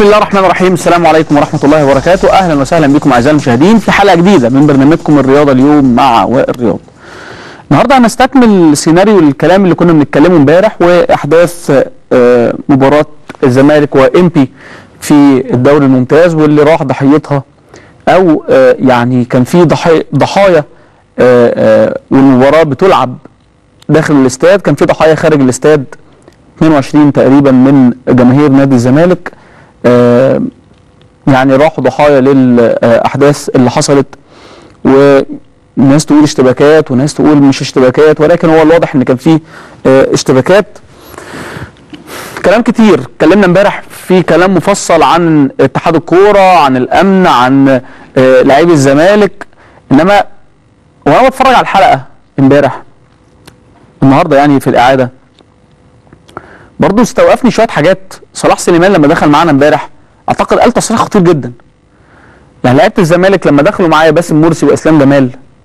بسم الله الرحمن الرحيم السلام عليكم ورحمة الله وبركاته أهلا وسهلا بكم أعزائي المشاهدين في حلقة جديدة من برنامجكم الرياضة اليوم مع وائل رياض النهارده هنستكمل سيناريو الكلام اللي كنا بنتكلمه امبارح واحداث آه، مباراه الزمالك وامبي في الدوري الممتاز واللي راح ضحيتها او آه، يعني كان في ضحايا ضحايا آه، آه، والمباراه بتلعب داخل الاستاد كان في ضحايا خارج الاستاد 22 تقريبا من جماهير نادي الزمالك آه، يعني راحوا ضحايا للاحداث اللي حصلت وناس تقول اشتباكات وناس تقول مش اشتباكات ولكن هو الواضح ان كان في آه، اشتباكات كلام كتير اتكلمنا امبارح في كلام مفصل عن اتحاد الكوره عن الامن عن آه، لاعبي الزمالك انما وانا بتفرج على الحلقه امبارح النهارده يعني في الاعاده برضه استوقفني شويه حاجات صلاح سليمان لما دخل معانا امبارح اعتقد قال تصريح خطير جدا يعني لعيبه الزمالك لما دخلوا معايا باسم مرسي واسلام جمال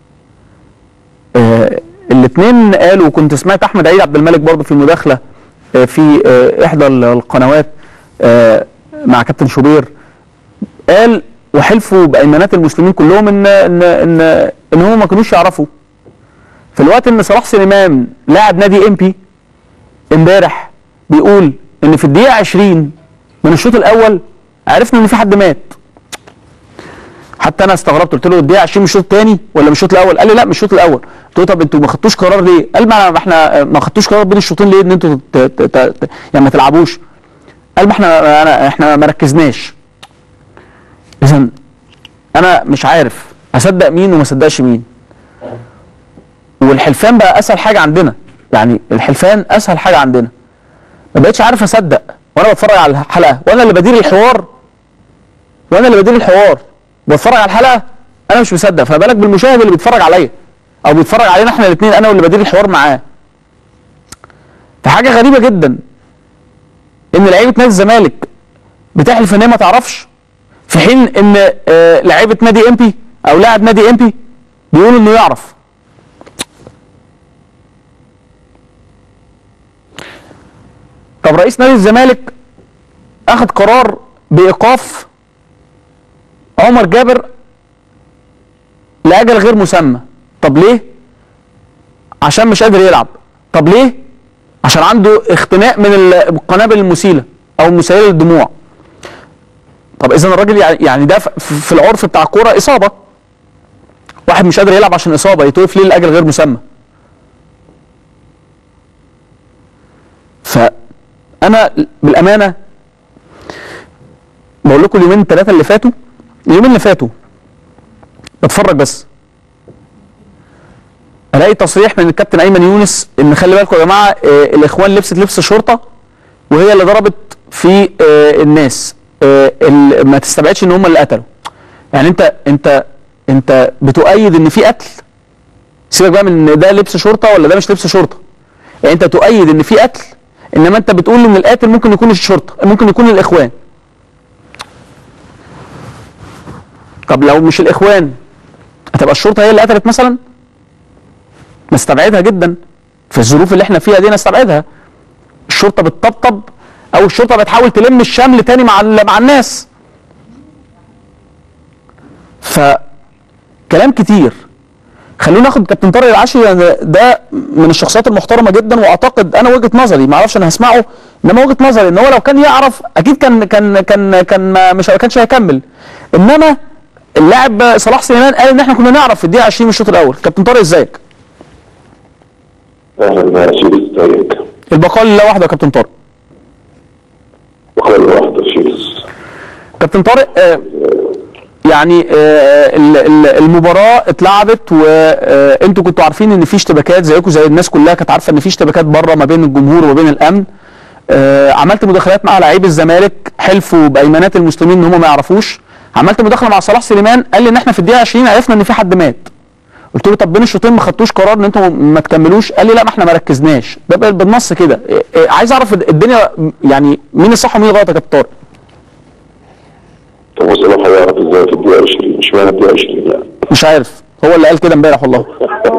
آه الاثنين قالوا وكنت سمعت احمد عيد عبد الملك برضه في المداخله آه في آه احدى ال- القنوات آه مع كابتن شوبير قال وحلفوا بايمانات المسلمين كلهم ان ان ان ان هم ما كانوش يعرفوا في الوقت ان صلاح سليمان لاعب نادي امبي امبارح بيقول ان في الدقيقه 20 من الشوط الاول عرفنا ان في حد مات حتى انا استغربت قلت له الدقيقه 20 من الشوط الثاني ولا من الشوط الاول قال لي لا من الشوط الاول قلت له طب انتوا ما خدتوش قرار ليه قال ما ما احنا ما خدتوش قرار بين الشوطين ليه ان انتوا ت- ت- ت- يعني ما تلعبوش قال ما احنا أنا احنا ما ركزناش اذا انا مش عارف اصدق مين وما اصدقش مين والحلفان بقى اسهل حاجه عندنا يعني الحلفان اسهل حاجه عندنا ما بقتش عارف اصدق وانا بتفرج على الحلقه وانا اللي بدير الحوار وانا اللي بدير الحوار بتفرج على الحلقه انا مش مصدق فما بالك بالمشاهد اللي بيتفرج عليا او بيتفرج علينا احنا الاثنين انا واللي بدير الحوار معاه فحاجه غريبه جدا ان لعيبه نادي الزمالك بتحلف ان هي ما تعرفش في حين ان آه، لعيبه نادي امبي او لاعب نادي امبي بيقول انه يعرف طب رئيس نادي الزمالك اخذ قرار بايقاف عمر جابر لاجل غير مسمى طب ليه عشان مش قادر يلعب طب ليه عشان عنده اختناق من ال- القنابل المسيله او المسيله للدموع طب اذا الراجل يعني يعني ده ف- في العرف بتاع الكوره اصابه واحد مش قادر يلعب عشان اصابه يتوقف ليه لاجل غير مسمى فانا بالامانه بقول لكم اليومين الثلاثه اللي فاتوا اليومين اللي فاتوا بتفرج بس الاقي تصريح من الكابتن ايمن يونس ان خلي بالكم يا جماعه آه الاخوان لبست لبس شرطه وهي اللي ضربت في آه الناس آه ال- ما تستبعدش ان هم اللي قتلوا يعني انت انت انت بتؤيد ان في قتل سيبك بقى من ان ده لبس شرطه ولا ده مش لبس شرطه يعني انت تؤيد ان في قتل انما انت بتقول ان القاتل ممكن يكون الشرطه ممكن يكون الاخوان طب لو مش الاخوان هتبقى الشرطه هي اللي قتلت مثلا نستبعدها جدا في الظروف اللي احنا فيها دي نستبعدها الشرطه بتطبطب او الشرطه بتحاول تلم الشمل تاني مع ال- مع الناس ف كلام كتير خلونا ناخد كابتن طارق العشري ده- ده من الشخصيات المحترمه جدا واعتقد انا وجهه نظري ما اعرفش انا هسمعه انما وجهه نظري ان هو لو كان يعرف اكيد كان كان كان كان ما مش ما كانش هيكمل انما اللاعب صلاح سليمان قال ان احنا كنا نعرف في الدقيقه 20 من الشوط الاول كابتن طارق ازيك اهلا يا سيدي ازيك البقاء لله وحده يا كابتن طارق وخير واحدة سيدي كابتن طارق آه، يعني آه، ال- ال- المباراه اتلعبت وانتوا كنتوا عارفين ان في اشتباكات زيكم زي الناس كلها كانت عارفه ان في اشتباكات بره ما بين الجمهور وما بين الامن آه، عملت مداخلات مع لعيبه الزمالك حلفوا بايمانات المسلمين ان هم ما يعرفوش عملت مداخله مع صلاح سليمان قال لي ان احنا في الدقيقه 20 عرفنا ان في حد مات قلت له طب بين الشوطين ما خدتوش قرار ان انتوا ما تكملوش قال لي لا ما احنا ما ركزناش ده بال- بالنص كده إيه- إيه، عايز اعرف الدنيا يعني مين الصح ومين الغلط يا كابتن طارق طب وصلاح هيعرف ازاي في الدقيقة 20 مش معنى الدقيقة 20 يعني مش عارف هو اللي قال كده امبارح والله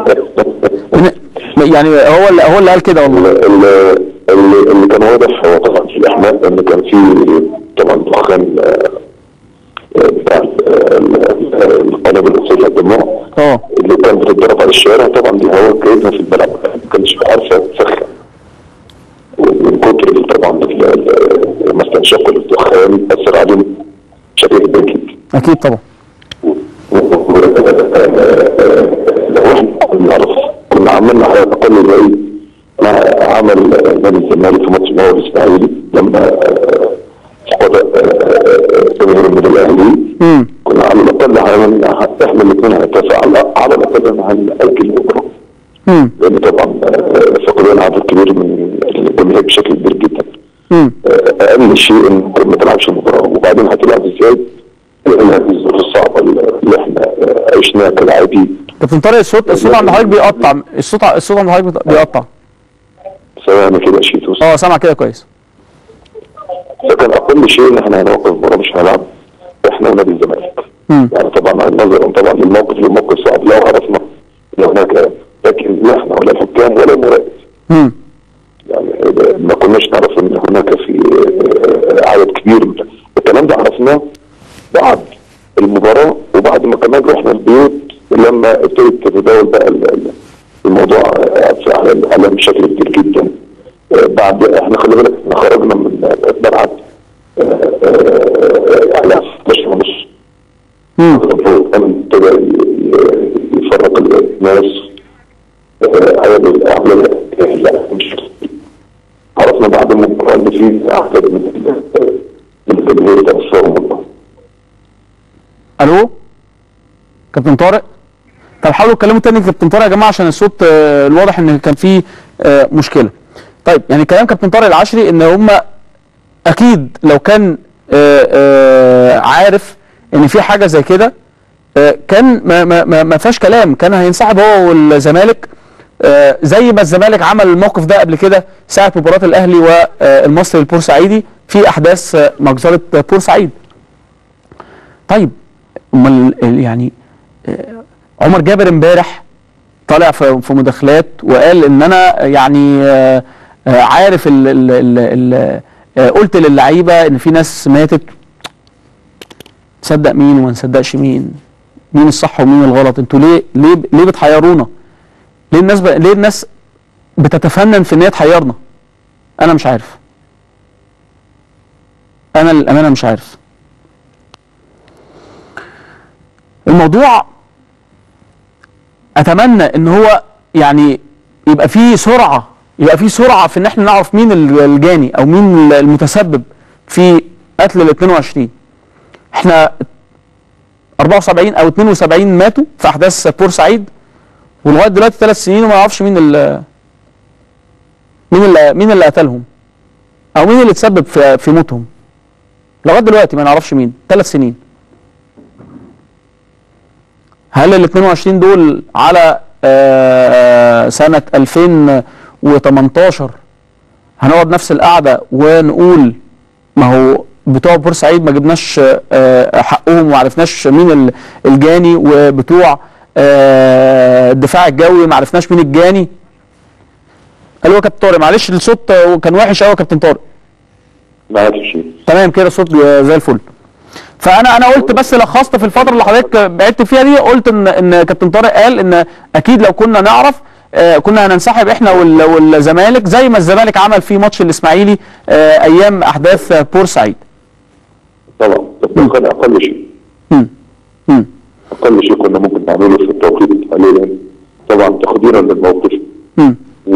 من- يعني هو اللي هو اللي قال كده والله اللي, اللي, اللي كان واضح هو طبعا في الاحماء ان كان في طبعا دخان آه، آه، بتاع ال- ال- ال- القنابل الأكسية الدموع اه اللي كانت بتتضرب على الشارع طبعا دي هواء جايبها في الملعب ما كانش عارفه تسخن ومن كتر ال- طبعا ال- ال- مثلا شق الدخان اثر عليهم بشكل كبير جدا اكيد طبعا لو احنا كنا نعرف كنا عملنا على الاقل زي ما عمل نادي الزمالك في ماتش النهائي الاسماعيلي لما آه، فقد آه، جماهير النادي الاهلي امم كنا على الاقل عملنا احنا الاثنين هنتفق على على الاقل هنأجل المباراه امم لان طبعا آه، فقدان عدد كبير من الجماهير بشكل كبير جدا امم آه، اقل شيء انك ما تلعبش المباراه وبعدين هتلعب ازاي؟ لان هذه الظروف الصعبه اللي احنا آه، عشناها كلاعبين كابتن طارق الصوت الصوت عند حضرتك بيقطع الصوت الصوت عند حضرتك بيقطع سواء كده شيتوس اه سامع كده كويس فكان اقل شيء ان احنا هنوقف المباراه مش هنلعب احنا ونادي الزمالك امم يعني طبعا نظرا طبعا للموقف الموقف صعب لو عرفنا ان هناك لكن لا احنا ولا الحكام ولا المراقب امم يعني ما كناش نعرف ان هناك في آه، عدد كبير من- الكلام ده عرفناه بعد المباراه وبعد ما كمان رحنا البيوت لما ابتدت تتداول بقى ال- ال- الموضوع آه، في- على الاعلام بشكل كبير جدا آه، بعد احنا خلي بالك احنا خرجنا من الملعب آه، آه، على 11 ونص امم ابتدى ي- ي- يفرق الناس آه، على الاعلام لا مش عرفنا بعد المباراه ان في اعداد من من الجماهير تاثروا والله الو كابتن طارق طب حاولوا تكلموا تاني كابتن طارق يا جماعه عشان الصوت آه، الواضح ان كان فيه آه، مشكله طيب يعني كلام كابتن طارق العشري ان هم اكيد لو كان آه، آه، عارف ان في حاجه زي كده آه، كان ما ما ما ما فيهاش كلام كان هينسحب هو والزمالك آه، زي ما الزمالك عمل الموقف ده قبل كده ساعه مباراه الاهلي والمصري البورسعيدي في احداث آه، مجزره آه، بورسعيد طيب امال ال- يعني آه، عمر جابر امبارح طالع في في مداخلات وقال ان انا يعني آه، آه، عارف ال ال ال ال آه، قلت للعيبه ان في ناس ماتت تصدق مين وما نصدقش مين مين الصح ومين الغلط انتوا ليه ليه ليه بتحيرونا ليه الناس ب... ليه الناس بتتفنن في ان هي تحيرنا انا مش عارف انا للامانه مش عارف الموضوع اتمنى ان هو يعني يبقى فيه سرعه يبقى فيه سرعه في ان احنا نعرف مين ال- الجاني او مين المتسبب في قتل ال 22 احنا 74 او 72 ماتوا في احداث بورسعيد ولغايه دلوقتي ثلاث سنين وما نعرفش مين ال مين اللي مين اللي قتلهم او مين اللي تسبب في في موتهم لغايه دلوقتي ما نعرفش مين ثلاث سنين هل ال 22 دول على آه، سنة 2018 هنقعد نفس القعدة ونقول ما هو بتوع بورسعيد ما جبناش آه، حقهم وما عرفناش مين ال- الجاني وبتوع آه، الدفاع الجوي ما عرفناش مين الجاني الو يا كابتن طارق معلش الصوت آه، كان وحش قوي يا كابتن طارق ما عادش شيء تمام كده الصوت زي الفل فانا انا قلت بس لخصت في الفتره اللي حضرتك بعدت فيها دي قلت ان ان كابتن طارق قال ان اكيد لو كنا نعرف آه، كنا هننسحب احنا وال- والزمالك زي ما الزمالك عمل في ماتش الاسماعيلي آه، ايام احداث آه، بورسعيد طبعا ده كان اقل شيء مم. مم. اقل شيء كنا ممكن نعمله في التوقيت الحالي طبعا تقديرا للموقف مم.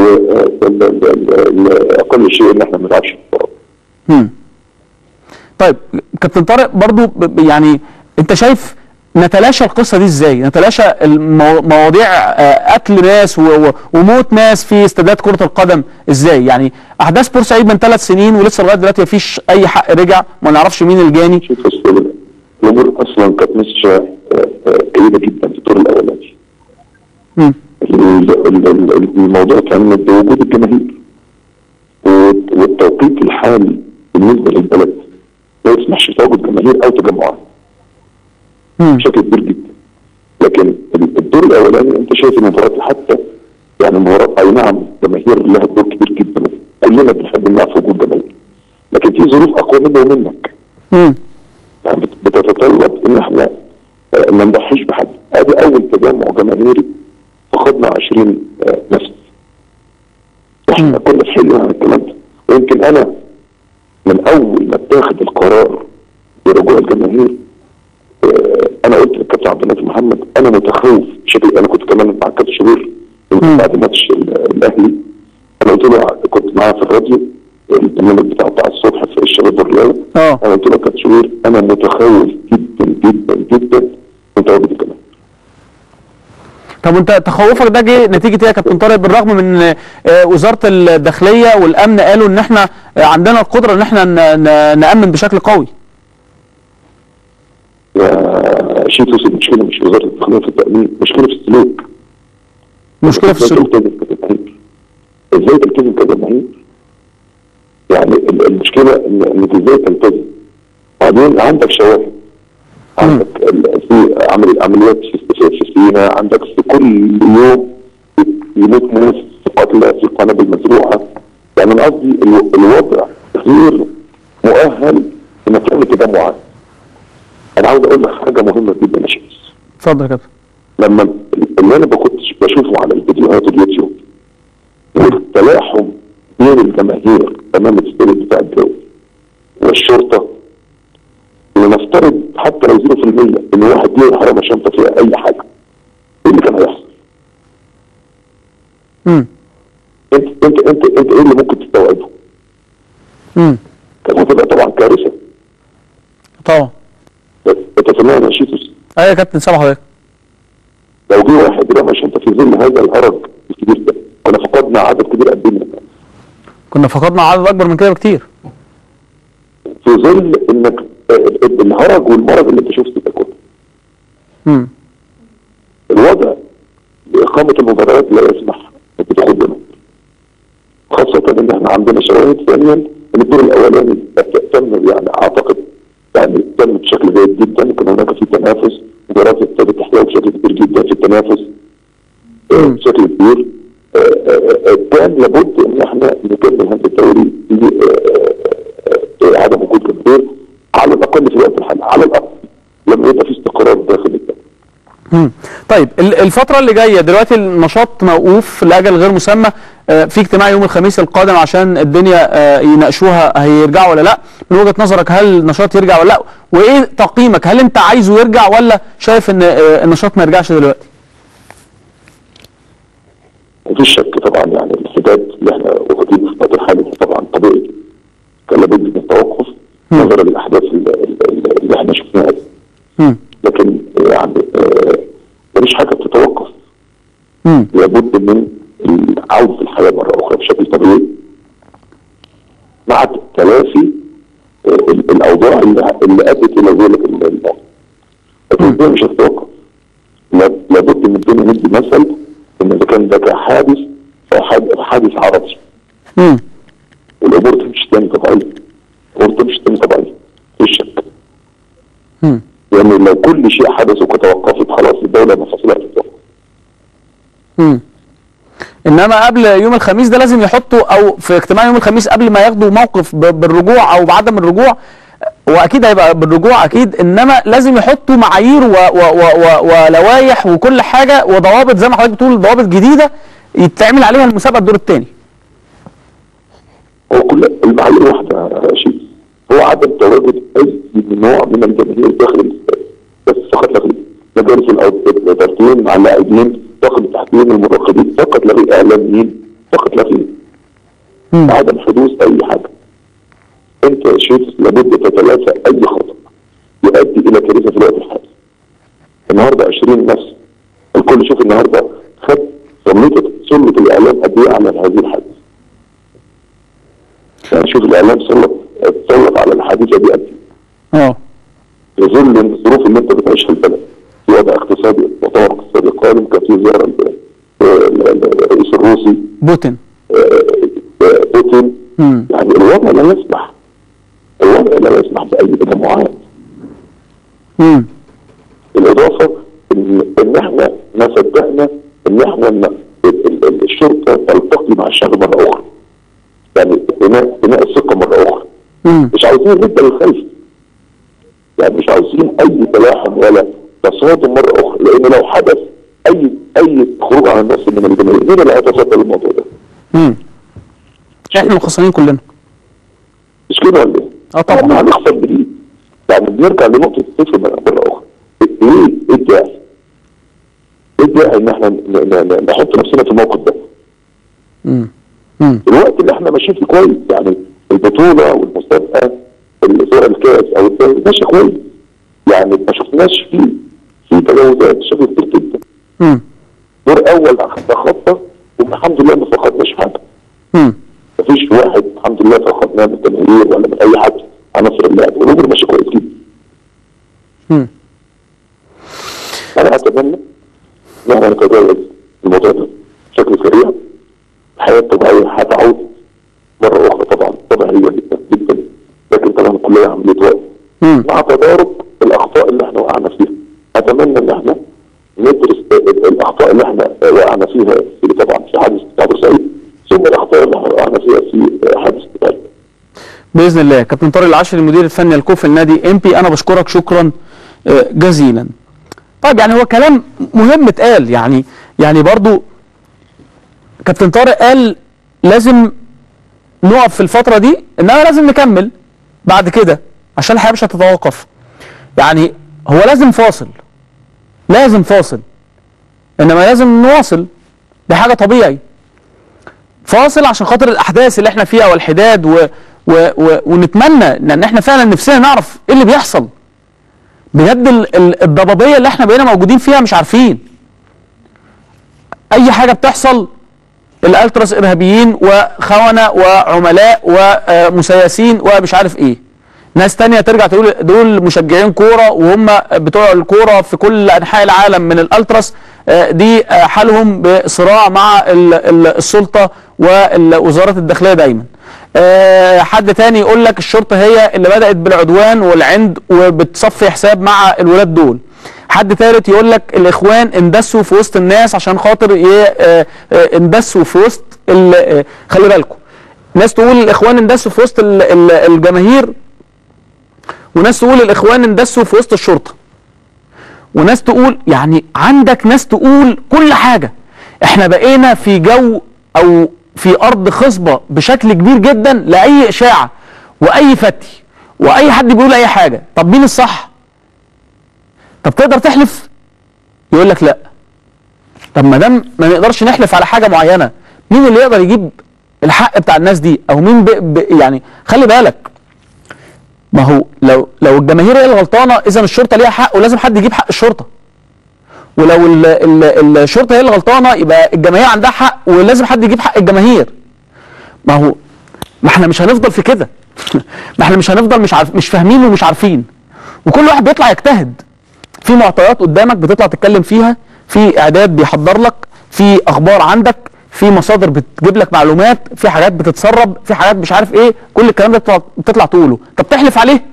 واقل شيء ان احنا ما نلعبش المباراه مم. طيب كابتن طارق برضو ب- ب- يعني انت شايف نتلاشى القصه دي ازاي؟ نتلاشى المو- مواضيع آه، قتل ناس و- و- وموت ناس في استادات كره القدم ازاي؟ يعني احداث بورسعيد من ثلاث سنين ولسه لغايه دلوقتي مفيش اي حق رجع ما نعرفش مين الجاني شوف أستاذ، الامور اصلا كانت مش آه، آه، جيده جدا في الدور الاولاني مم. ال- ال- ال- الموضوع كان بوجود الجماهير و- والتوقيت الحالي بالنسبه للبلد ما يسمحش بتواجد جماهير او تجمعات مم. بشكل كبير جدا لكن ال- الدور الاولاني انت شايف المباراه حتى يعني المباراه اي نعم جماهير لها دور كبير جدا كلنا بنحب نلعب في وجود جماهير لكن في ظروف اقوى مني ومنك امم يعني بت- بتتطلب ان احنا آه، ما نضحيش بحد ادي اول تجمع جماهيري فقدنا 20 آه، نفس احنا كنا في حلم عن الكلام ده ويمكن انا من اول ما اتاخد القرار برجوع الجماهير آه، انا قلت للكابتن عبد الناصر محمد انا متخوف بشكل انا كنت كمان مع الكابتن شوبير بعد ماتش ال- الاهلي انا قلت له كنت معاه في الراديو البرنامج بتاعه بتاع الصبح في الشباب والرياضه اه انا قلت له يا كابتن شوبير انا متخوف جدا جدا جدا من تواجد الجماهير طب وانت تخوفك ده جه نتيجه ايه يا كابتن طارق بالرغم من آه، وزاره الداخليه والامن قالوا ان احنا آه، عندنا القدره ان احنا ن- ن- نامن بشكل قوي يا شيتوس المشكله مش وزاره الداخليه في التامين مشكله في السلوك مشكله في ازاي السلوك تلتزم كجماهير ازاي تلتزم كجماهير يعني ال- المشكله ان انك ازاي تلتزم بعدين عندك شواهد عندك ال- في عمل عمليات في في- في سينا عندك في كل يوم يموت ناس في قتلى في قنابل مزروعه يعني انا قصدي الو- الوضع غير مؤهل انك تعمل تجمعات انا عاوز اقول لك حاجه مهمه جدا يا شيخ اتفضل يا كابتن لما اللي انا ما كنتش بشوفه على الفيديوهات اليوتيوب والتلاحم بين الجماهير امام الاستاد بتاع الجو والشرطه ونفترض حتى لو 0% ان واحد ليه حرامه شنطه فيها اي حاجه ايه اللي كان هيحصل؟ امم انت انت انت انت ايه اللي ممكن تستوعبه؟ امم كانت هتبقى طبعا كارثه طبعا انت سامعني يا شيتوس ايوه يا كابتن سامح حضرتك لو جه واحد رمى شنطه في ظل هذا الهرج الكبير ده كنا فقدنا عدد كبير قد ايه من الناس. كنا فقدنا عدد اكبر من كده بكتير في ظل انك آه، الهرج والمرض اللي انت شفته ده كله امم الوضع بإقامة المباريات لا يسمح بتاخد منه خاصة ان احنا عندنا شواهد ثانيا ان الدور الاولاني تم يعني اعتقد يعني تم بشكل جيد جدا كان هناك في تنافس مباريات ابتدت تحتوي بشكل كبير جدا في التنافس آه، بشكل كبير آه، آه، آه، كان لابد ان احنا نكمل هذا الدوري ب- آه، آه، آه، عدم وجود جماهير على الاقل في الوقت الحالي على الاقل لما يبقى في استقرار داخل الدوري مم. طيب ال- الفترة اللي جاية دلوقتي النشاط موقوف لأجل غير مسمى آه، في اجتماع يوم الخميس القادم عشان الدنيا آه، يناقشوها هيرجعوا ولا لا من وجهة نظرك هل النشاط يرجع ولا لا وايه تقييمك هل انت عايزه يرجع ولا شايف ان آه، النشاط ما يرجعش دلوقتي مفيش شك طبعا يعني الحداد اللي احنا واخدين في الوقت الحالي ده طبعا طبيعي كان لابد من التوقف نظرا للاحداث اللي, اللي- اللي احنا شفناها دي. مم. لكن يعني آه، مفيش حاجه بتتوقف مم. لابد من عودة الحياة مرة أخرى بشكل طبيعي مع تلافي آه، ال- الأوضاع اللي اللي أدت إلى ذلك ال- الموضوع لكن الدنيا مش هتتوقف لا- لابد من الدنيا ندي مثل إن إذا كان ده حادث أو حاد- حادث عرضي مم. والأمور تمشي تاني طبيعية الأمور تمشي تاني طبيعية مفيش شك مم. يعني لو كل شيء حدث وتوقفت خلاص الدولة مفاصلها تتوقف مم. انما قبل يوم الخميس ده لازم يحطوا او في اجتماع يوم الخميس قبل ما ياخدوا موقف ب- بالرجوع او بعدم الرجوع واكيد هيبقى بالرجوع اكيد انما لازم يحطوا معايير و- و- و- و- ولوائح وكل حاجه وضوابط زي ما حضرتك بتقول ضوابط جديده يتعمل عليها المسابقه الدور الثاني هو كل المعايير واحدة يا شيخ هو عدم تواجد أي نوع من الجماهير داخل الاستاد بس فقط لا غير مجالس الأو- الإدارتين مع اللاعبين طاقم التحكيم المراقبين فقط لا غير إعلاميين فقط لا غير مم. عدم حدوث أي حاجة أنت يا شيخ لابد تتلافى أي خطأ يؤدي إلى كارثة في الوقت الحالي النهارده 20 نفس الكل شوف النهارده خد سلطة سلة الإعلام قد إيه على هذه الحادثة يعني شوف الاعلام سلط سلط على الحادثه دي قد ايه اه في ظل الظروف اللي انت بتعيشها في البلد في وضع اقتصادي وطور اقتصادي قادم كان في زياره ل- ل- للرئيس الروسي بوتين آه، آه، بوتين مم. يعني الوضع لا يسمح الوضع لا يسمح باي تجمعات مم. بالاضافه ان ان احنا ما صدقنا ان احنا ن- ال- ال- الشرطه تلتقي مع الشعب مره اخرى يعني بناء بناء الثقه مره اخرى مم. مش عاوزين ندى للخلف يعني مش عاوزين اي تلاحم ولا تصادم مره اخرى لان لو حدث اي اي خروج عن النص من الجماهير مين اللي هيتصدى للموضوع ده؟ امم احنا الخسرانين كلنا مش كده ولا ايه؟ اه طبعا. احنا هنخسر جديد يعني بنرجع لنقطه الصفر مره اخرى ايه ايه الداعي؟ ايه الداعي ان احنا ن- ن- ن- نحط نفسنا في الموقف ده؟ امم امم الوقت اللي احنا ماشيين فيه كويس يعني البطوله والمسابقه سواء الكاس او الدوري ماشي كويس يعني ما شفناش فيه في تجاوزات بشكل كبير جدا امم دور اول تخطى والحمد لله ما فقدناش حاجه امم مفيش واحد الحمد لله فقدناه من الجماهير ولا من اي حد عناصر اللعب والامور ماشيه كويس جدا امم انا اتمنى ان احنا نتجاوز الموضوع ده بشكل سريع الحياه الطبيعيه هتعود مره اخرى طبعا طبيعيه جدا جدا لكن طبعا كلها عمليه وقت امم مع تدارك الاخطاء اللي احنا وقعنا فيها اتمنى ان احنا ندرس الاخطاء اللي احنا وقعنا فيها في طبعا في حادث بتاع بورسعيد ثم الاخطاء اللي احنا وقعنا فيها في حادث بتاع باذن الله كابتن طارق العشري المدير الفني الكوفي النادي ام بي انا بشكرك شكرا آه، جزيلا طيب يعني هو كلام مهم اتقال يعني يعني برضو كابتن طارق قال لازم نقف في الفتره دي انما لازم نكمل بعد كده عشان الحياه مش هتتوقف يعني هو لازم فاصل لازم فاصل انما لازم نواصل دي حاجه طبيعي فاصل عشان خاطر الاحداث اللي احنا فيها والحداد و و و ونتمنى ان احنا فعلا نفسنا نعرف ايه اللي بيحصل بجد ال- ال- الضبابيه اللي احنا بقينا موجودين فيها مش عارفين اي حاجه بتحصل الالتراس ارهابيين وخونه وعملاء ومسيسين ومش عارف ايه ناس تانية ترجع تقول دول مشجعين كوره وهم بتوع الكوره في كل انحاء العالم من الالتراس آه، دي آه، حالهم بصراع مع ال- ال- السلطه ووزاره الداخليه دايما آه، حد تاني يقول لك الشرطه هي اللي بدات بالعدوان والعند وبتصفي حساب مع الولاد دول حد تالت يقول لك الاخوان اندسوا في وسط الناس عشان خاطر ي- آه، آه، اندسوا في وسط ال- آه، خلي بالكم ناس تقول الاخوان اندسوا في وسط ال- ال- الجماهير وناس تقول الاخوان اندسوا في وسط الشرطه وناس تقول يعني عندك ناس تقول كل حاجه احنا بقينا في جو او في ارض خصبه بشكل كبير جدا لاي اشاعه واي فتي واي حد بيقول اي حاجه طب مين الصح طب تقدر تحلف يقول لك لا طب ما دام ما نقدرش نحلف على حاجه معينه مين اللي يقدر يجيب الحق بتاع الناس دي او مين ب... ب... يعني خلي بالك ما هو لو لو الجماهير هي الغلطانه اذا الشرطه ليها حق ولازم حد يجيب حق الشرطه ولو ال ال الشرطه هي الغلطانه يبقى الجماهير عندها حق ولازم حد يجيب حق الجماهير ما هو ما احنا مش هنفضل في كده ما احنا مش هنفضل مش عارف مش فاهمين ومش عارفين وكل واحد بيطلع يجتهد في معطيات قدامك بتطلع تتكلم فيها في اعداد بيحضر لك في اخبار عندك في مصادر بتجيب لك معلومات في حاجات بتتسرب في حاجات مش عارف ايه كل الكلام ده بتطلع, بتطلع تقوله طب تحلف عليه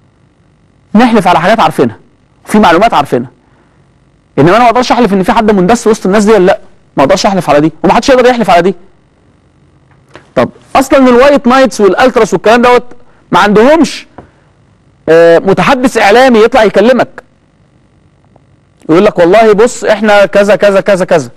نحلف على حاجات عارفينها في معلومات عارفينها انما انا ما اقدرش احلف ان في حد مندس وسط الناس دي ولا لا ما اقدرش احلف على دي ومحدش يقدر يحلف على دي طب اصلا الوايت نايتس والالتراس والكلام دوت ما عندهمش آه، متحدث اعلامي يطلع يكلمك يقول لك والله بص احنا كذا كذا كذا كذا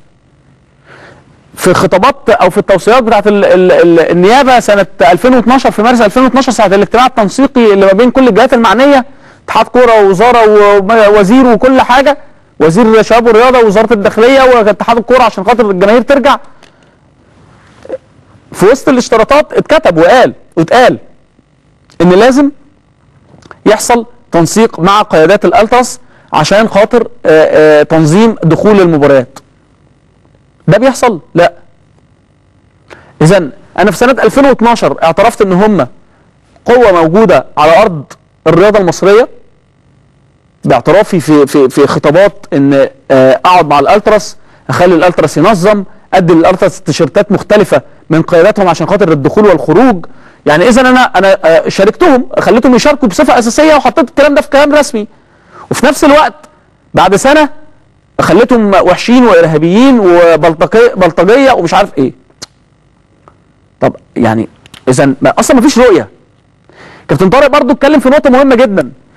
في خطابات او في التوصيات بتاعت ال ال ال النيابه سنه 2012 في مارس 2012 ساعه الاجتماع التنسيقي اللي ما بين كل الجهات المعنيه اتحاد كوره ووزاره ووزير وكل حاجه وزير الشباب والرياضه ووزاره الداخليه واتحاد الكوره عشان خاطر الجماهير ترجع في وسط الاشتراطات اتكتب وقال واتقال ان لازم يحصل تنسيق مع قيادات الالتراس عشان خاطر آه، آه، تنظيم دخول المباريات ده بيحصل لا اذا انا في سنه 2012 اعترفت ان هم قوه موجوده على ارض الرياضه المصريه باعترافي في في في خطابات ان آه، اقعد مع الالتراس اخلي الالتراس ينظم ادي للالتراس تيشيرتات مختلفه من قياداتهم عشان خاطر الدخول والخروج يعني اذا انا انا آه، شاركتهم خليتهم يشاركوا بصفه اساسيه وحطيت الكلام ده في كلام رسمي وفي نفس الوقت بعد سنه خليتهم وحشين وارهابيين وبلطجيه بلطجيه ومش عارف ايه طب يعني اذا ما اصلا ما فيش رؤيه كابتن طارق برضو اتكلم في نقطه مهمه جدا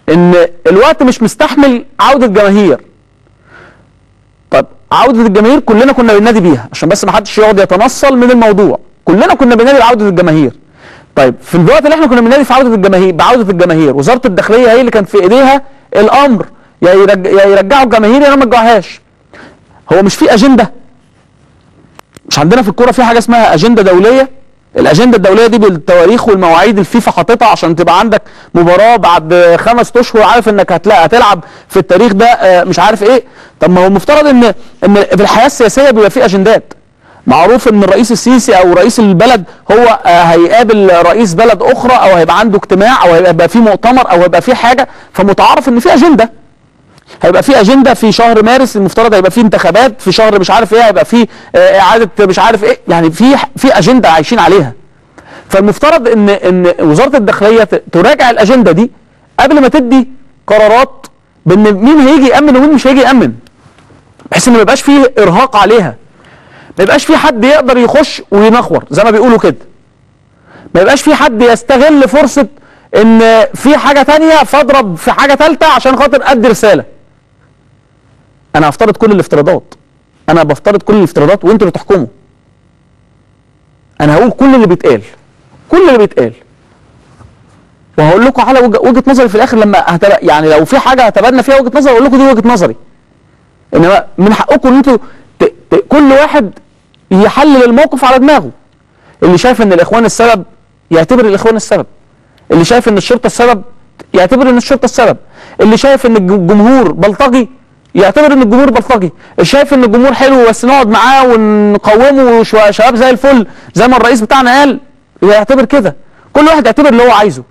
ان الوقت مش مستحمل عوده جماهير طب عوده الجماهير كلنا كنا بننادي بيها عشان بس ما حدش يقعد يتنصل من الموضوع كلنا كنا بننادي بعوده الجماهير طيب في الوقت اللي احنا كنا بننادي في عوده الجماهير بعوده الجماهير وزاره الداخليه هي اللي كان في ايديها الامر يا يرج... يا يرجعوا الجماهير يا ما يرجعوهاش هو مش في اجنده مش عندنا في الكوره في حاجه اسمها اجنده دوليه الاجنده الدوليه دي بالتواريخ والمواعيد الفيفا حاططها عشان تبقى عندك مباراه بعد خمس اشهر عارف انك هتلاقي هتلعب في التاريخ ده آه، مش عارف ايه طب ما هو المفترض ان ان في الحياه السياسيه بيبقى في اجندات معروف ان الرئيس السيسي او رئيس البلد هو آه، هيقابل رئيس بلد اخرى او هيبقى عنده اجتماع او هيبقى في مؤتمر او هيبقى في حاجه فمتعارف ان في اجنده هيبقى في اجنده في شهر مارس المفترض هيبقى في انتخابات في شهر مش عارف ايه هيبقى في آه، اعاده مش عارف ايه يعني في في اجنده عايشين عليها فالمفترض ان ان وزاره الداخليه ت- تراجع الاجنده دي قبل ما تدي قرارات بان مين هيجي يامن ومين مش هيجي يامن بحيث ان ما يبقاش فيه ارهاق عليها ما يبقاش في حد يقدر يخش وينخور زي ما بيقولوا كده ما يبقاش في حد يستغل فرصه ان في حاجه تانية فاضرب في حاجه ثالثه عشان خاطر ادي رساله انا هفترض كل الافتراضات انا بفترض كل الافتراضات وانتوا اللي تحكموا انا هقول كل اللي بيتقال كل اللي بيتقال وهقول لكم على وجه- وجهه نظري في الاخر لما هتب... يعني لو في حاجه هتبادلنا فيها وجهه نظر اقول لكم دي وجهه نظري انما من حقكم ان انتوا ت... ت... كل واحد يحلل الموقف على دماغه اللي شايف ان الاخوان السبب يعتبر الاخوان السبب اللي شايف ان الشرطه السبب يعتبر ان الشرطه السبب اللي شايف ان الج- الجمهور بلطجي يعتبر ان الجمهور بلطجي اللي شايف ان الجمهور حلو بس نقعد معاه ونقومه وشو- شباب زي الفل زي ما الرئيس بتاعنا قال يعتبر كده كل واحد يعتبر اللي هو عايزه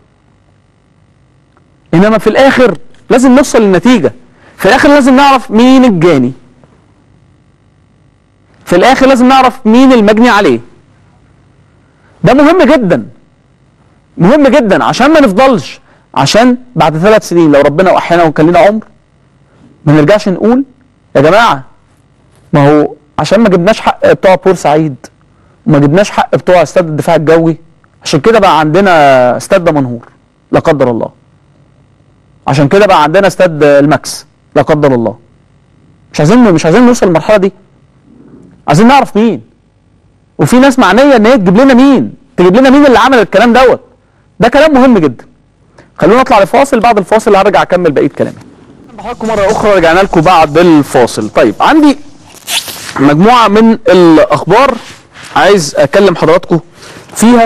انما في الاخر لازم نوصل للنتيجه في الاخر لازم نعرف مين الجاني في الاخر لازم نعرف مين المجني عليه ده مهم جدا مهم جدا عشان ما نفضلش عشان بعد ثلاث سنين لو ربنا احيانا وكان لنا عمر ما نرجعش نقول يا جماعه ما هو عشان ما جبناش حق بتوع بورسعيد وما جبناش حق بتوع استاد الدفاع الجوي عشان كده بقى عندنا استاد دمنهور لا قدر الله عشان كده بقى عندنا استاد الماكس لا قدر الله مش عايزين مش عايزين نوصل للمرحله دي عايزين نعرف مين وفي ناس معنيه ان هي تجيب لنا مين تجيب لنا مين اللي عمل الكلام دوت ده كلام مهم جدا خلونا نطلع لفاصل بعد الفاصل هرجع اكمل بقيه كلامي بحضراتكم مره اخرى رجعنا لكم بعد الفاصل طيب عندي مجموعه من الاخبار عايز اكلم حضراتكم فيها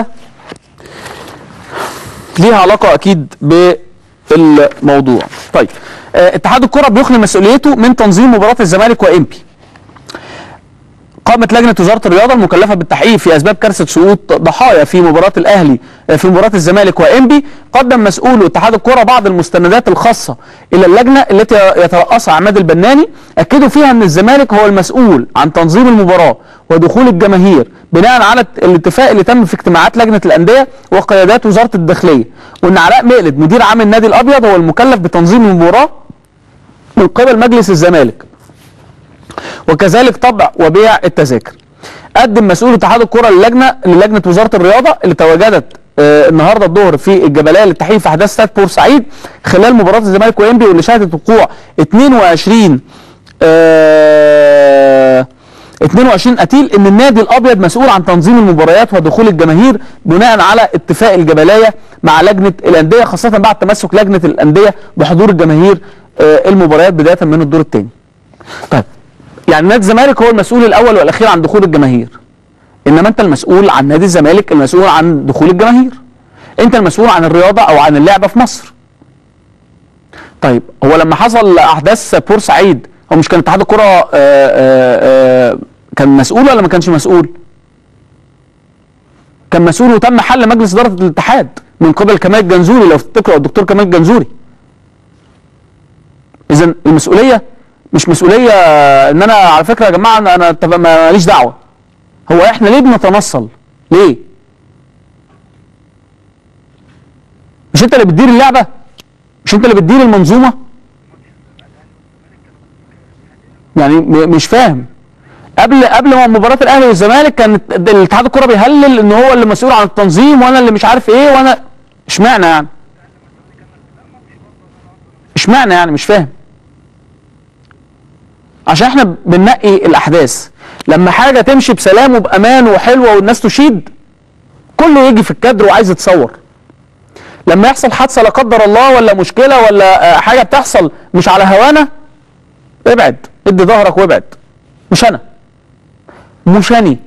ليها علاقه اكيد بالموضوع طيب آه، اتحاد الكره بيخلي مسؤوليته من تنظيم مباراه الزمالك وامبي قامت لجنه وزاره الرياضه المكلفه بالتحقيق في اسباب كارثه سقوط ضحايا في مباراه الاهلي في مباراه الزمالك وانبي قدم مسؤول اتحاد الكره بعض المستندات الخاصه الى اللجنه التي يترأسها عماد البناني اكدوا فيها ان الزمالك هو المسؤول عن تنظيم المباراه ودخول الجماهير بناء على الاتفاق اللي تم في اجتماعات لجنه الانديه وقيادات وزاره الداخليه وان علاء مقلد مدير عام النادي الابيض هو المكلف بتنظيم المباراه من قبل مجلس الزمالك وكذلك طبع وبيع التذاكر قدم مسؤول اتحاد الكره للجنه للجنه وزاره الرياضه اللي تواجدت آه النهارده الظهر في الجبليه للتحقيق في احداث استاد بورسعيد خلال مباراه الزمالك وانبي واللي شهدت وقوع 22 آه 22 قتيل ان النادي الابيض مسؤول عن تنظيم المباريات ودخول الجماهير بناء على اتفاق الجبليه مع لجنه الانديه خاصه بعد تمسك لجنه الانديه بحضور الجماهير آه المباريات بدايه من الدور الثاني. طيب يعني نادي الزمالك هو المسؤول الاول والاخير عن دخول الجماهير انما انت المسؤول عن نادي الزمالك المسؤول عن دخول الجماهير انت المسؤول عن الرياضه او عن اللعبه في مصر طيب هو لما حصل احداث بورسعيد هو مش كان اتحاد الكره آه، آه، آه، كان مسؤول ولا ما كانش مسؤول كان مسؤول وتم حل مجلس اداره الاتحاد من قبل كمال الجنزوري لو تفتكروا الدكتور كمال الجنزوري اذا المسؤوليه مش مسؤوليه ان انا على فكره يا جماعه انا انا طب ماليش دعوه هو احنا ليه بنتنصل ليه مش انت اللي بتدير اللعبه مش انت اللي بتدير المنظومه يعني م- مش فاهم قبل قبل ما مباراه الاهلي والزمالك كان الاتحاد الكره بيهلل ان هو اللي مسؤول عن التنظيم وانا اللي مش عارف ايه وانا اشمعنى يعني اشمعنى يعني مش فاهم عشان احنا بننقي الاحداث لما حاجه تمشي بسلام وبامان وحلوه والناس تشيد كله يجي في الكادر وعايز يتصور لما يحصل حادثه لا قدر الله ولا مشكله ولا آه، حاجه بتحصل مش على هوانا ابعد ادي ظهرك وابعد مش انا مش اني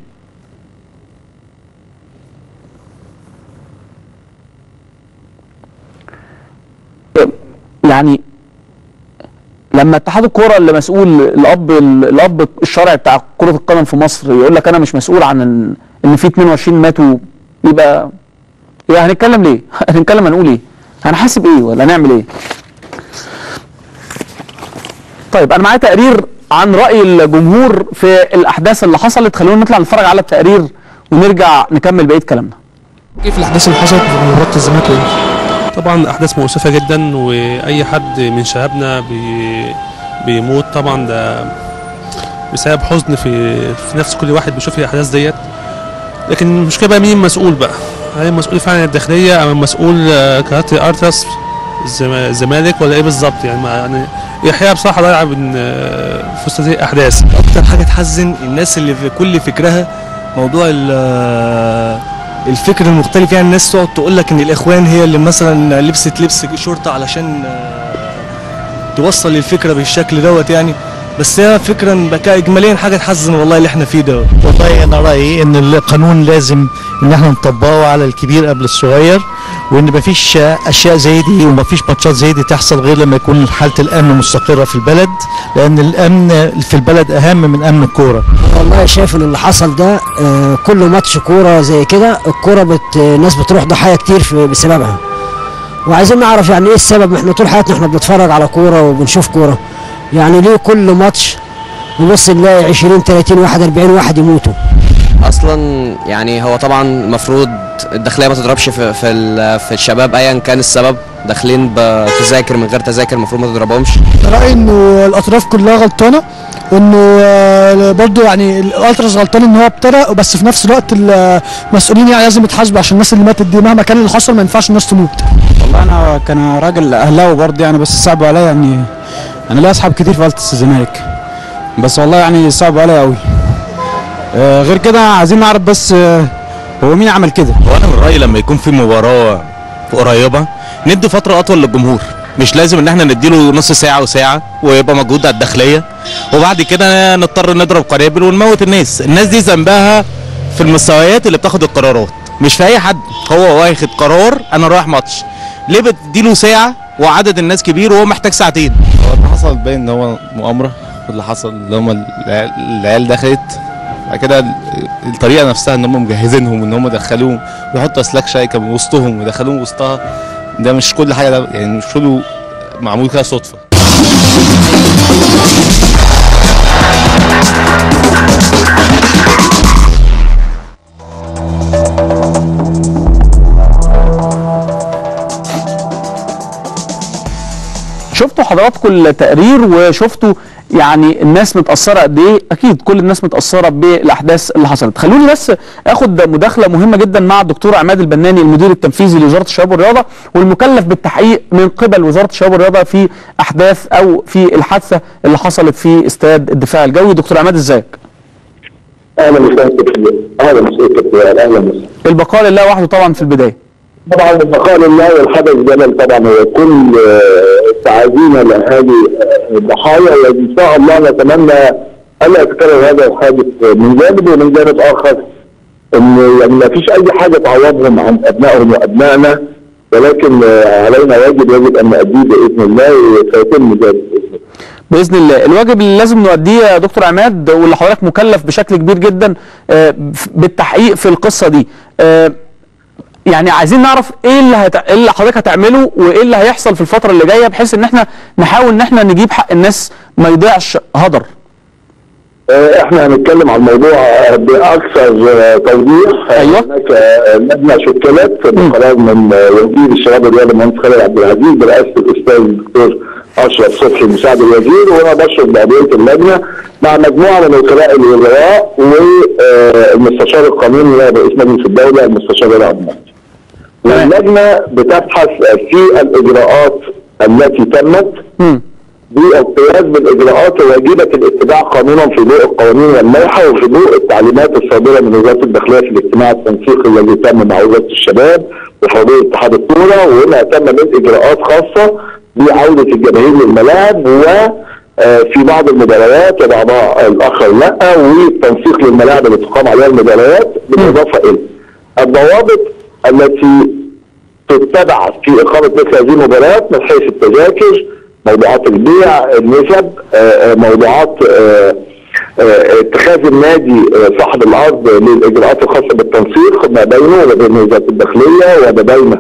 يعني لما اتحاد الكوره اللي مسؤول الاب الاب الشرعي بتاع كره القدم في مصر يقول لك انا مش مسؤول عن ان, إن في 22 ماتوا يبقى يبقى هنتكلم ليه؟ هنتكلم هنقول ايه؟ هنحاسب ايه ولا نعمل ايه؟ طيب انا معايا تقرير عن راي الجمهور في الاحداث اللي حصلت خلونا نطلع نتفرج على التقرير ونرجع نكمل بقيه كلامنا. كيف الاحداث اللي حصلت في مباراه الزمالك والاهلي؟ طبعا احداث مؤسفه جدا واي حد من شبابنا بي بيموت طبعا ده بسبب حزن في في نفس كل واحد بيشوف الاحداث ديت لكن المشكله بقى مين مسؤول بقى هل المسؤول فعلا الداخليه او المسؤول آه، كاراتي ارتس الزم- الزمالك ولا ايه بالظبط يعني ما يعني يحيى بصراحه ضيع من آه، في وسط هذه الاحداث اكتر حاجه تحزن الناس اللي في كل فكرها موضوع ال- الفكر المختلف يعني الناس تقعد تقول لك ان الاخوان هي اللي مثلا لبست لبس شرطه علشان آه، توصل الفكره بالشكل دوت يعني بس هي فكرا بقى اجماليا حاجه تحزن والله اللي احنا فيه ده والله انا رايي ان القانون لازم ان احنا نطبقه على الكبير قبل الصغير وان مفيش اشياء زي دي ومفيش ماتشات زي دي تحصل غير لما يكون حاله الامن مستقره في البلد لان الامن في البلد اهم من امن الكوره والله شايف ان اللي حصل ده آه، كل ماتش كوره زي كده الكوره بت الناس بتروح ضحايا كتير في بسببها وعايزين نعرف يعني ايه السبب احنا طول حياتنا احنا بنتفرج على كوره وبنشوف كوره يعني ليه كل ماتش نبص نلاقي 20 30 واحد 40 واحد يموتوا اصلا يعني هو طبعا المفروض الداخليه ما تضربش في في, ال- في الشباب ايا كان السبب داخلين بتذاكر من غير تذاكر المفروض ما تضربهمش رأيي انه الاطراف كلها غلطانه وانه آه، برضه يعني الالتراس غلطان ان هو ابتدى بس في نفس الوقت المسؤولين يعني لازم يتحاسبوا عشان الناس اللي ماتت دي مهما كان اللي حصل ما ينفعش الناس تموت والله انا كان راجل اهلاوي برضه يعني بس صعب عليا يعني انا ليا اصحاب كتير في التس الزمالك بس والله يعني صعب عليا قوي آه غير كده عايزين نعرف بس آه هو مين عمل كده هو انا من رايي لما يكون في مباراه قريبه ندي فتره اطول للجمهور مش لازم ان احنا نديله نص ساعه وساعه ويبقى مجهود على الداخليه وبعد كده نضطر نضرب قنابل ونموت الناس الناس دي ذنبها في المستويات اللي بتاخد القرارات مش في اي حد هو واخد قرار انا رايح ماتش ليه بتديله ساعه وعدد الناس كبير وهو محتاج ساعتين هو اللي حصل باين ان هو مؤامره واللي حصل اللي هم العيال, العيال دخلت بعد كده ال- الطريقه نفسها ان هم مجهزينهم ان هم دخلوهم ويحطوا اسلاك شايكه من وسطهم ويدخلوهم وسطها ده مش كل حاجه ده يعني مش كله معمول كده صدفه شفتوا حضراتكم التقرير وشفتوا يعني الناس متاثره قد ايه اكيد كل الناس متاثره بالاحداث اللي حصلت خلوني بس اخد مداخله مهمه جدا مع الدكتور عماد البناني المدير التنفيذي لوزاره الشباب والرياضه والمكلف بالتحقيق من قبل وزاره الشباب والرياضه في احداث او في الحادثه اللي حصلت في استاد الدفاع الجوي دكتور عماد ازيك اهلا وسهلا اهلا وسهلا اهلا وسهلا البقاء لله وحده طبعا في البدايه طبعا البقاء لله والحدث جلل طبعا هو كل آه، تعازينا لاهالي آه، الضحايا وان شاء الله نتمنى الا يتكرر هذا الحادث من جانب ومن جانب اخر ان يعني ما فيش اي حاجه تعوضهم عن ابنائهم وابنائنا ولكن آه، علينا واجب يجب ان نؤديه باذن الله وسيتم ذلك باذن الله الواجب اللي لازم نؤديه يا دكتور عماد واللي حضرتك مكلف بشكل كبير جدا آه، بالتحقيق في القصه دي آه، يعني عايزين نعرف ايه اللي هت... ايه اللي حضرتك هتعمله وايه اللي هيحصل في الفتره اللي جايه بحيث ان احنا نحاول ان احنا نجيب حق الناس ما يضيعش هدر آه، احنا هنتكلم عن الموضوع آه، باكثر آه، توضيح أيوة. هناك آه، لجنه شكلت بقرار من آه، وزير الشباب والرياضه المهندس خالد عبد العزيز برئاسه الاستاذ الدكتور اشرف صبحي مساعد الوزير وانا بشرف بقضيه اللجنه مع مجموعه من وكلاء الوزراء والمستشار القانوني نائب رئيس مجلس الدوله المستشار رضا عبد المهدي. واللجنه بتبحث في الاجراءات التي تمت بالقياس بالاجراءات الواجبه الاتباع قانونا في ضوء القوانين واللائحه وفي ضوء التعليمات الصادره من وزاره الداخليه في الاجتماع التنسيقي الذي تم مع وزاره الشباب وحضور اتحاد الكوره وهنا تم من اجراءات خاصه بعوده الجماهير للملاعب و آه، في بعض المباريات وبعضها الاخر لا والتنسيق للملاعب اللي تقام عليها المباريات بالاضافه الى الضوابط التي تتبع في اقامه مثل هذه المباريات من حيث التذاكر موضوعات البيع النسب آه، آه، موضوعات آه، آه، اتخاذ النادي آه، صاحب الارض للاجراءات الخاصه بالتنسيق ما بينه وما بين وزاره الداخليه وما بين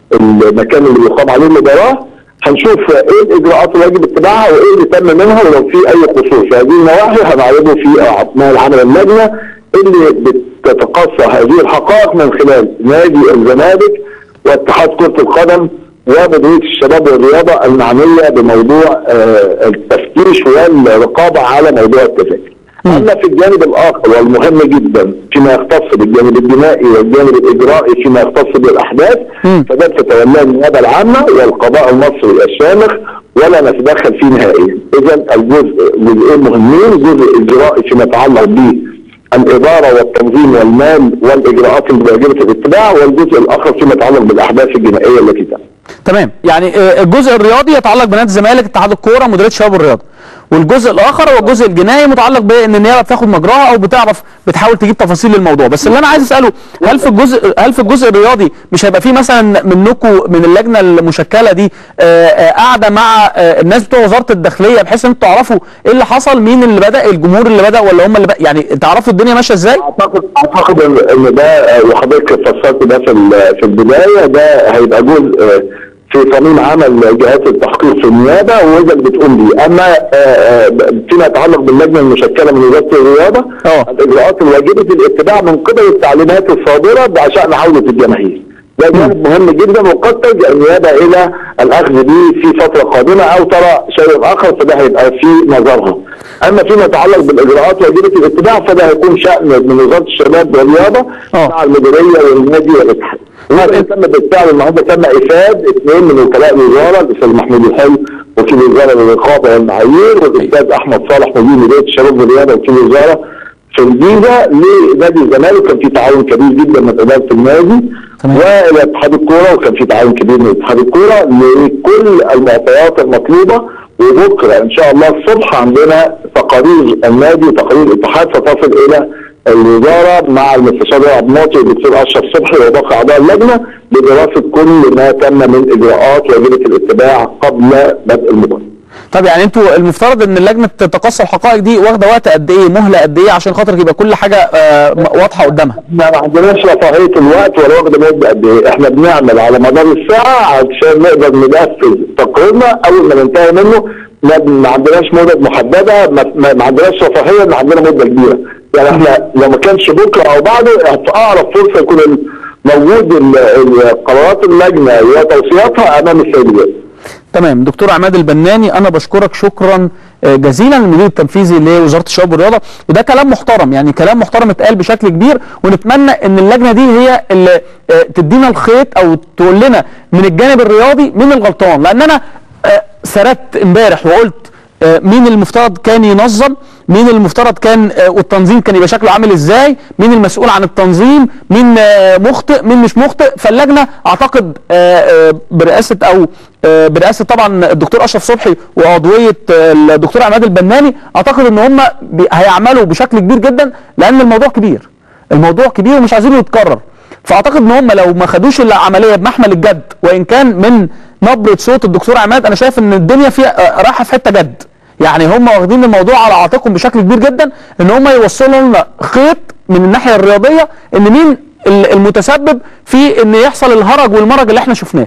المكان اللي يقام عليه المباراه هنشوف ايه الاجراءات اللي يجب اتباعها وايه اللي تم منها ولو في اي قصور في هذه النواحي هنعرضه في اعمال العمل اللجنه اللي بتتقصى هذه الحقائق من خلال نادي الزمالك واتحاد كره القدم ومديريه الشباب والرياضه المعنيه بموضوع آه، التفتيش والرقابه على موضوع التذاكر. اما في الجانب الاخر والمهم جدا فيما يختص بالجانب الجنائي والجانب الاجرائي فيما يختص بالاحداث فده بتتولاه النيابه العامه والقضاء المصري الشامخ ولا نتدخل فيه نهائيا. اذا الجزء جزئين مهمين جزء اجرائي فيما يتعلق به الاداره والتنظيم والمال والاجراءات الواجبه الاتباع والجزء الاخر فيما يتعلق بالاحداث الجنائيه التي تم. تمام يعني آه، الجزء الرياضي يتعلق بنادي الزمالك اتحاد الكوره مديريه الشباب والرياضه والجزء الاخر هو الجزء الجنائي متعلق بان النيابه بتاخد مجراها او بتعرف بتحاول تجيب تفاصيل الموضوع بس اللي انا عايز اساله هل في الجزء هل في الجزء الرياضي مش هيبقى في مثلا منكم من اللجنه المشكله دي آه، آه، قاعده مع آه، الناس بتوع وزاره الداخليه بحيث ان انتوا تعرفوا ايه اللي حصل مين اللي بدا الجمهور اللي بدا ولا هم اللي بقى يعني تعرفوا الدنيا ماشيه ازاي اعتقد اعتقد ان إن ده آه، وحضرتك فسرت ده في ال- في البدايه ده هيبقى جزء آه، في صميم عمل جهات التحقيق في النيابه وهي اللي بتقوم بيه، اما آه، آه، فيما يتعلق باللجنه المشكله من وزاره الرياضه الاجراءات الواجبه الاتباع من قبل التعليمات الصادره بشان عوده الجماهير. ده جانب مهم جدا وقد تلجا النيابه الى الاخذ به في فتره قادمه او ترى شيء اخر فده هيبقى في نظرها. اما فيما يتعلق بالاجراءات واجبه الاتباع فده هيكون شان من وزاره الشباب والرياضه مع المديريه والنادي والاتحاد. وبعدين تم بالفعل النهارده تم افاد اثنين من وكلاء الوزاره الاستاذ محمود الحلو وكيل الوزاره للرقابه والمعايير والاستاذ احمد صالح مدير مديريه الشباب والرياضه وكيل الوزاره في الجيزه لنادي الزمالك كان في تعاون كبير جدا من اداره النادي والى اتحاد الكوره وكان في تعاون كبير من اتحاد الكوره لكل المعطيات المطلوبه وبكره ان شاء الله الصبح عندنا تقارير النادي وتقارير الاتحاد ستصل الى الوزاره مع المستشار عبد المعطي والدكتور اشرف صبحي وباقي اعضاء اللجنه لدراسه كل ما تم من اجراءات واجبه الاتباع قبل بدء المباراه. طب يعني انتوا المفترض ان اللجنه تتقصى الحقائق دي واخده وقت قد ايه مهله قد ايه عشان خاطر يبقى كل حاجه آه، م- واضحه قدامها احنا ما عندناش رفاهيه الوقت ولا واخده مده قد ايه، احنا بنعمل على مدار الساعه عشان نقدر ننفذ تقريرنا اول ما ننتهي منه ما ما عندناش مدد محدده ما, ما ما عندناش رفاهيه ان عندنا مده كبيره، يعني احنا لو ما كانش بكره او بعده في اقرب فرصه يكون ال- موجود ال- ال- قرارات اللجنه وتوصياتها امام السيدات. تمام دكتور عماد البناني انا بشكرك شكرا آه، جزيلا المدير التنفيذي لوزاره الشباب والرياضه وده كلام محترم يعني كلام محترم اتقال بشكل كبير ونتمنى ان اللجنه دي هي اللي آه، تدينا الخيط او تقول لنا من الجانب الرياضي مين الغلطان لان انا آه، سردت امبارح وقلت آه، مين المفترض كان ينظم مين المفترض كان آه، والتنظيم كان يبقى شكله عامل ازاي مين المسؤول عن التنظيم مين آه، مخطئ مين مش مخطئ فاللجنه اعتقد آه، آه، برئاسه او آه، برئاسه طبعا الدكتور اشرف صبحي وعضويه آه، الدكتور عماد البناني اعتقد ان هم بي- هيعملوا بشكل كبير جدا لان الموضوع كبير الموضوع كبير ومش عايزينه يتكرر فاعتقد ان هم لو ما خدوش العمليه بمحمل الجد وان كان من نبره صوت الدكتور عماد انا شايف ان الدنيا فيها آه، رايحه في حته جد يعني هم واخدين الموضوع على عاتقهم بشكل كبير جدا ان هم يوصلوا لنا خيط من الناحيه الرياضيه ان مين ال- المتسبب في ان يحصل الهرج والمرج اللي احنا شفناه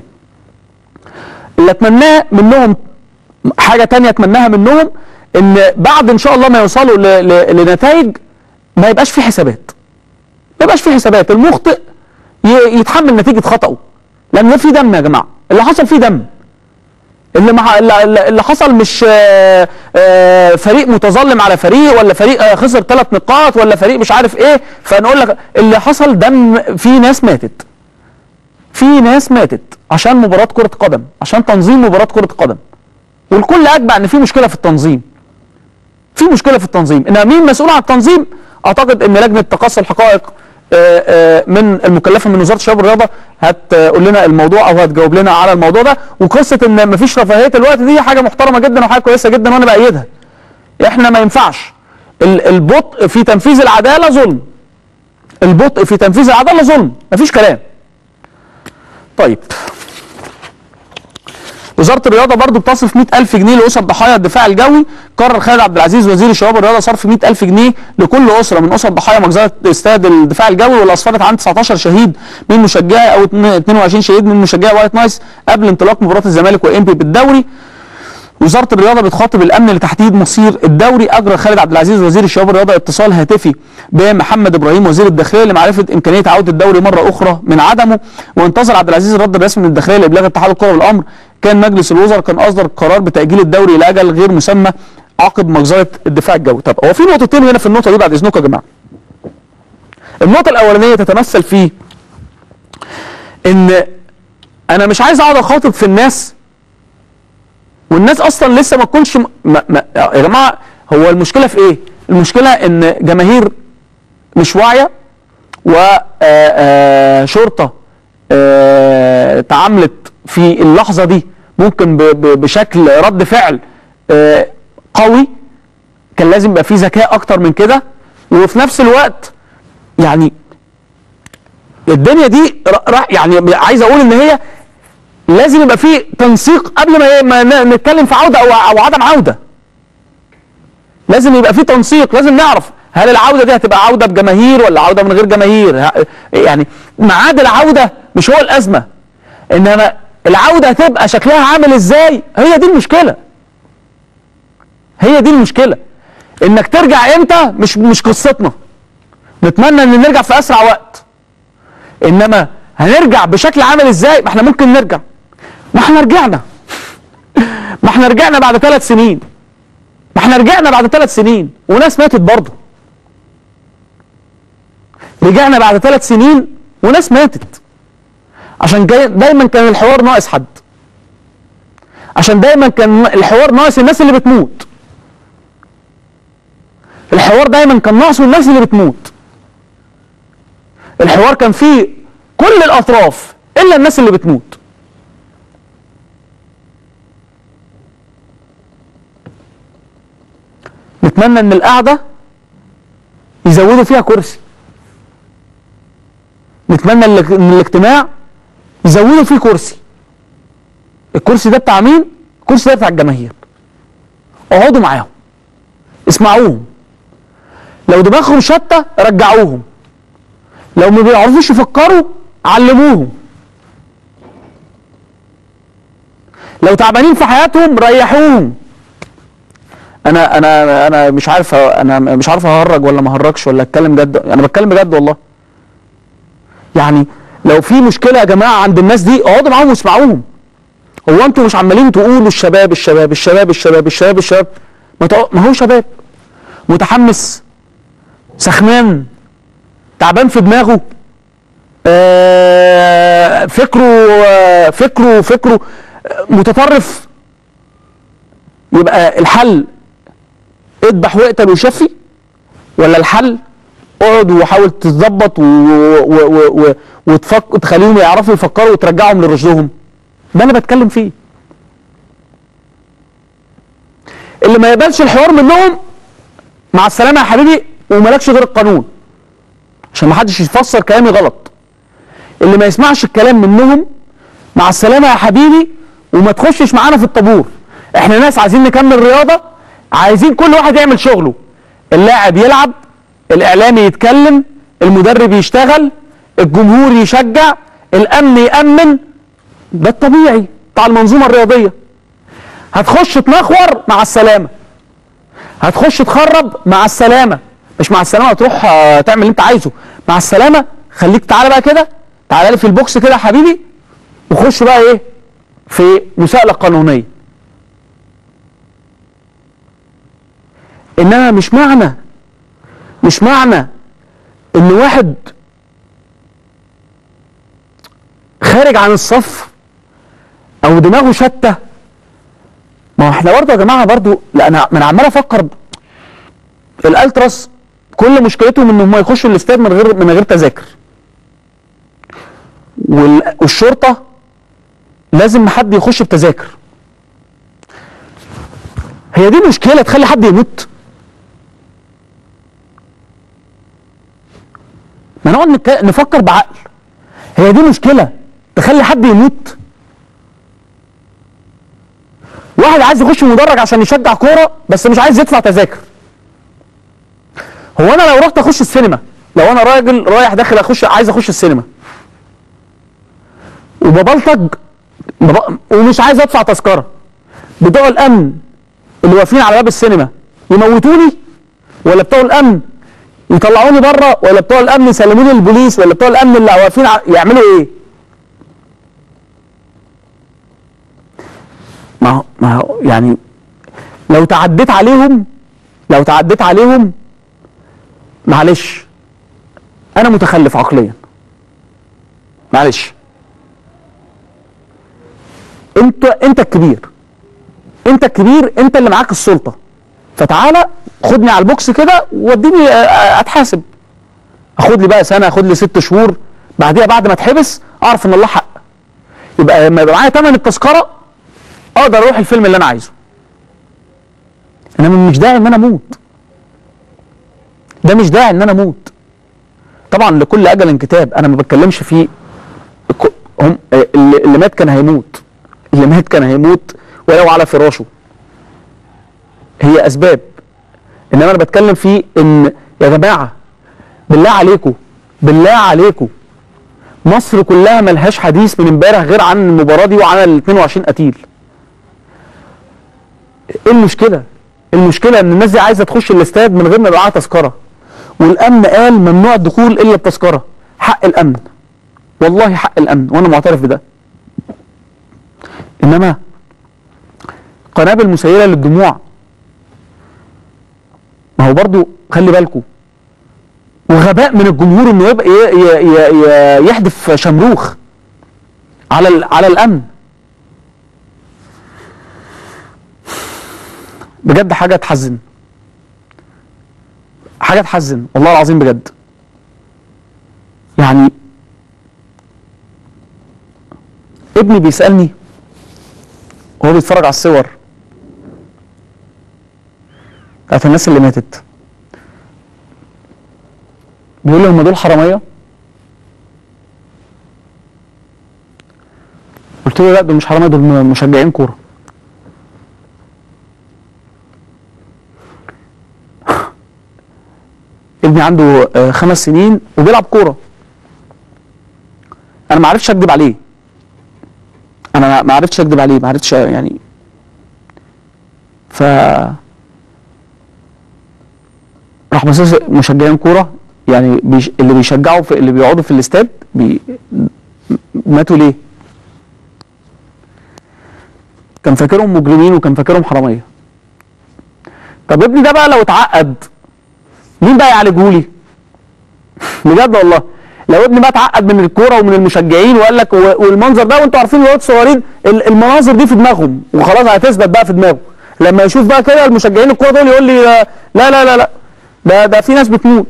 اللي اتمناه منهم حاجه تانية اتمناها منهم ان بعد ان شاء الله ما يوصلوا ل- ل- لنتائج ما يبقاش في حسابات ما يبقاش في حسابات المخطئ ي- يتحمل نتيجه خطأه لان ده في دم يا جماعه اللي حصل فيه دم اللي مع اللي- اللي اللي حصل مش آه، آه، فريق متظلم على فريق ولا فريق آه، خسر ثلاث نقاط ولا فريق مش عارف ايه فنقول لك اللي حصل دم في ناس ماتت في ناس ماتت عشان مباراه كره قدم عشان تنظيم مباراه كره قدم والكل اجمع ان في مشكله في التنظيم في مشكله في التنظيم انما مين مسؤول عن التنظيم اعتقد ان لجنه تقصي الحقائق آه، آه، من المكلفه من وزاره الشباب والرياضه هتقول لنا الموضوع او هتجاوب لنا على الموضوع ده وقصه ان مفيش رفاهيه الوقت دي حاجه محترمه جدا وحاجه كويسه جدا وانا بايدها احنا ما ينفعش ال- البطء في تنفيذ العداله ظلم البطء في تنفيذ العداله ظلم مفيش كلام طيب وزاره الرياضه برضو بتصرف 100000 جنيه لاسر ضحايا الدفاع الجوي قرر خالد عبد العزيز وزير الشباب والرياضه صرف 100000 جنيه لكل اسره من اسر ضحايا مجزره استاد الدفاع الجوي واللي اسفرت عن 19 شهيد من مشجعي او 22 شهيد من مشجعي وايت نايس قبل انطلاق مباراه الزمالك وانبي بالدوري وزاره الرياضه بتخاطب الامن لتحديد مصير الدوري اجرى خالد عبد العزيز وزير الشباب والرياضه اتصال هاتفي بمحمد ابراهيم وزير الداخليه لمعرفه امكانيه عوده الدوري مره اخرى من عدمه وانتظر عبد العزيز الرد الرسمي من الداخليه لابلاغ اتحاد الكره بالامر كان مجلس الوزراء كان اصدر قرار بتاجيل الدوري لاجل غير مسمى عقب مجزره الدفاع الجوي طب هو في نقطتين هنا في النقطه دي بعد اذنكم يا جماعه النقطه الاولانيه تتمثل في ان انا مش عايز اقعد اخاطب في الناس والناس اصلا لسه ما تكونش م... ما... ما... يا جماعه هو المشكله في ايه؟ المشكله ان جماهير مش واعيه وشرطه تعاملت في اللحظه دي ممكن ب... ب... بشكل رد فعل آه، قوي كان لازم يبقى فيه ذكاء اكتر من كده وفي نفس الوقت يعني الدنيا دي ر- ر- يعني عايز اقول ان هي لازم يبقى في تنسيق قبل ما ما ن- نتكلم في عوده او او عدم عوده لازم يبقى في تنسيق لازم نعرف هل العوده دي هتبقى عوده بجماهير ولا عوده من غير جماهير ه- يعني ميعاد العوده مش هو الازمه انما العوده هتبقى شكلها عامل ازاي هي دي المشكله هي دي المشكله انك ترجع امتى مش مش قصتنا نتمنى ان نرجع في اسرع وقت انما هنرجع بشكل عامل ازاي ما احنا ممكن نرجع ما احنا رجعنا ما احنا رجعنا بعد ثلاث سنين ما احنا رجعنا بعد ثلاث سنين وناس ماتت برضه رجعنا بعد ثلاث سنين وناس ماتت عشان جاي دايما كان الحوار ناقص حد عشان دايما كان الحوار ناقص الناس اللي بتموت الحوار دايما كان ناقصه الناس اللي بتموت الحوار كان فيه كل الاطراف الا الناس اللي بتموت نتمنى ان القعده يزودوا فيها كرسي نتمنى ان ان الاجتماع يزودوا فيه كرسي الكرسي ده بتاع مين الكرسي ده بتاع الجماهير اقعدوا معاهم اسمعوهم لو دماغهم شتى رجعوهم لو ما بيعرفوش يفكروا علموهم لو تعبانين في حياتهم ريحوهم انا انا انا مش عارف انا مش عارف اهرج ولا ما اهرجش ولا اتكلم جد انا بتكلم بجد والله يعني لو في مشكله يا جماعه عند الناس دي اقعدوا معاهم واسمعوهم هو انتوا مش عمالين تقولوا الشباب الشباب الشباب الشباب الشباب الشباب ما, تق... ما هو شباب متحمس سخنان تعبان في دماغه آه فكره آه فكره فكره آه، متطرف يبقى الحل اذبح واقتل وشفي ولا الحل اقعد وحاول تظبط و- و- و- و- وتفك تخليهم يعرفوا يفكروا وترجعهم لرشدهم ده انا بتكلم فيه اللي ما يقبلش الحوار منهم مع السلامه يا حبيبي ومالكش غير القانون عشان ما حدش يفسر كلامي غلط اللي ما يسمعش الكلام منهم مع السلامه يا حبيبي وما تخشش معانا في الطابور احنا ناس عايزين نكمل رياضه عايزين كل واحد يعمل شغله اللاعب يلعب الاعلامي يتكلم المدرب يشتغل الجمهور يشجع الامن يامن ده الطبيعي بتاع المنظومه الرياضيه هتخش تنخور مع السلامه هتخش تخرب مع السلامه مش مع السلامه تروح آه، تعمل اللي انت عايزه مع السلامه خليك تعالى بقى كده تعالى لي في البوكس كده يا حبيبي وخش بقى ايه في مساءله قانونيه انما مش معنى مش معنى ان واحد خارج عن الصف او دماغه شتى ما هو احنا برضه يا جماعه برضه لا انا ما انا عمال افكر الالتراس كل مشكلتهم ان هم يخشوا الاستاد من غير من غير تذاكر وال- والشرطه لازم حد يخش بتذاكر هي دي مشكله تخلي حد يموت ما نقعد نك- نفكر بعقل هي دي مشكله تخلي حد يموت واحد عايز يخش مدرج عشان يشجع كوره بس مش عايز يدفع تذاكر هو انا لو رحت اخش السينما لو انا راجل رايح داخل اخش عايز اخش السينما وببلطج بب- ومش عايز ادفع تذكره بتوع الامن اللي واقفين على باب السينما يموتوني ولا بتوع الامن يطلعوني بره ولا بتوع الامن يسلموني للبوليس ولا بتوع الامن اللي واقفين ع- يعملوا ايه؟ ما هو ما هو يعني لو تعديت عليهم لو تعديت عليهم معلش انا متخلف عقليا معلش انت انت الكبير انت الكبير انت اللي معاك السلطه فتعالى خدني على البوكس كده ووديني آه، آه، اتحاسب اخد لي بقى سنه اخد لي ست شهور بعديها بعد ما اتحبس اعرف ان الله حق يبقى لما يبقى معايا ثمن التذكره اقدر اروح الفيلم اللي انا عايزه انما مش داعي ان انا اموت ده مش داعي ان انا اموت طبعا لكل اجل كتاب انا ما بتكلمش في ك- هم آه، اللي اللي مات كان هيموت اللي مات كان هيموت ولو على فراشه هي اسباب انما انا بتكلم في ان يا جماعه بالله عليكم بالله عليكم مصر كلها ملهاش حديث من امبارح غير عن المباراه دي وعن ال 22 قتيل ايه المشكله المشكله ان الناس دي عايزه تخش الاستاد من غير ما يبقى معاها تذكره والامن قال ممنوع الدخول الا بتذكره حق الامن والله حق الامن وانا معترف بده انما قنابل مسيله للدموع ما هو برضو خلي بالكم وغباء من الجمهور انه يبقى ي- ي- ي- ي- يحدف شمروخ على ال- على الامن بجد حاجه تحزن حاجه تحزن والله العظيم بجد يعني ابني بيسالني وهو بيتفرج على الصور بتاعت الناس اللي ماتت بيقول لي هم دول حراميه قلت له لا دول مش حراميه دول م- مشجعين كوره ابني عنده آه، خمس سنين وبيلعب كوره انا ما عرفتش اكذب عليه انا ما- ما عرفتش اكذب عليه ما عرفتش يعني ف راح بصص مشجعين كوره يعني بيش اللي بيشجعوا في اللي بيقعدوا في الاستاد بي ماتوا ليه؟ كان فاكرهم مجرمين وكان فاكرهم حراميه. طب ابني ده بقى لو اتعقد مين بقى يعالجه لي؟ بجد والله لو ابني بقى اتعقد من الكوره ومن المشجعين وقال لك و- والمنظر ده وانتوا عارفين الولاد الصغيرين ال- المناظر دي في دماغهم وخلاص هتثبت بقى في دماغه لما يشوف بقى كده المشجعين الكوره دول يقول لي آه، لا لا لا لا ده ده في ناس بتموت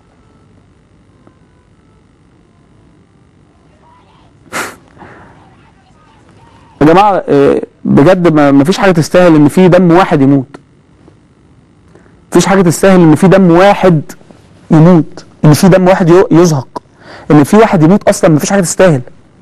يا جماعه آه، بجد ما ما فيش حاجه تستاهل ان في دم واحد يموت مفيش حاجه تستاهل ان في دم واحد يموت ان في دم واحد ي- يزهق ان في واحد يموت اصلا مفيش حاجه تستاهل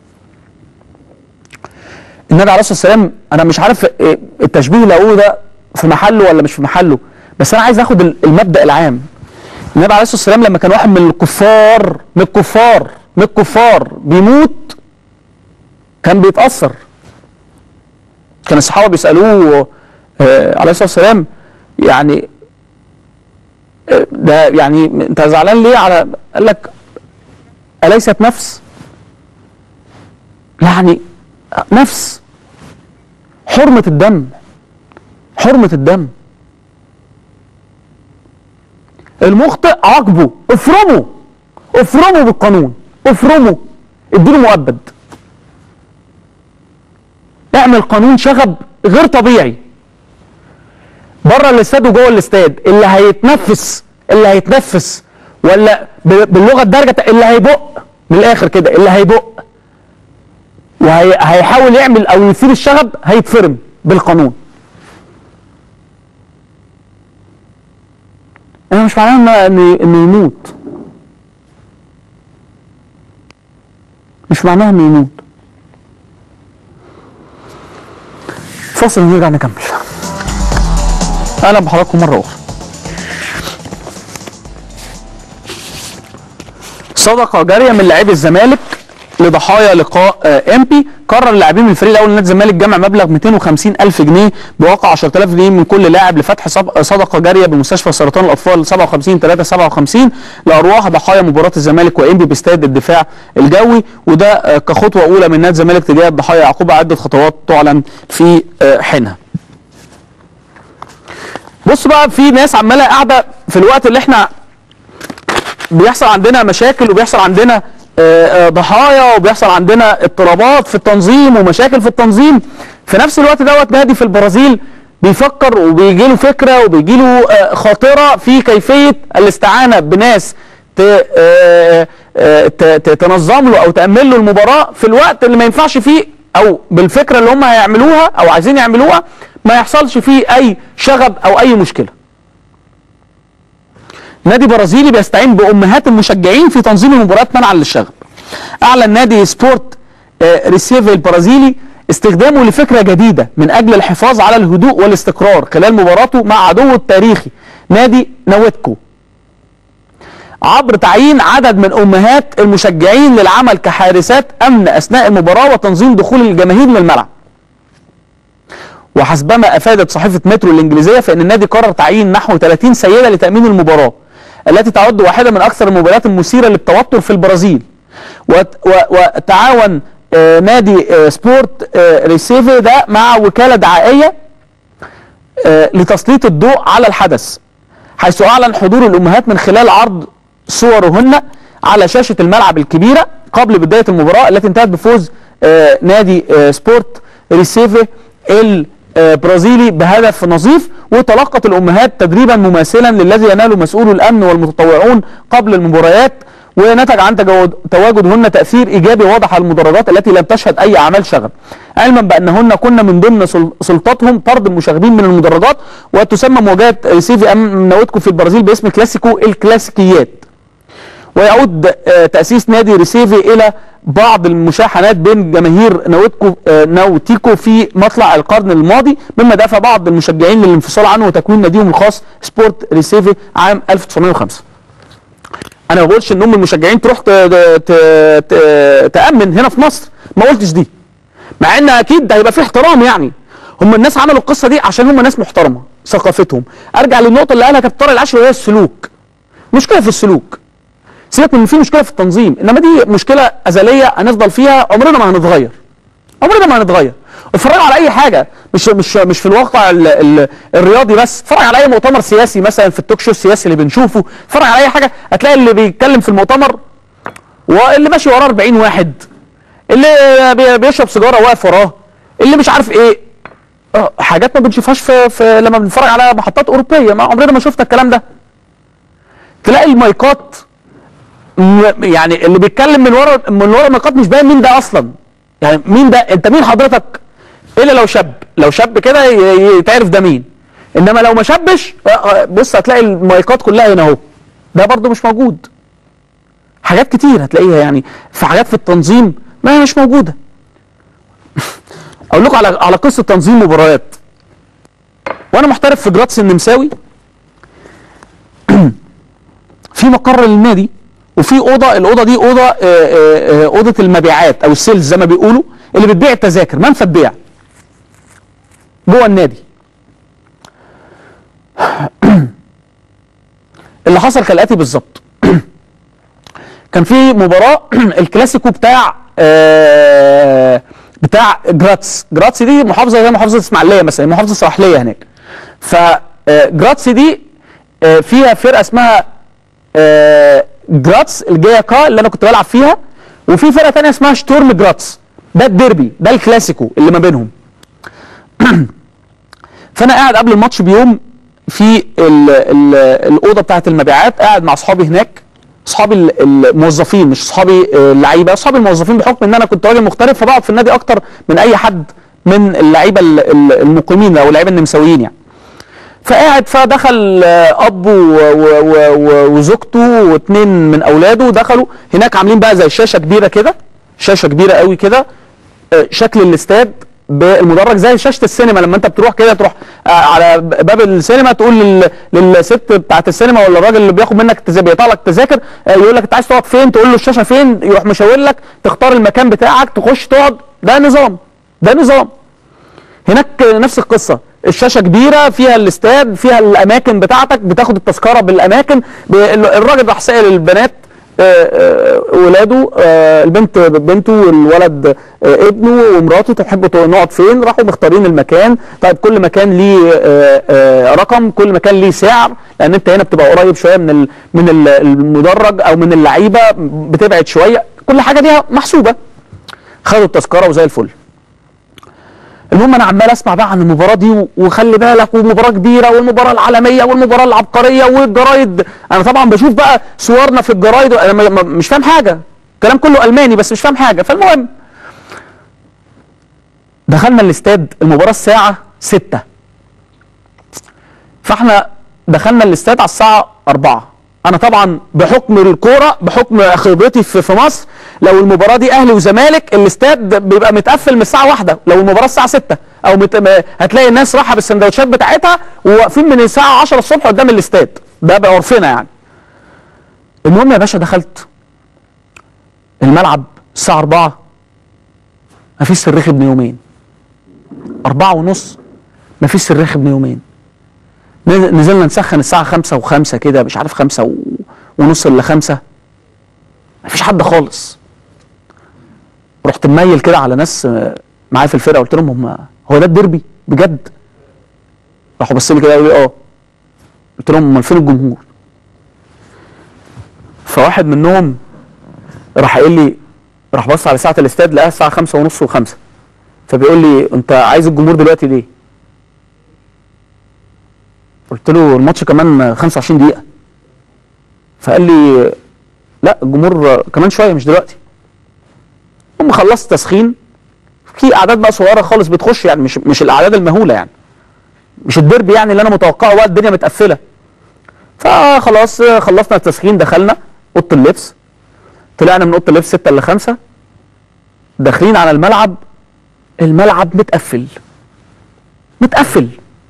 النبي عليه الصلاه والسلام انا مش عارف آه، التشبيه اللي اقوله ده في محله ولا مش في محله بس انا عايز اخد ال- المبدا العام النبي عليه الصلاه والسلام لما كان واحد من الكفار من الكفار من الكفار بيموت كان بيتاثر كان الصحابه بيسالوه آه عليه الصلاه والسلام يعني آه، ده يعني انت زعلان ليه على قال لك اليست نفس يعني نفس حرمه الدم حرمه الدم المخطئ عاقبه افرمه افرمه بالقانون افرمه اديله مؤبد اعمل قانون شغب غير طبيعي بره الاستاد وجوه الاستاد اللي هيتنفس اللي هيتنفس ولا ب- باللغه الدارجه اللي هيبق من الاخر كده اللي هيبق وهيحاول يعمل او يثير الشغب هيتفرم بالقانون انا مش معناها انه انه إنه يموت مش معناها انه يموت فاصل ونرجع نكمل اهلا بحضراتكم مره اخرى صدقه جاريه من لاعبي الزمالك لضحايا لقاء ام بي قرر اللاعبين من الفريق الاول نادي الزمالك جمع مبلغ 250 الف جنيه بواقع 10000 جنيه من كل لاعب لفتح صب- صدقه جاريه بمستشفى سرطان الاطفال 57 3 57 لارواح ضحايا مباراه الزمالك وام بي باستاد الدفاع الجوي وده آه، كخطوه اولى من نادي الزمالك تجاه الضحايا عقوبه عده خطوات تعلن في آه، حينها بص بقى في ناس عماله قاعده في الوقت اللي احنا بيحصل عندنا مشاكل وبيحصل عندنا آه، آه، ضحايا وبيحصل عندنا اضطرابات في التنظيم ومشاكل في التنظيم في نفس الوقت دوت نادي في البرازيل بيفكر وبيجي له فكره وبيجي له آه، خاطره في كيفيه الاستعانه بناس ت- آه، آه، ت- ت- تنظم له او تامن له المباراه في الوقت اللي ما ينفعش فيه او بالفكره اللي هم هيعملوها او عايزين يعملوها ما يحصلش فيه اي شغب او اي مشكله نادي برازيلي بيستعين بامهات المشجعين في تنظيم المباريات منعا للشغب. اعلن نادي سبورت آه، ريسيف البرازيلي استخدامه لفكره جديده من اجل الحفاظ على الهدوء والاستقرار خلال مباراته مع عدوه التاريخي نادي نويتكو. عبر تعيين عدد من امهات المشجعين للعمل كحارسات امن اثناء المباراه وتنظيم دخول الجماهير للملعب. وحسبما افادت صحيفه مترو الانجليزيه فان النادي قرر تعيين نحو 30 سيده لتامين المباراه التي تعد واحده من اكثر المباريات المثيره للتوتر في البرازيل وت- و- وتعاون آه، نادي آه، سبورت آه، ريسيفي ده مع وكاله دعائيه آه، لتسليط الضوء على الحدث حيث اعلن حضور الامهات من خلال عرض صورهن على شاشه الملعب الكبيره قبل بدايه المباراه التي انتهت بفوز آه، نادي آه، سبورت ريسيفي البرازيلي بهدف نظيف وتلقت الامهات تدريبا مماثلا للذي يناله مسؤولو الامن والمتطوعون قبل المباريات ونتج عن تجاوز- تواجدهن تاثير ايجابي واضح على المدرجات التي لم تشهد اي اعمال شغب علما بانهن كن من ضمن سل- سلطاتهم طرد المشاغبين من المدرجات وتسمى مواجهه ريسيفي امام نويتكو في البرازيل باسم كلاسيكو الكلاسيكيات ويعود آه، تأسيس نادي ريسيفي إلى بعض المشاحنات بين جماهير نوتكو آه، نوتيكو في مطلع القرن الماضي مما دفع بعض المشجعين للانفصال عنه وتكوين ناديهم الخاص سبورت ريسيفي عام 1905 انا ما بقولش ان ام المشجعين تروح ت- ت- ت- تامن هنا في مصر ما قلتش دي مع ان اكيد ده هيبقى فيه احترام يعني هم الناس عملوا القصه دي عشان هم ناس محترمه ثقافتهم ارجع للنقطه اللي قالها كابتن طارق العشري وهي السلوك مشكله في السلوك سيبك من إن في مشكله في التنظيم انما دي مشكله ازليه هنفضل فيها عمرنا ما هنتغير عمرنا ما هنتغير اتفرجوا على اي حاجه مش مش مش في الواقع ال ال الرياضي بس اتفرج على اي مؤتمر سياسي مثلا في التوك شو السياسي اللي بنشوفه اتفرج على اي حاجه هتلاقي اللي بيتكلم في المؤتمر واللي ماشي وراه 40 واحد اللي بي- بيشرب سيجاره واقف وراه اللي مش عارف ايه آه، حاجات ما بنشوفهاش في, في لما بنتفرج على محطات اوروبيه ما عمرنا ما شفنا الكلام ده تلاقي المايكات م- يعني اللي بيتكلم من ورا من ورا المايكات مش باين مين ده اصلا يعني مين ده انت مين حضرتك الا لو شاب لو شاب كده ي- يتعرف ده مين انما لو ما شبش آه، آه، بص هتلاقي المايكات كلها هنا اهو ده برضو مش موجود حاجات كتير هتلاقيها يعني في حاجات في التنظيم ما هي مش موجوده اقول لكم على على قصه تنظيم مباريات وانا محترف في جراتس النمساوي في مقر للنادي وفي اوضه الاوضه دي اوضه آه، آه، آه، اوضه المبيعات او السيلز زي ما بيقولوا اللي بتبيع التذاكر منفذ بيع جوه النادي اللي حصل كالاتي بالظبط كان في مباراه الكلاسيكو بتاع آه، بتاع جراتس جراتس دي محافظه زي محافظه اسماعيليه مثلا محافظه الساحليه هناك فجراتس دي آه، فيها فرقه اسمها آه، جراتس الجايه كا اللي انا كنت بلعب فيها وفي فرقه تانية اسمها شتورم جراتس ده الديربي ده الكلاسيكو اللي ما بينهم فانا قاعد قبل الماتش بيوم في ال ال الاوضه بتاعه المبيعات قاعد مع اصحابي هناك اصحابي ال- الموظفين مش اصحابي آه، اللعيبه اصحابي الموظفين بحكم ان انا كنت راجل مغترب فبقعد في النادي اكتر من اي حد من اللعيبه ال- ال- المقيمين او اللعيبه النمساويين يعني فقاعد فدخل آه، اب و- و- و- و- وزوجته واثنين من اولاده دخلوا هناك عاملين بقى زي شاشه كبيره كده شاشه كبيره قوي كده آه، شكل الاستاد بالمدرج زي شاشه السينما لما انت بتروح كده تروح آه، على باب السينما تقول لل- للست بتاعت السينما ولا الراجل اللي بياخد منك تز- بيقطع لك تذاكر آه، يقول لك انت عايز تقعد فين تقول له الشاشه فين يروح مشاور لك تختار المكان بتاعك تخش تقعد ده نظام ده نظام هناك نفس القصه الشاشه كبيره فيها الاستاد فيها الاماكن بتاعتك بتاخد التذكره بالاماكن ب- الراجل راح سائل البنات آه، آه، ولاده آه، البنت بنته والولد آه، ابنه ومراته تحبوا تو- نقعد فين راحوا مختارين المكان طيب كل مكان ليه آه، آه، رقم كل مكان ليه سعر لان انت هنا بتبقى قريب شويه من ال- من ال- المدرج او من اللعيبه بتبعد شويه كل حاجه ليها محسوبه خدوا التذكره وزي الفل المهم انا عمال اسمع بقى عن المباراه دي و- وخلي بالك ومباراه كبيره والمباراه العالميه والمباراه العبقريه والجرايد انا طبعا بشوف بقى صورنا في الجرايد انا م- م- مش فاهم حاجه الكلام كله الماني بس مش فاهم حاجه فالمهم دخلنا الاستاد المباراه الساعه 6 فاحنا دخلنا الاستاد على الساعه 4 انا طبعا بحكم الكوره بحكم خبرتي في, في مصر لو المباراه دي اهلي وزمالك الاستاد بيبقى متقفل من الساعه واحدة لو المباراه الساعه 6 او مت... م- هتلاقي الناس رايحه بالسندوتشات بتاعتها وواقفين من الساعه 10 الصبح قدام الاستاد ده بقى عرفنا يعني المهم يا باشا دخلت الملعب الساعه 4 مفيش صريخ ابن يومين أربعة ونص مفيش صريخ ابن يومين نز- نزلنا نسخن الساعة خمسة وخمسة كده مش عارف خمسة و... ونص إلا خمسة مفيش حد خالص رحت مميل كده على ناس آه، معايا في الفرقة قلت لهم هم هو ده الديربي بجد راحوا بصوا لي كده قالوا لي اه قلت لهم امال فين الجمهور فواحد منهم راح قايل لي راح بص على ساعة الاستاد لقاها الساعة خمسة ونص وخمسة فبيقول لي انت عايز الجمهور دلوقتي ليه؟ قلت له الماتش كمان 25 دقيقة فقال لي لا الجمهور كمان شوية مش دلوقتي هم خلصت تسخين في اعداد بقى صغيرة خالص بتخش يعني مش مش الاعداد المهولة يعني مش الديربي يعني اللي انا متوقعه بقى الدنيا متقفلة فخلاص خلصنا التسخين دخلنا اوضه اللبس طلعنا من اوضه اللبس 6 ل 5 داخلين على الملعب الملعب متقفل متقفل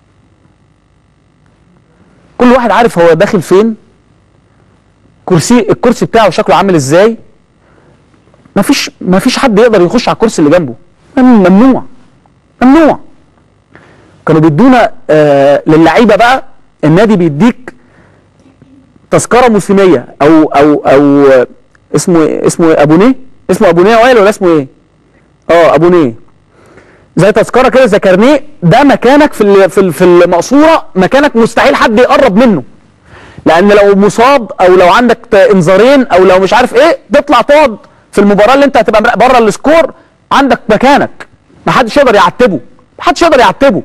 كل واحد عارف هو داخل فين كرسي الكرسي بتاعه شكله عامل ازاي مفيش مفيش حد يقدر يخش على الكرسي اللي جنبه مم- ممنوع ممنوع كانوا بيدونا آه للعيبه بقى النادي بيديك تذكره موسميه او او او آه، اسمه إيه؟ اسمه إيه؟ ابونيه اسمه ابونيه وائل ولا اسمه ايه؟ اه ابونيه زي تذكره كده زي كارنيه ده مكانك في ال- في ال- في المقصوره مكانك مستحيل حد يقرب منه لان لو مصاب او لو عندك ت- انذارين او لو مش عارف ايه تطلع تقعد في المباراه اللي انت هتبقى بره السكور عندك مكانك محدش يقدر يعتبه محدش يقدر يعتبه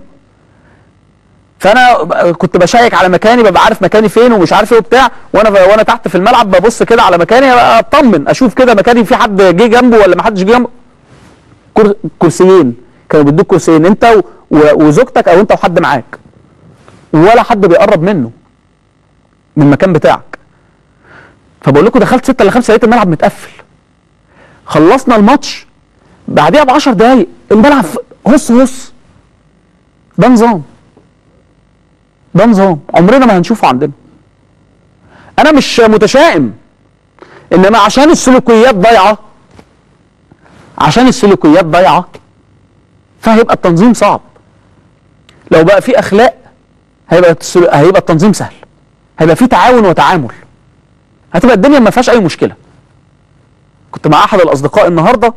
فانا ب- كنت بشيك على مكاني ببقى عارف مكاني فين ومش عارف ايه وبتاع وانا وانا تحت في الملعب ببص كده على مكاني اطمن اشوف كده مكاني في حد جه جنبه ولا ما حدش جه جنبه كر- كرسيين كانوا بيدوك كرسيين انت و- و- وزوجتك او انت وحد معاك ولا حد بيقرب منه من المكان بتاعك فبقول لكم دخلت 6 ل 5 لقيت الملعب متقفل خلصنا الماتش بعديها ب 10 دقايق الملعب ف- هص هص ده نظام ده نظام عمرنا ما هنشوفه عندنا انا مش متشائم انما عشان السلوكيات ضايعه عشان السلوكيات ضايعه فهيبقى التنظيم صعب لو بقى في اخلاق هيبقى السلو... هيبقى التنظيم سهل هيبقى في تعاون وتعامل هتبقى الدنيا ما فيهاش اي مشكله كنت مع احد الاصدقاء النهارده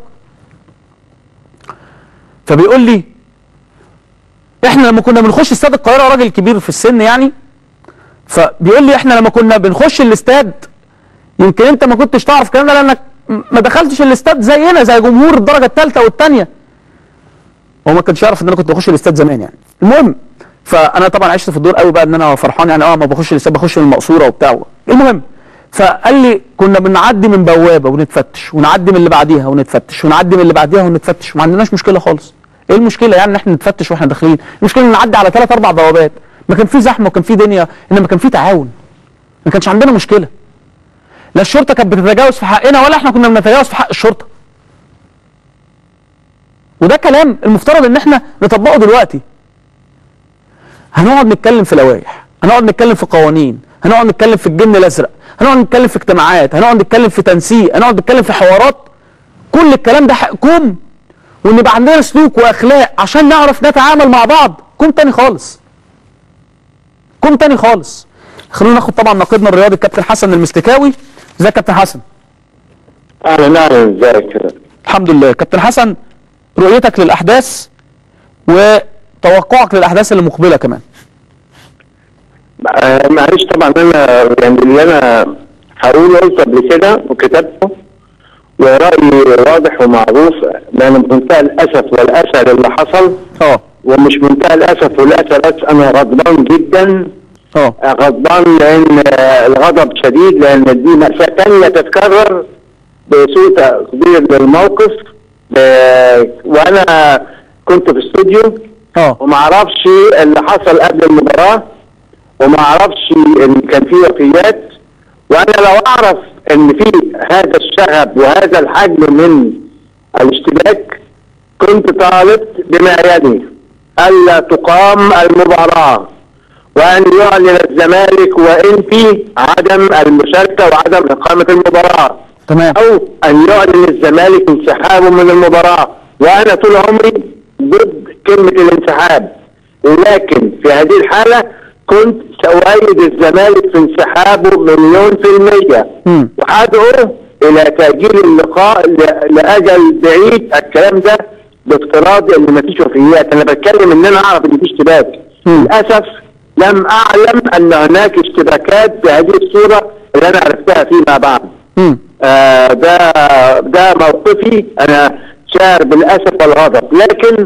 فبيقول لي احنا لما كنا بنخش استاد القاهره راجل كبير في السن يعني فبيقول لي احنا لما كنا بنخش الاستاد يمكن انت ما كنتش تعرف الكلام ده لانك م- ما دخلتش الاستاد زينا زي جمهور الدرجه الثالثه والثانيه هو ما كانش يعرف ان انا كنت بخش الاستاد زمان يعني المهم فانا طبعا عشت في الدور قوي بقى ان انا فرحان يعني اه ما بخش الاستاد بخش من المقصوره وبتاع المهم فقال لي كنا بنعدي من بوابه ونتفتش ونعدي من اللي بعديها ونتفتش ونعدي من اللي بعديها ونتفتش وما عندناش مشكله خالص ايه المشكله يعني ان احنا نتفتش واحنا داخلين المشكله ان نعدي على ثلاث اربع بوابات ما كان في زحمه وكان في دنيا انما كان في تعاون ما كانش عندنا مشكله لا الشرطه كانت بتتجاوز في حقنا ولا احنا كنا بنتجاوز في حق الشرطه وده كلام المفترض ان احنا نطبقه دلوقتي هنقعد نتكلم في لوائح هنقعد نتكلم في قوانين هنقعد نتكلم في الجن الازرق هنقعد نتكلم في اجتماعات هنقعد نتكلم في تنسيق هنقعد نتكلم في حوارات كل الكلام ده حقكم وان يبقى عندنا سلوك واخلاق عشان نعرف نتعامل مع بعض كوم تاني خالص كوم تاني خالص خلونا ناخد طبعا ناقدنا الرياضي الكابتن حسن المستكاوي ازيك يا كابتن حسن اهلا اهلا ازيك الحمد لله كابتن حسن رؤيتك للاحداث وتوقعك للاحداث اللي مقبله كمان آه، معلش طبعا انا يعني اللي انا هقوله قلت قبل كده وكتبته ورايي واضح ومعروف لان بمنتهى الاسف والاسى اللي حصل اه ومش منتهى الاسف والاسى بس انا غضبان جدا اه غضبان لان آه، الغضب شديد لان دي مأساة تانية تتكرر بسوء تقدير للموقف آه، وانا كنت في استوديو اه وما اعرفش اللي حصل قبل المباراه وما اعرفش ان كان في وفيات وانا لو اعرف ان في هذا الشغب وهذا الحجم من الاشتباك كنت طالبت بما يلي الا تقام المباراه وان يعلن الزمالك وان في عدم المشاركه وعدم اقامه المباراه تمام او ان يعلن الزمالك انسحابه من المباراه وانا طول عمري ضد كلمه الانسحاب لكن في هذه الحاله كنت سأؤيد الزمالك في انسحابه مليون في المية وهدعو إلى تأجيل اللقاء ل- لأجل بعيد الكلام ده بافتراض إن مفيش وفيات أنا بتكلم إن أنا أعرف إن في اشتباك للأسف لم أعلم أن هناك اشتباكات بهذه الصورة اللي أنا عرفتها فيما بعد آه ده ده موقفي أنا شاعر بالأسف والغضب لكن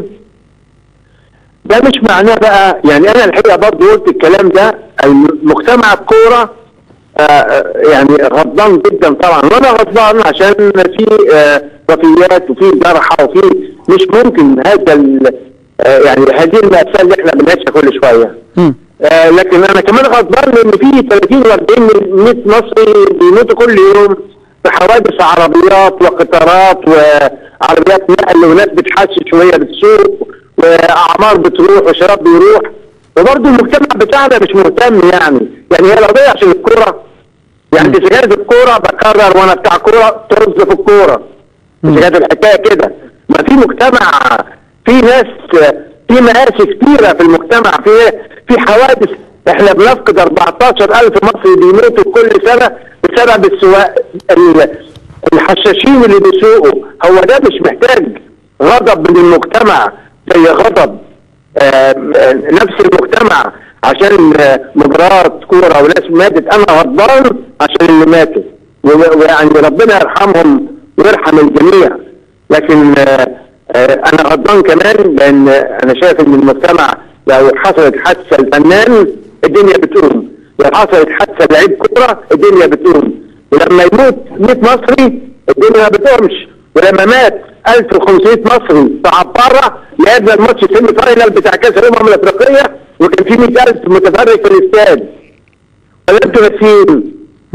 ده مش معناه بقى يعني انا الحقيقه برضه قلت الكلام ده المجتمع الكوره آه، آه، يعني غضبان جدا طبعا وانا غضبان عشان في آه، وفيات وفي جرحى وفي مش ممكن هذا ال- آه، يعني هذه المأساة اللي احنا بنعيشها كل شويه آه، لكن انا كمان غضبان لان في 30 و40 من 100 مصري بيموتوا كل يوم في حوادث عربيات وقطارات وعربيات نقل وناس بتحشش وهي بتسوق واعمار بتروح وشباب بيروح وبرضه المجتمع بتاعنا مش مهتم يعني يعني هي القضيه عشان الكوره يعني اذا كانت الكوره بكرر وانا بتاع كوره طز في الكوره اذا كانت الحكايه كده ما في مجتمع في ناس في مآسي كتيرة في المجتمع في في حوادث احنا بنفقد 14000 مصري بيموتوا كل سنة بسبب السواق ال- الحشاشين اللي بيسوقوا هو ده مش محتاج غضب من المجتمع زي غضب آم، آه، نفس المجتمع عشان آه، مباراة كورة وناس ماتت انا غضبان عشان اللي ماتوا و- ويعني ربنا يرحمهم ويرحم الجميع لكن آه، آه، انا غضبان كمان لان انا شايف ان المجتمع لو حصلت حادثه الفنان الدنيا بتقوم لو حصلت حادثه لعيب كوره الدنيا بتقوم ولما يموت 100 مصري الدنيا ما بتقومش ولما مات 1500 مصري في عباره لعبنا الماتش سيمي فاينال بتاع كاس الامم الافريقيه وكان في 100000 متفرج في الاستاد ولا انتوا ناسيين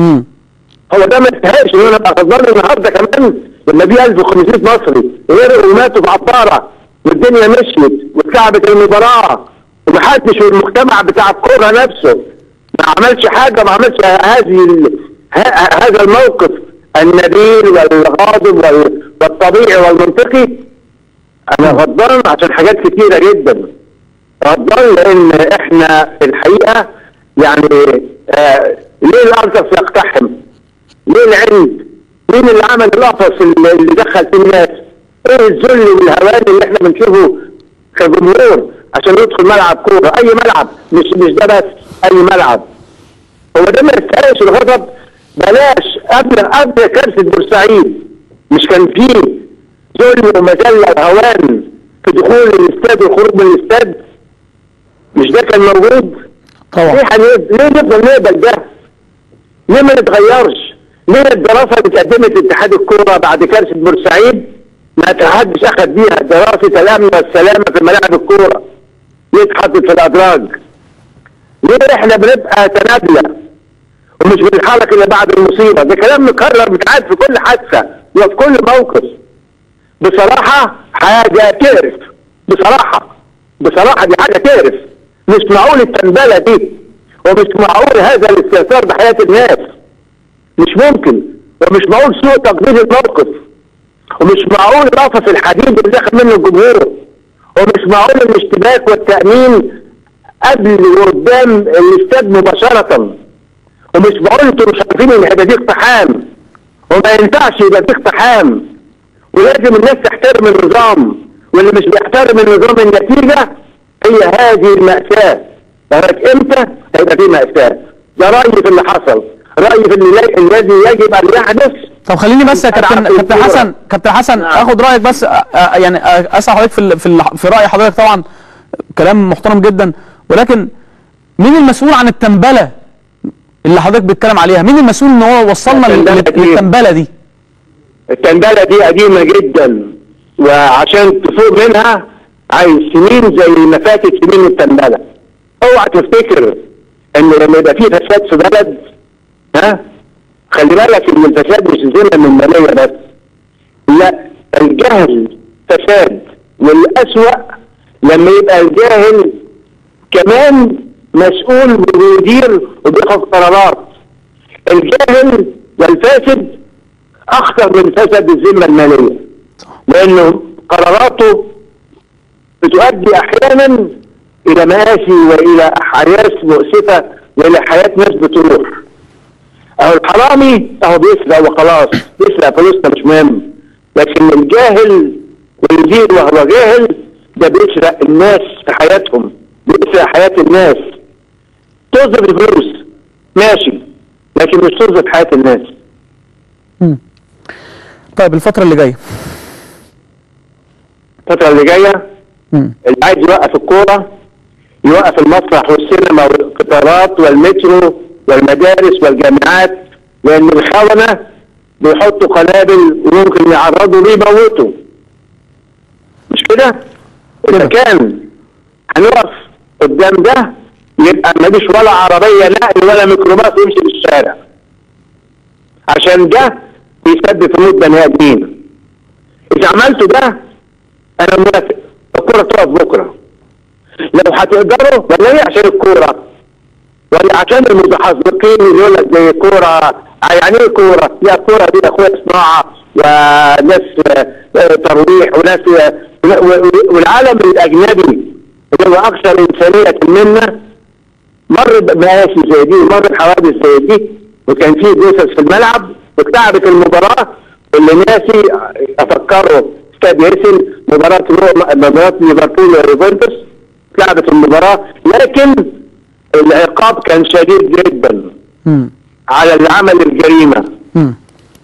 هو ده ما يستحقش ان انا ابقى غضبان النهارده كمان لما في 1500 مصري غيروا وماتوا في عباره والدنيا مشيت واتلعبت المباراه ومحدش في المجتمع بتاع الكوره نفسه ما عملش حاجه ما عملش هذه ال... ه- هذا الموقف النبيل والغاضب وال... والطبيعي والمنطقي انا غضبان عشان حاجات كتيره جدا غضبان لان احنا الحقيقه يعني آه ليه الارجس يقتحم؟ ليه العند؟ مين اللي عمل القفص اللي اللي دخل فيه الناس؟ ايه الذل والهوان اللي احنا بنشوفه كجمهور عشان ندخل ملعب كوره، اي ملعب مش مش ده بس اي ملعب. هو ده ما يستاهلش الغضب بلاش قبل قبل كارثه بورسعيد مش كان فيه ذل ومذله وهوان في دخول الاستاد والخروج من الاستاد مش ده كان موجود طبعا ليه هن- ليه نفضل نقبل ده ليه ما نتغيرش ليه الدراسه اللي اتقدمت اتحاد الكوره بعد كارثه بورسعيد ما حدش اخذ بيها دراسه الامن والسلامه في ملاعب الكوره ليه اتحطت في الادراج ليه احنا بنبقى تنابله ومش بنتحرك الا بعد المصيبه ده كلام مكرر بيتعاد في كل حادثه وفي كل موقف بصراحه حاجه تقرف بصراحه بصراحه دي حاجه تقرف مش معقول التنبله دي ومش معقول هذا الاستهتار بحياه الناس مش ممكن ومش معقول سوء تقدير الموقف ومش معقول رفض الحديد اللي داخل منه الجمهور ومش معقول الاشتباك والتامين قبل وقدام الاستاد مباشره ومش معقول انتوا مش عارفين ان هيبقى دي اقتحام وما ينفعش يبقى في اقتحام ولازم الناس تحترم النظام واللي مش بيحترم النظام النتيجه هي هذه المأساة لغايه امتى هيبقى في مأساة ده رأيي في اللي حصل رأيي في اللي الذي يجب ان يحدث طب خليني بس يا كابتن كابتن حسن كابتن حسن اخد رايك بس أ- أ- يعني أ- اسال حضرتك في ال- في ال- في راي حضرتك طبعا كلام محترم جدا ولكن مين المسؤول عن التنبله اللي حضرتك بتتكلم عليها مين المسؤول ان هو وصلنا لل- التنبلة دي. للتنبله دي التنبلة دي قديمة جدا وعشان تفوق منها عايز سنين زي ما فاتت سنين التنبلة اوعى تفتكر ان لما يبقى في فساد في بلد ها خلي بالك ان الفساد مش ذمة من المالية بس لا الجهل فساد والأسوأ لما يبقى الجاهل كمان مسؤول وبيدير وبياخد قرارات الجاهل والفاسد اخطر من فساد الذمه الماليه لانه قراراته بتؤدي احيانا الى مآسي والى حياه مؤسفه والى حياه ناس بتروح اهو الحرامي اهو بيسرق وخلاص بيسرق فلوسنا مش مهم لكن الجاهل واليدير وهو جاهل ده بيسرق الناس في حياتهم بيسرق حياه الناس تظهر الفلوس ماشي لكن مش تظهر حياه الناس طيب الفتره اللي جايه الفترة اللي جاية مم. اللي عايز يوقف الكورة يوقف المسرح والسينما والقطارات والمترو والمدارس والجامعات لأن الخونة بيحطوا قنابل وممكن يعرضوا ليه يموتوا مش كده؟ إذا كان هنقف قدام ده يبقى مفيش ولا عربية نقل ولا ميكروباص يمشي في الشارع عشان ده بيسبب في موت بني آدمين إذا عملتوا ده انا موافق الكوره تقف بكره لو هتقدروا ولا هي عشان الكوره ولا عشان المتحذقين اللي يقول لك دي كوره يعني ايه كوره؟ لا الكوره دي يا اخويا صناعه وناس آه، ترويح وناس آه، و- و- والعالم الاجنبي اللي هو اكثر انسانيه منا مر بمآسي زي دي ومر بحوادث زي دي وكان في جثث في الملعب واتلعبت المباراه اللي ناسي افكروا استاد هيرسل مباراه رو- مباراه ليفربول ويوفنتوس اتلعبت المباراه لكن العقاب كان شديد جدا مم. على اللي عمل الجريمه مم.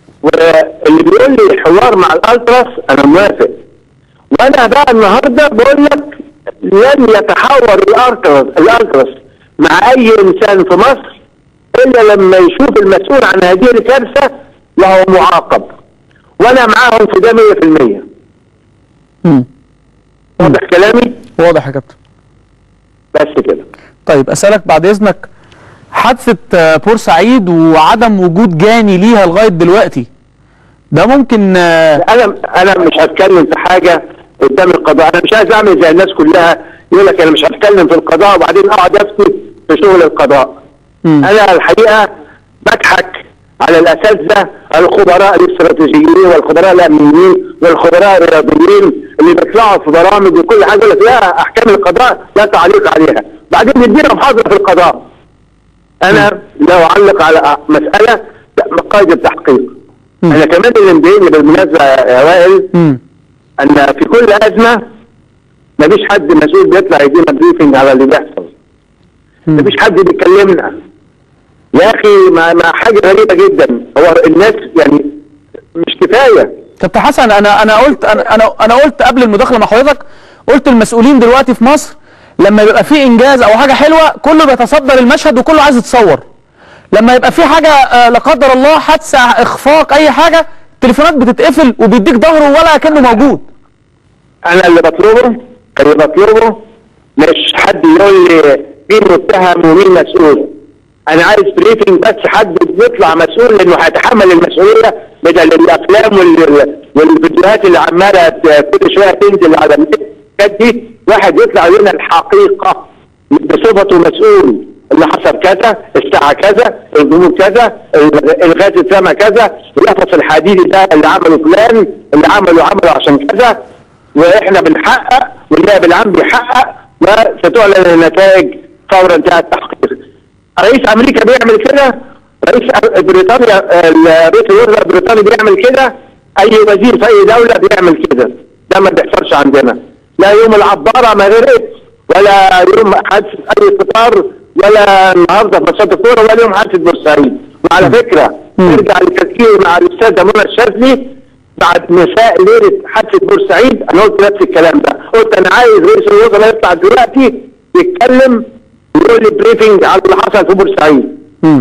واللي بيقول لي الحوار مع الالتراس انا موافق وانا بقى النهارده بقول لك لن يتحور الالتراس الالتراس مع اي انسان في مصر الا لما يشوف المسؤول عن هذه الكارثه وهو معاقب وانا معاهم في ده 100% مم. واضح كلامي واضح يا كابتن بس كده طيب اسالك بعد اذنك حادثه آه، بورسعيد وعدم وجود جاني ليها لغايه دلوقتي ده ممكن آه، انا انا مش هتكلم في حاجه قدام القضاء انا مش عايز اعمل زي الناس كلها يقول لك انا مش هتكلم في القضاء وبعدين اقعد افتي في شغل القضاء انا الحقيقه بضحك على الاساتذه الخبراء الاستراتيجيين والخبراء الامنيين والخبراء الرياضيين اللي بيطلعوا في برامج وكل حاجه يقول لك لا احكام القضاء لا تعليق عليها بعدين ندينا محاضره في القضاء انا لا اعلق على مساله قيد التحقيق انا كمان اللي مضايقني بالمناسبه يا وائل ان في كل ازمه مفيش حد مسؤول بيطلع يدينا بريفنج على اللي بيحصل مفيش حد بيكلمنا يا اخي ما, ما حاجه غريبه جدا هو الناس يعني مش كفايه كابتن حسن انا انا قلت انا انا انا قلت قبل المداخله مع حضرتك قلت المسؤولين دلوقتي في مصر لما يبقى في انجاز او حاجه حلوه كله بيتصدر المشهد وكله عايز يتصور لما يبقى في حاجه آه، لا قدر الله حادثه اخفاق اي حاجه التليفونات بتتقفل وبيديك ظهره ولا كانه موجود انا اللي بطلبه اللي بطلبه مش حد يقول لي مين متهم ومين مسؤول انا عايز بريفنج بس حد يطلع مسؤول لانه هيتحمل المسؤوليه بدل الافلام وال- والفيديوهات اللي عماله ت- كل شويه تنزل على النت دي واحد يطلع يقول لنا الحقيقه بصفته مسؤول اللي حصل كذا الساعه كذا الجمهور كذا ال- الغاز اترمى كذا القفص الحديدي ده اللي عمله فلان اللي عمله عمله عشان كذا واحنا بنحقق والنائب العام بيحقق وستعلن النتائج فورا انتهى التحقيق. رئيس امريكا بيعمل كده رئيس بريطانيا آه، رئيس الوزراء البريطاني بيعمل كده اي وزير في اي دوله بيعمل كده ده ما بيحصلش عندنا لا يوم العباره ما غرقت ولا يوم حادثه اي قطار ولا النهارده في ماتشات الكوره ولا يوم حادثه بورسعيد وعلى فكره نرجع لتفكيري مع الاستاذه منى الشاذلي بعد مساء ليله حادثه بورسعيد انا قلت نفس الكلام ده قلت انا عايز رئيس الوزراء يطلع دلوقتي يتكلم يقول لي بريفنج على اللي حصل في بورسعيد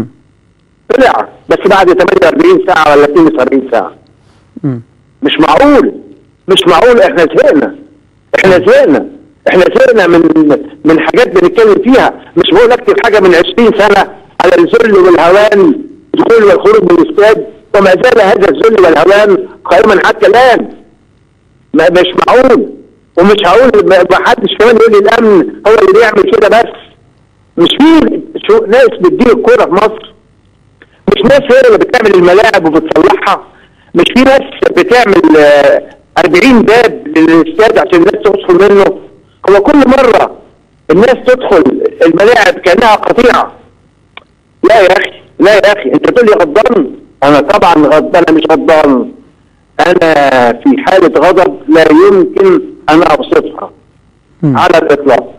طلع بس بعد 48 ساعه ولا 72 ساعه مش معقول مش معقول احنا زهقنا احنا زهقنا احنا زهقنا من من حاجات بنتكلم فيها مش بقول اكتب حاجه من 20 سنه على الذل والهوان الدخول والخروج من الاستاد وما زال هذا الذل والهوان قائما حتى الان ما مش معقول ومش هقول ما ما حدش كمان يقول لي الامن هو اللي بيعمل كده بس مش في شو ناس بتدير الكوره في مصر مش ناس هي اللي بتعمل الملاعب وبتصلحها مش في ناس بتعمل آه، 40 باب للاستاد عشان الناس تدخل منه هو كل مره الناس تدخل الملاعب كانها قطيعه لا يا اخي لا يا اخي انت تقول لي غضبان انا طبعا غضبان انا مش غضبان انا في حاله غضب لا يمكن ان اوصفها على الاطلاق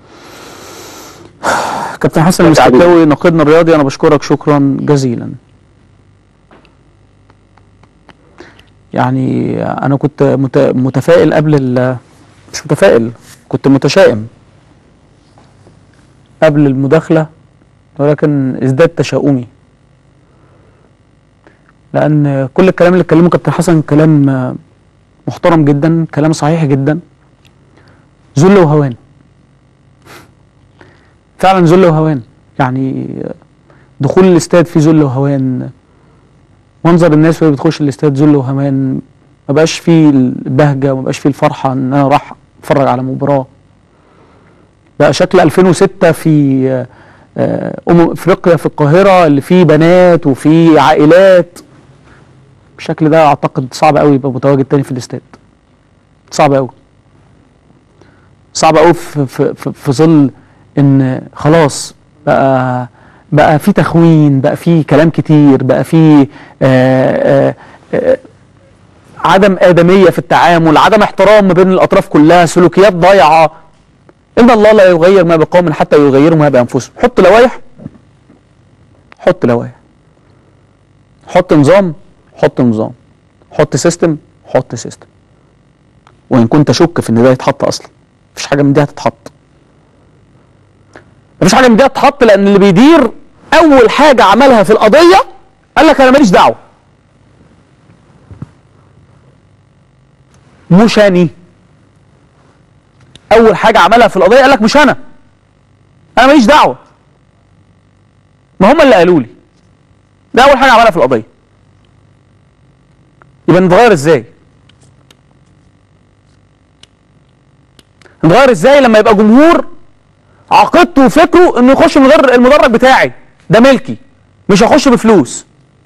كابتن حسن المستكاوي ناقدنا الرياضي انا بشكرك شكرا جزيلا يعني انا كنت مت- متفائل قبل ال مش متفائل كنت متشائم قبل المداخله ولكن ازداد تشاؤمي لان كل الكلام اللي اتكلمه كابتن حسن كلام آه، محترم جدا كلام صحيح جدا ذل وهوان فعلا ذل وهوان يعني دخول الاستاد فيه ذل وهوان منظر الناس وهي بتخش الاستاد ذل وهوان ما بقاش فيه البهجه وما بقاش فيه الفرحه ان انا راح اتفرج على مباراه بقى شكل 2006 في آه، آه، امم افريقيا في القاهره اللي فيه بنات وفيه عائلات بالشكل ده اعتقد صعب قوي يبقى متواجد تاني في الاستاد صعب قوي صعب قوي في, في, في, في ظل ان خلاص بقى بقى في تخوين بقى في كلام كتير بقى في آآ آآ عدم آدمية في التعامل عدم احترام ما بين الأطراف كلها سلوكيات ضايعة إن الله لا يغير ما بقوم حتى يغيروا ما بأنفسهم حط لوائح حط لوائح حط نظام حط نظام حط سيستم حط سيستم وإن كنت أشك في إن ده يتحط أصلا مفيش حاجة من دي هتتحط مفيش حاجه من دي هتتحط لان اللي بيدير اول حاجه عملها في القضيه قال لك انا ماليش دعوه مش اني اول حاجه عملها في القضيه قال لك مش انا انا ماليش دعوه ما هم اللي قالوا لي ده اول حاجه عملها في القضيه يبقى نتغير ازاي نتغير ازاي لما يبقى جمهور عقيدته وفكره انه يخش المدرج المدرج بتاعي ده ملكي مش هخش بفلوس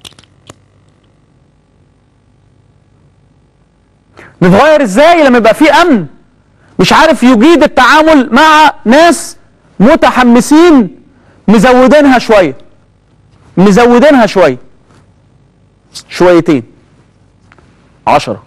نتغير ازاي لما يبقى في امن مش عارف يجيد التعامل مع ناس متحمسين مزودينها شويه مزودينها شويه شويتين عشرة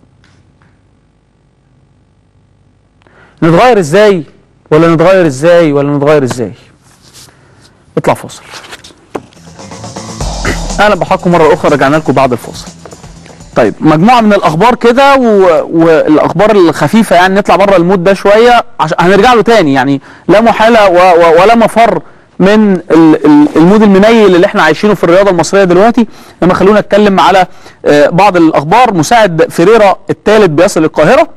نتغير ازاي ولا نتغير ازاي ولا نتغير ازاي اطلع فاصل اهلا بحضراتكم مره اخرى رجعنا لكم بعد الفاصل طيب مجموعه من الاخبار كده و- والاخبار الخفيفه يعني نطلع بره المود ده شويه عشان هنرجع له تاني يعني لا محاله و... و... ولا مفر من ال- ال- المود المنيل اللي احنا عايشينه في الرياضه المصريه دلوقتي لما خلونا نتكلم على آه، بعض الاخبار مساعد فيريرا الثالث بيصل القاهره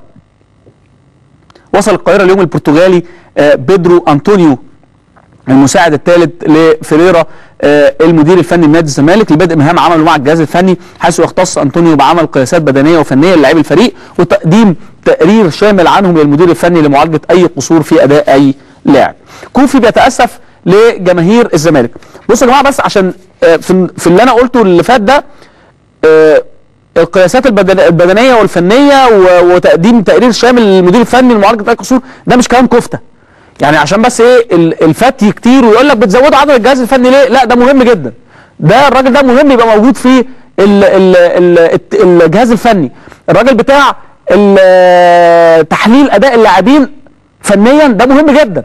وصل القاهره اليوم البرتغالي آه، بيدرو انطونيو المساعد الثالث لفيريرا آه، المدير الفني لنادي الزمالك لبدء مهام عمله مع الجهاز الفني حيث يختص انطونيو بعمل قياسات بدنيه وفنيه للاعبي الفريق وتقديم تقرير شامل عنهم للمدير الفني لمعالجه اي قصور في اداء اي لاعب. كوفي بيتاسف لجماهير الزمالك. بصوا يا جماعه بس عشان آه، في في اللي انا قلته اللي فات ده آه، القياسات البدن- البدنيه والفنيه و- وتقديم تقرير شامل للمدير الفني لمعالجه اي قصور ده مش كلام كفته. يعني عشان بس ايه ال- الفتي كتير ويقول لك بتزودوا عدد الجهاز الفني ليه؟ لا ده مهم جدا. ده الراجل ده مهم يبقى موجود في ال ال ال الت- الجهاز الفني. الراجل بتاع ال- تحليل اداء اللاعبين فنيا ده مهم جدا.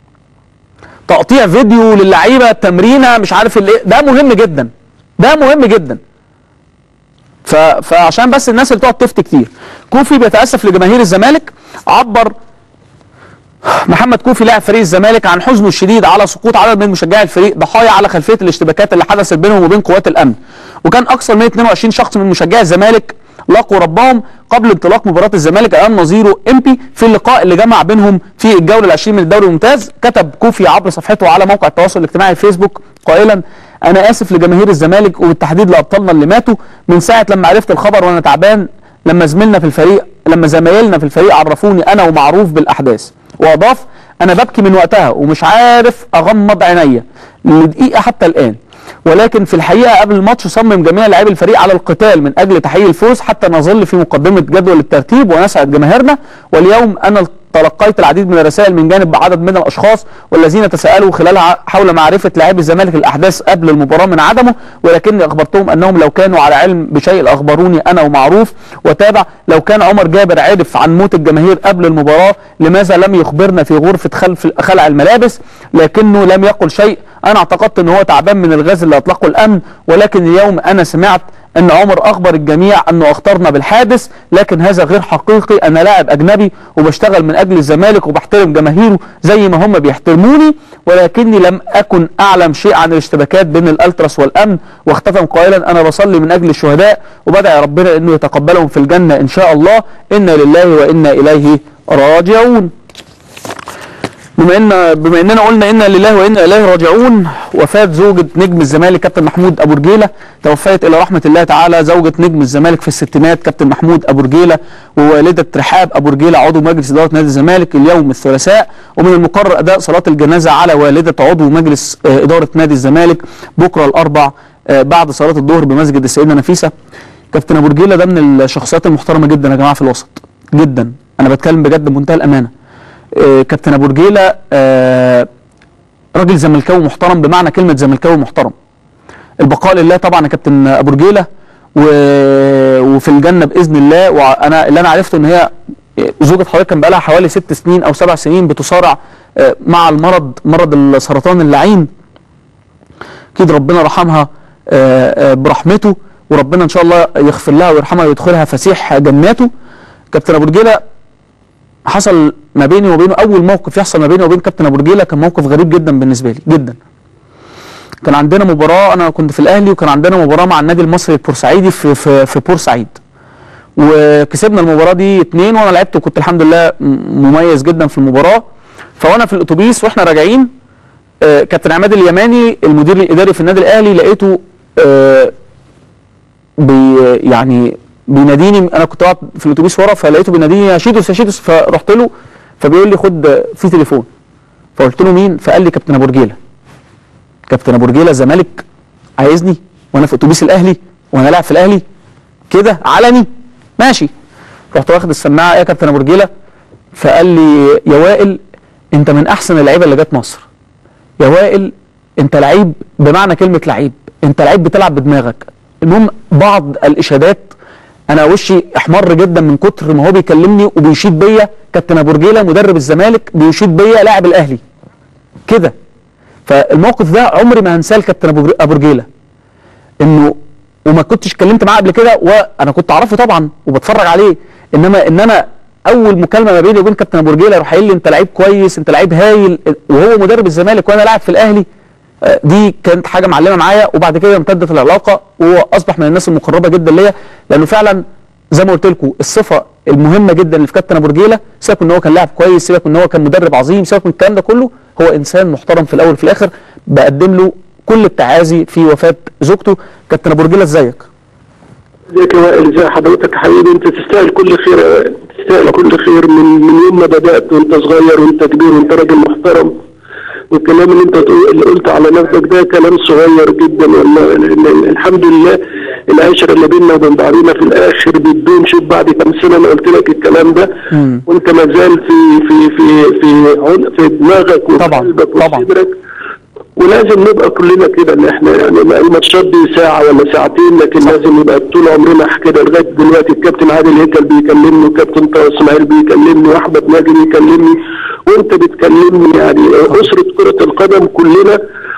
تقطيع فيديو للعيبه التمرينه مش عارف الايه ده مهم جدا. ده مهم جدا. ف... فعشان بس الناس اللي تقعد تفتي كتير. كوفي بيتاسف لجماهير الزمالك عبر محمد كوفي لاعب فريق الزمالك عن حزنه الشديد على سقوط عدد من مشجعي الفريق ضحايا على خلفيه الاشتباكات اللي حدثت بينهم وبين قوات الامن وكان اكثر من 22 شخص من مشجعي الزمالك لقوا ربهم قبل انطلاق مباراه الزمالك امام نظيره امبي في اللقاء اللي جمع بينهم في الجوله العشرين من الدوري الممتاز كتب كوفي عبر صفحته على موقع التواصل الاجتماعي فيسبوك قائلا انا اسف لجماهير الزمالك وبالتحديد لابطالنا اللي ماتوا من ساعه لما عرفت الخبر وانا تعبان لما زميلنا في الفريق لما زمايلنا في الفريق عرفوني انا ومعروف بالاحداث واضاف انا ببكي من وقتها ومش عارف اغمض عينيا لدقيقه حتى الان ولكن في الحقيقه قبل الماتش صمم جميع لاعبي الفريق على القتال من اجل تحقيق الفوز حتى نظل في مقدمه جدول الترتيب ونسعد جماهيرنا واليوم انا تلقيت العديد من الرسائل من جانب عدد من الاشخاص والذين تساءلوا خلالها حول معرفه لاعبي الزمالك الاحداث قبل المباراه من عدمه ولكني اخبرتهم انهم لو كانوا على علم بشيء لاخبروني انا ومعروف وتابع لو كان عمر جابر عرف عن موت الجماهير قبل المباراه لماذا لم يخبرنا في غرفه خلف خلع الملابس لكنه لم يقل شيء انا اعتقدت ان هو تعبان من الغاز اللي اطلقه الامن ولكن اليوم انا سمعت ان عمر اخبر الجميع انه اخطرنا بالحادث لكن هذا غير حقيقي انا لاعب اجنبي وبشتغل من اجل الزمالك وبحترم جماهيره زي ما هم بيحترموني ولكني لم اكن اعلم شيء عن الاشتباكات بين الالتراس والامن واختتم قائلا انا بصلي من اجل الشهداء وبدعي ربنا انه يتقبلهم في الجنه ان شاء الله انا لله وانا اليه راجعون بما ان بما اننا قلنا انا لله وانا اليه راجعون وفاه زوجة نجم الزمالك كابتن محمود ابو رجيله توفيت الى رحمه الله تعالى زوجة نجم الزمالك في الستينات كابتن محمود ابو رجيله ووالده رحاب ابو رجيله عضو مجلس اداره نادي الزمالك اليوم الثلاثاء ومن المقرر اداء صلاه الجنازه على والده عضو مجلس آه، اداره نادي الزمالك بكره الاربع آه، بعد صلاه الظهر بمسجد السيده نفيسه كابتن ابو رجيله ده من الشخصيات المحترمه جدا يا جماعه في الوسط جدا انا بتكلم بجد بمنتهى الامانه آه، كابتن ابو رجيله آه، راجل زملكاوي محترم بمعنى كلمه زملكاوي محترم البقاء لله طبعا يا كابتن ابو رجيله و... وفي الجنه باذن الله وانا اللي انا عرفته ان هي زوجة حضرتك كان بقالها حوالي ست سنين او سبع سنين بتصارع آه، مع المرض مرض السرطان اللعين اكيد ربنا رحمها آه، آه، برحمته وربنا ان شاء الله يغفر لها ويرحمها ويدخلها فسيح جناته كابتن ابو رجيله حصل ما بيني وبينه اول موقف يحصل ما بيني وبين كابتن ابو رجيله كان موقف غريب جدا بالنسبه لي جدا كان عندنا مباراه انا كنت في الاهلي وكان عندنا مباراه مع النادي المصري البورسعيدي في في في بورسعيد وكسبنا المباراه دي اتنين وانا لعبت وكنت الحمد لله م- مميز جدا في المباراه فوانا في الاتوبيس واحنا راجعين آه، كابتن عماد اليماني المدير الاداري في النادي الاهلي لقيته آه، بي يعني بيناديني انا كنت قاعد في الاتوبيس ورا فلقيته بيناديني يا شيتوس يا شيتوس فرحت له فبيقول لي خد في تليفون فقلت له مين فقال لي كابتن ابو رجيله كابتن ابو رجيله الزمالك عايزني وانا في اتوبيس الاهلي وانا لاعب في الاهلي كده علني ماشي رحت واخد السماعه يا كابتن ابو رجيله فقال لي يا وائل انت من احسن اللعيبه اللي جت مصر يا وائل انت لعيب بمعنى كلمه لعيب انت لعيب بتلعب بدماغك المهم بعض الاشادات انا وشي احمر جدا من كتر ما هو بيكلمني وبيشيد بيا كابتن ابو رجيله مدرب الزمالك بيشيد بيا لاعب الاهلي كده فالموقف ده عمري ما هنساه لكابتن ابو أبو رجيله انه وما كنتش اتكلمت معاه قبل كده وانا كنت اعرفه طبعا وبتفرج عليه انما ان انا اول مكالمه ما بيني وبين كابتن ابو رجيله يروح قايل لي انت لعيب كويس انت لعيب هايل وهو مدرب الزمالك وانا لاعب في الاهلي آه، دي كانت حاجه معلمه معايا وبعد كده امتدت العلاقه وهو اصبح من الناس المقربه جدا ليا لانه فعلا زي ما قلت لكم الصفه المهمه جدا اللي في كابتن ابو رجيله سيبك ان هو كان لاعب كويس سيبك ان هو كان مدرب عظيم سيبك من الكلام ده كله هو انسان محترم في الاول وفي الاخر بقدم له كل التعازي في وفاه زوجته كابتن ابو رجيله ازيك ازيك يا وائل ازي حضرتك يا حبيبي انت تستاهل كل خير يا وائل تستاهل كل خير من من يوم ما بدات وانت صغير وانت كبير وانت راجل محترم والكلام اللي انت تقول- اللي قلت على نفسك ده كلام صغير جدا والله لأن الحمد لله العشره اللي بيننا وبين بعضينا في الاخر بتدوم شوف بعد كام سنه انا قلت لك الكلام ده وانت ما زال في في في في عن- في دماغك وفي قلبك وفي صدرك ولازم نبقى كلنا كده ان احنا يعني ما الماتشات دي ساعه ولا ساعتين لكن لازم نبقى طول عمرنا كده لغايه دلوقتي الكابتن عادل هيكل بيكلمني وكابتن طه اسماعيل بيكلمني واحمد ناجي بيكلمني وانت بتكلمني يعني اسره كره القدم كلنا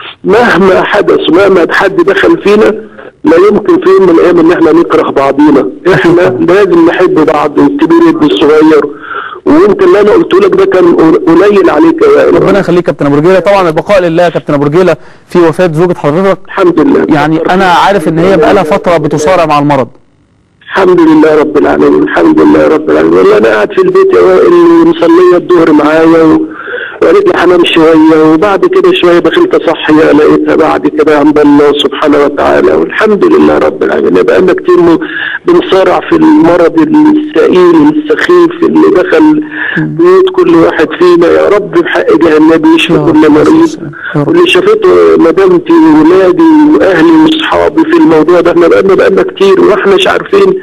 مهما حدث مهما حد دخل فينا لا يمكن في يوم من الايام ان احنا نكره بعضينا احنا لازم نحب بعض والكبير يدي الصغير وانت اللي انا قلته لك ده كان قليل عليك يا وائل. ربنا يخليك كابتن ابو رجيله طبعا البقاء لله يا كابتن ابو رجيله في وفاه زوجة حضرتك الحمد لله يعني انا عارف ان هي بقالها فتره بتصارع مع المرض الحمد لله رب العالمين الحمد لله رب العالمين والله انا قاعد في البيت يا وائل ومصليه الظهر معايا و... وقالت لي هنام شويه وبعد كده شويه دخلت اصحي لقيتها بعد كده عند الله سبحانه وتعالى والحمد لله رب العالمين بقى لنا كتير م- بنصارع في المرض الثقيل السخيف اللي دخل بيوت كل واحد فينا يا رب بحق جهنم يشفي كل مريض واللي شافته مدامتي وولادي واهلي واصحابي في الموضوع ده احنا بقالنا بقالنا كتير واحنا مش عارفين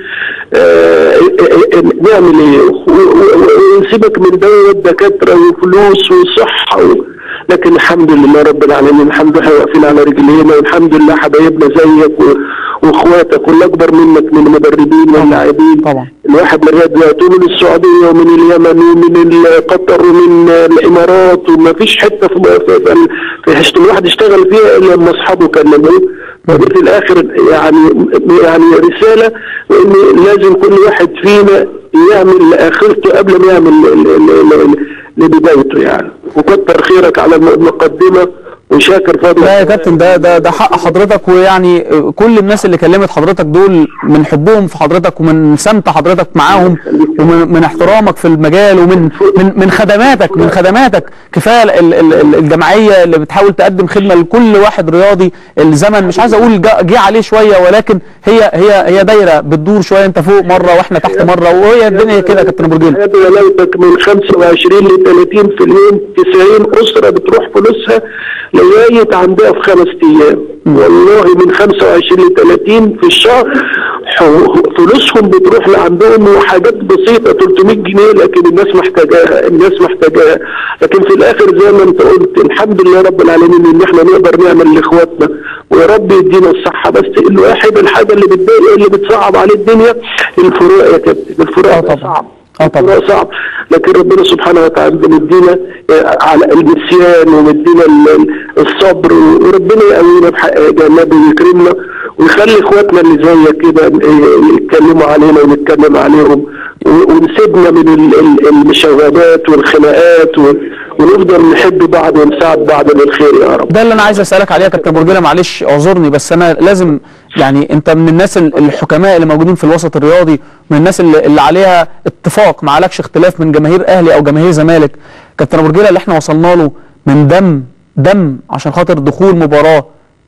آه، آه، آه، نعمل ايه و- و- و- ونسيبك من دوت دكاتره وفلوس وصحه و... لكن الحمد لله رب العالمين الحمد لله واقفين على رجلينا والحمد لله حبايبنا زيك و... واخواتك واللي اكبر منك من المدربين واللاعبين طبعا الواحد من رياض ومن السعوديه ومن اليمن ومن قطر ومن الامارات وما فيش حته في في, في, في هشت- الواحد اشتغل فيها الا لما اصحابه كلموه فدي في الاخر يعني يعني رساله ان لازم كل واحد فينا يعمل لاخرته قبل ما يعمل ل- ل- ل- لبدايته يعني وكتر خيرك على المقدمه وشاكر فضلك لا يا كابتن ده ده ده حق حضرتك ويعني كل الناس اللي كلمت حضرتك دول من حبهم في حضرتك ومن سمت حضرتك معاهم ومن من احترامك في المجال ومن من من خدماتك من خدماتك كفايه ال- ال- ال- الجمعيه اللي بتحاول تقدم خدمه لكل واحد رياضي الزمن مش عايز اقول جا- جه عليه شويه ولكن هي هي هي دايره بتدور شويه انت فوق مره واحنا تحت مره وهي الدنيا كده يا كابتن ابو رجيله هذا ولايتك من 25 ل 30 في اليوم 90 اسره بتروح فلوسها لغايه عندها في خمس ايام والله من 25 ل 30 في الشهر حو- فلوسهم بتروح لعندهم وحاجات بسيطه 300 جنيه لكن الناس محتاجاها الناس محتاجاها لكن في الاخر زي ما انت قلت الحمد لله رب العالمين ان احنا نقدر نعمل لاخواتنا ويا رب يدينا الصحه بس الواحد الحاجه اللي بتضايق اللي بتصعب عليه الدنيا الفروق يا كابتن الفروق صعب الفروق صعب لكن ربنا سبحانه وتعالى بيدينا آه، على النسيان ومدينا ال- ال- الصبر وربنا يقوينا بحق جنبه ويكرمنا ويخلي اخواتنا اللي زيك كده آه، يتكلموا علينا ونتكلم عليهم و- ونسيبنا من ال- ال- المشاغبات والخناقات و- ونفضل نحب بعض ونساعد بعض للخير يا رب ده اللي انا عايز اسالك عليه يا كابتن برجله معلش اعذرني بس انا لازم يعني انت من الناس ال- الحكماء اللي موجودين في الوسط الرياضي من الناس اللي, اللي عليها اتفاق ما عليكش اختلاف من جماهير اهلي او جماهير زمالك كابتن برجله اللي احنا وصلنا له من دم دم عشان خاطر دخول مباراه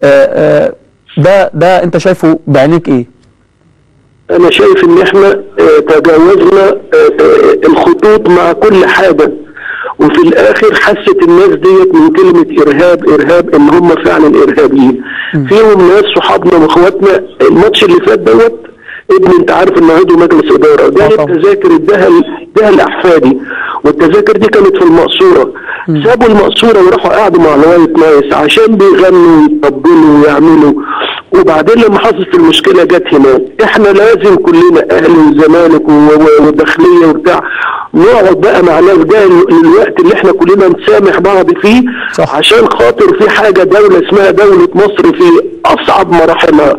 آه، آه، ده ده انت شايفه بعينيك ايه؟ انا شايف ان احنا آه، تجاوزنا آه، آه، الخطوط مع كل حاجة وفي الاخر حست الناس ديت من كلمة ارهاب ارهاب ان هم فعلا ارهابيين فيهم ناس صحابنا واخواتنا الماتش اللي فات دوت ابني انت عارف انه عضو مجلس اداره جايب تذاكر اداها اداها لاحفادي والتذاكر دي كانت في المقصوره سابوا المقصوره وراحوا قعدوا مع الوايت نايس عشان بيغنوا ويطبلوا ويعملوا وبعدين لما حصلت المشكله جت هناك احنا لازم كلنا اهلي وزمالك و- و- وداخليه وبتاع نقعد بقى مع ناس ده للوقت اللي احنا كلنا نسامح بعض فيه صح. عشان خاطر في حاجه دوله اسمها دوله مصر في اصعب مراحلها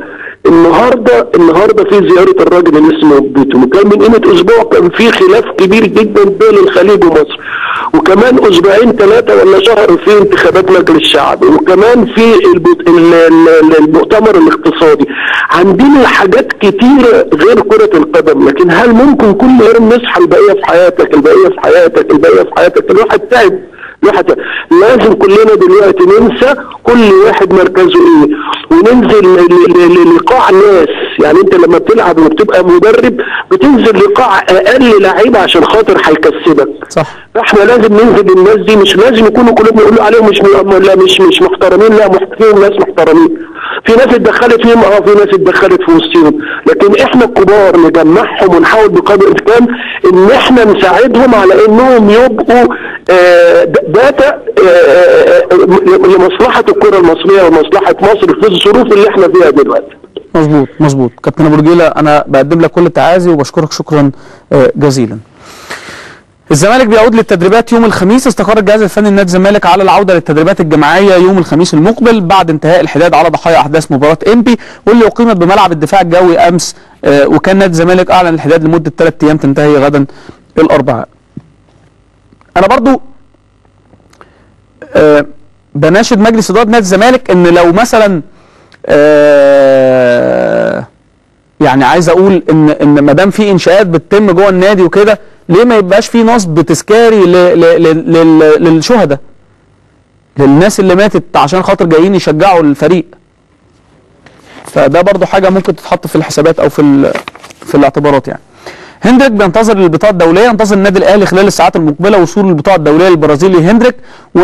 النهارده النهارده في زياره الراجل اللي اسمه بيتو وكان من قيمه اسبوع كان في خلاف كبير جدا بين الخليج ومصر وكمان اسبوعين ثلاثه ولا شهر في انتخابات مجلس الشعب وكمان في البت- ال- ال- المؤتمر الاقتصادي عندنا حاجات كتيره غير كره القدم لكن هل ممكن كل يوم نصحى البقيه في حياتك البقيه في حياتك البقيه في حياتك الواحد تعب الواحد لازم كلنا دلوقتي ننسى كل واحد مركزه ايه وننزل ل- ل- ل- لقاع ناس يعني انت لما بتلعب وبتبقى مدرب بتنزل لقاع اقل لعيبه عشان خاطر هيكسبك صح فاحنا لازم ننزل للناس دي مش لازم يكونوا كلهم يقولوا عليهم مش م- لا مش مش محترمين لا مح- فيهم ناس محترمين في ناس اتدخلت فيهم اه في ناس اتدخلت في وسطهم لكن احنا الكبار نجمعهم ونحاول بقدر الامكان ان احنا نساعدهم على انهم يبقوا آه، د- داتا آه، آه، آه، لمصلحه الكره المصريه ومصلحه مصر في الظروف اللي احنا فيها دلوقتي مظبوط مظبوط كابتن ابو رجيله انا بقدم لك كل التعازي وبشكرك شكرا آه، جزيلا الزمالك بيعود للتدريبات يوم الخميس استقر الجهاز الفني لنادي الزمالك على العوده للتدريبات الجماعيه يوم الخميس المقبل بعد انتهاء الحداد على ضحايا احداث مباراه امبي واللي اقيمت بملعب الدفاع الجوي امس آه، وكان نادي الزمالك اعلن الحداد لمده ثلاث ايام تنتهي غدا الاربعاء. انا برضو آه، بناشد مجلس اداره نادي الزمالك ان لو مثلا آه، يعني عايز اقول ان ان ما دام في انشاءات بتتم جوه النادي وكده ليه ما يبقاش في نصب تذكاري ل- ل- ل- لل- للشهداء للناس اللي ماتت عشان خاطر جايين يشجعوا الفريق فده برضو حاجه ممكن تتحط في الحسابات او في ال- في الاعتبارات يعني هندريك بينتظر البطاقه الدوليه ينتظر النادي الاهلي خلال الساعات المقبله وصول البطاقه الدوليه للبرازيلي هندريك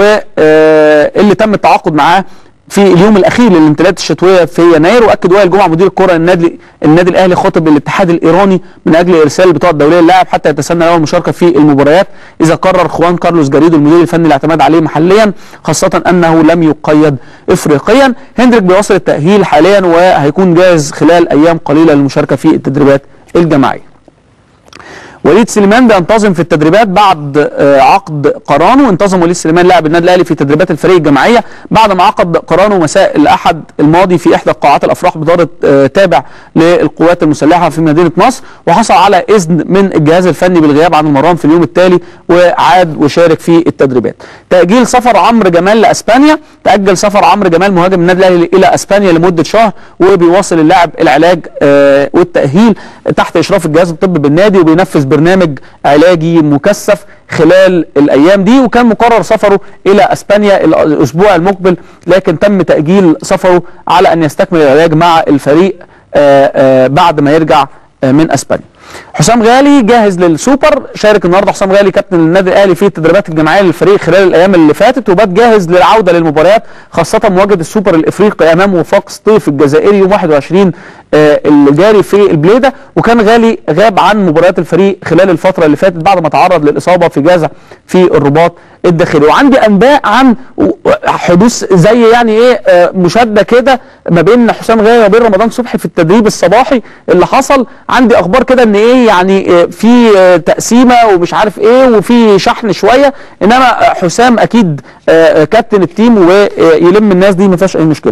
واللي تم التعاقد معاه في اليوم الاخير للانتقالات الشتويه في يناير واكد وائل جمعه مدير الكره النادي النادي الاهلي خاطب الاتحاد الايراني من اجل ارسال البطاقه الدوليه للاعب حتى يتسنى له المشاركه في المباريات اذا قرر خوان كارلوس جاريدو المدير الفني الاعتماد عليه محليا خاصه انه لم يقيد افريقيا هندريك بيواصل التاهيل حاليا وهيكون جاهز خلال ايام قليله للمشاركه في التدريبات الجماعيه وليد سليمان بينتظم في التدريبات بعد آه، عقد قرانه انتظم وليد سليمان لاعب النادي الاهلي في تدريبات الفريق الجماعيه بعد ما عقد قرانه مساء الاحد الماضي في احدى قاعات الافراح بدار آه، تابع للقوات المسلحه في مدينه نصر وحصل على اذن من الجهاز الفني بالغياب عن المران في اليوم التالي وعاد وشارك في التدريبات تاجيل سفر عمرو جمال لاسبانيا تاجل سفر عمرو جمال مهاجم النادي الاهلي الى اسبانيا لمده شهر وبيواصل اللاعب العلاج آه، والتاهيل تحت اشراف الجهاز الطبي بالنادي وبينفذ برنامج علاجي مكثف خلال الايام دي وكان مقرر سفره الى اسبانيا ال- الاسبوع المقبل لكن تم تاجيل سفره على ان يستكمل العلاج مع الفريق آه، آه، بعد ما يرجع آه، من اسبانيا حسام غالي جاهز للسوبر شارك النهارده حسام غالي كابتن النادي الاهلي في التدريبات الجماعيه للفريق خلال الايام اللي فاتت وبات جاهز للعوده للمباريات خاصه مواجهه السوبر الافريقي امام وفاق سطيف الجزائري يوم 21 آه، اللي جاري في البليده وكان غالي غاب عن مباريات الفريق خلال الفتره اللي فاتت بعد ما تعرض للاصابه في جازه في الرباط الداخلي وعندي انباء عن حدوث زي يعني ايه آه، مشاده كده ما بين حسام غالي وبين رمضان صبحي في التدريب الصباحي اللي حصل عندي اخبار كده ان ايه يعني آه، في آه، تقسيمه ومش عارف ايه وفي شحن شويه انما آه، حسام اكيد آه، آه، كابتن التيم ويلم الناس دي ما فيهاش اي مشكله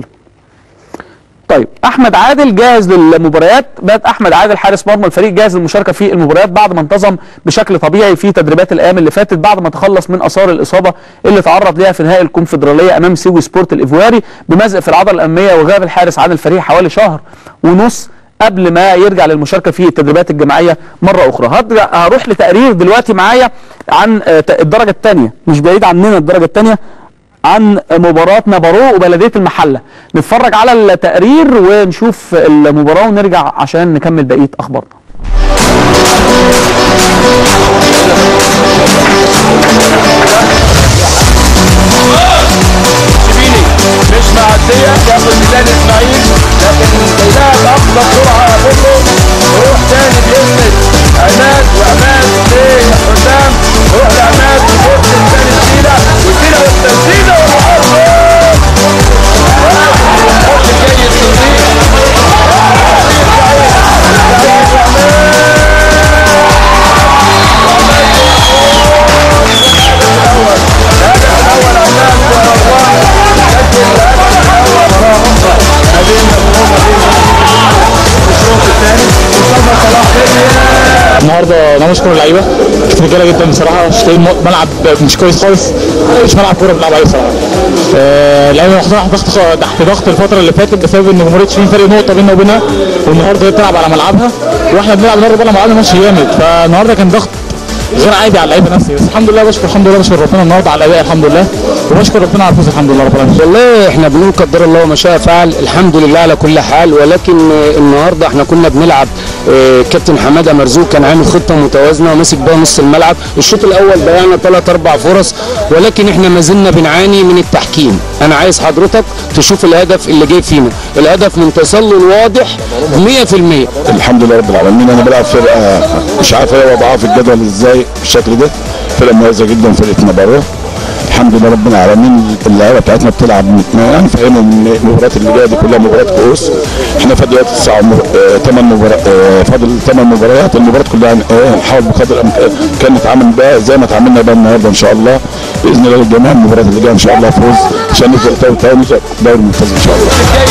طيب احمد عادل جاهز للمباريات بات احمد عادل حارس مرمى الفريق جاهز للمشاركه في المباريات بعد ما انتظم بشكل طبيعي في تدريبات الايام اللي فاتت بعد ما تخلص من اثار الاصابه اللي تعرض ليها في نهائي الكونفدراليه امام سيوي سبورت الايفواري بمزق في العضله الاماميه وغاب الحارس عن الفريق حوالي شهر ونص قبل ما يرجع للمشاركه في التدريبات الجماعيه مره اخرى هرجع- هروح لتقرير دلوقتي معايا عن آه، الدرجه الثانيه مش بعيد عننا الدرجه الثانيه عن مباراة نابارو وبلدية المحلة نتفرج على التقرير ونشوف المباراة ونرجع عشان نكمل بقية أخبارنا مش معدية ياخد ميزان اسماعيل لكن بيلاعب افضل سرعة كله يروح تاني بيسند عماد وعماد لحسام يروح لعماد ويبص لتاني سينا وسينا والتسديدة والحرب جيد صديق النهارده انا بشكر اللعيبه كانت رجاله جدا بصراحه شايفين ملعب مش كويس خالص مش ملعب كوره بنلعب عليه بصراحه آه، اللعيبه محطوطه تحت ضغط تحت ضغط الفتره اللي فاتت بسبب ان جمهوريه شيرين فرق نقطه بيننا وبينها والنهارده هي بتلعب على ملعبها واحنا بنلعب النهارده بره ملعبنا ماتش جامد فالنهارده كان ضغط غير عادي على اللعيبه نفسي بس الحمد لله بشكر الحمد لله بشكر ربنا النهارده على الاداء الحمد لله وبشكر ربنا على الفوز الحمد لله رب العالمين والله احنا بنقول قدر الله ما شاء فعل الحمد لله على كل حال ولكن آه، النهارده احنا كنا بنلعب آه، كابتن حماده مرزوق كان عامل خطه متوازنه وماسك بيها نص الملعب الشوط الاول ضيعنا ثلاث اربع فرص ولكن احنا ما زلنا بنعاني من التحكيم انا عايز حضرتك تشوف الهدف اللي جاي فينا الهدف من تسلل واضح 100% الحمد لله رب العالمين انا بلعب فرقه مش عارف هي وضعها في الجدول ازاي بالشكل ده فرقه مميزه جدا فرقه نبارو الحمد لله رب العالمين اللعيبه بتاعتنا بتلعب يعني فاهمهم ان المباريات اللي جايه دي كلها مباريات كؤوس احنا فاضل دلوقتي تسع ثمان مباريات آه، فاضل ثمان مباريات المباريات كلها هن- آه، هنحاول بقدر الامكان كان نتعامل بقى زي ما اتعاملنا بقى النهارده ان شاء الله باذن الله للجميع المباريات اللي جايه ان شاء الله فوز عشان نفضل تاني تاني نفضل دوري ممتاز ان شاء الله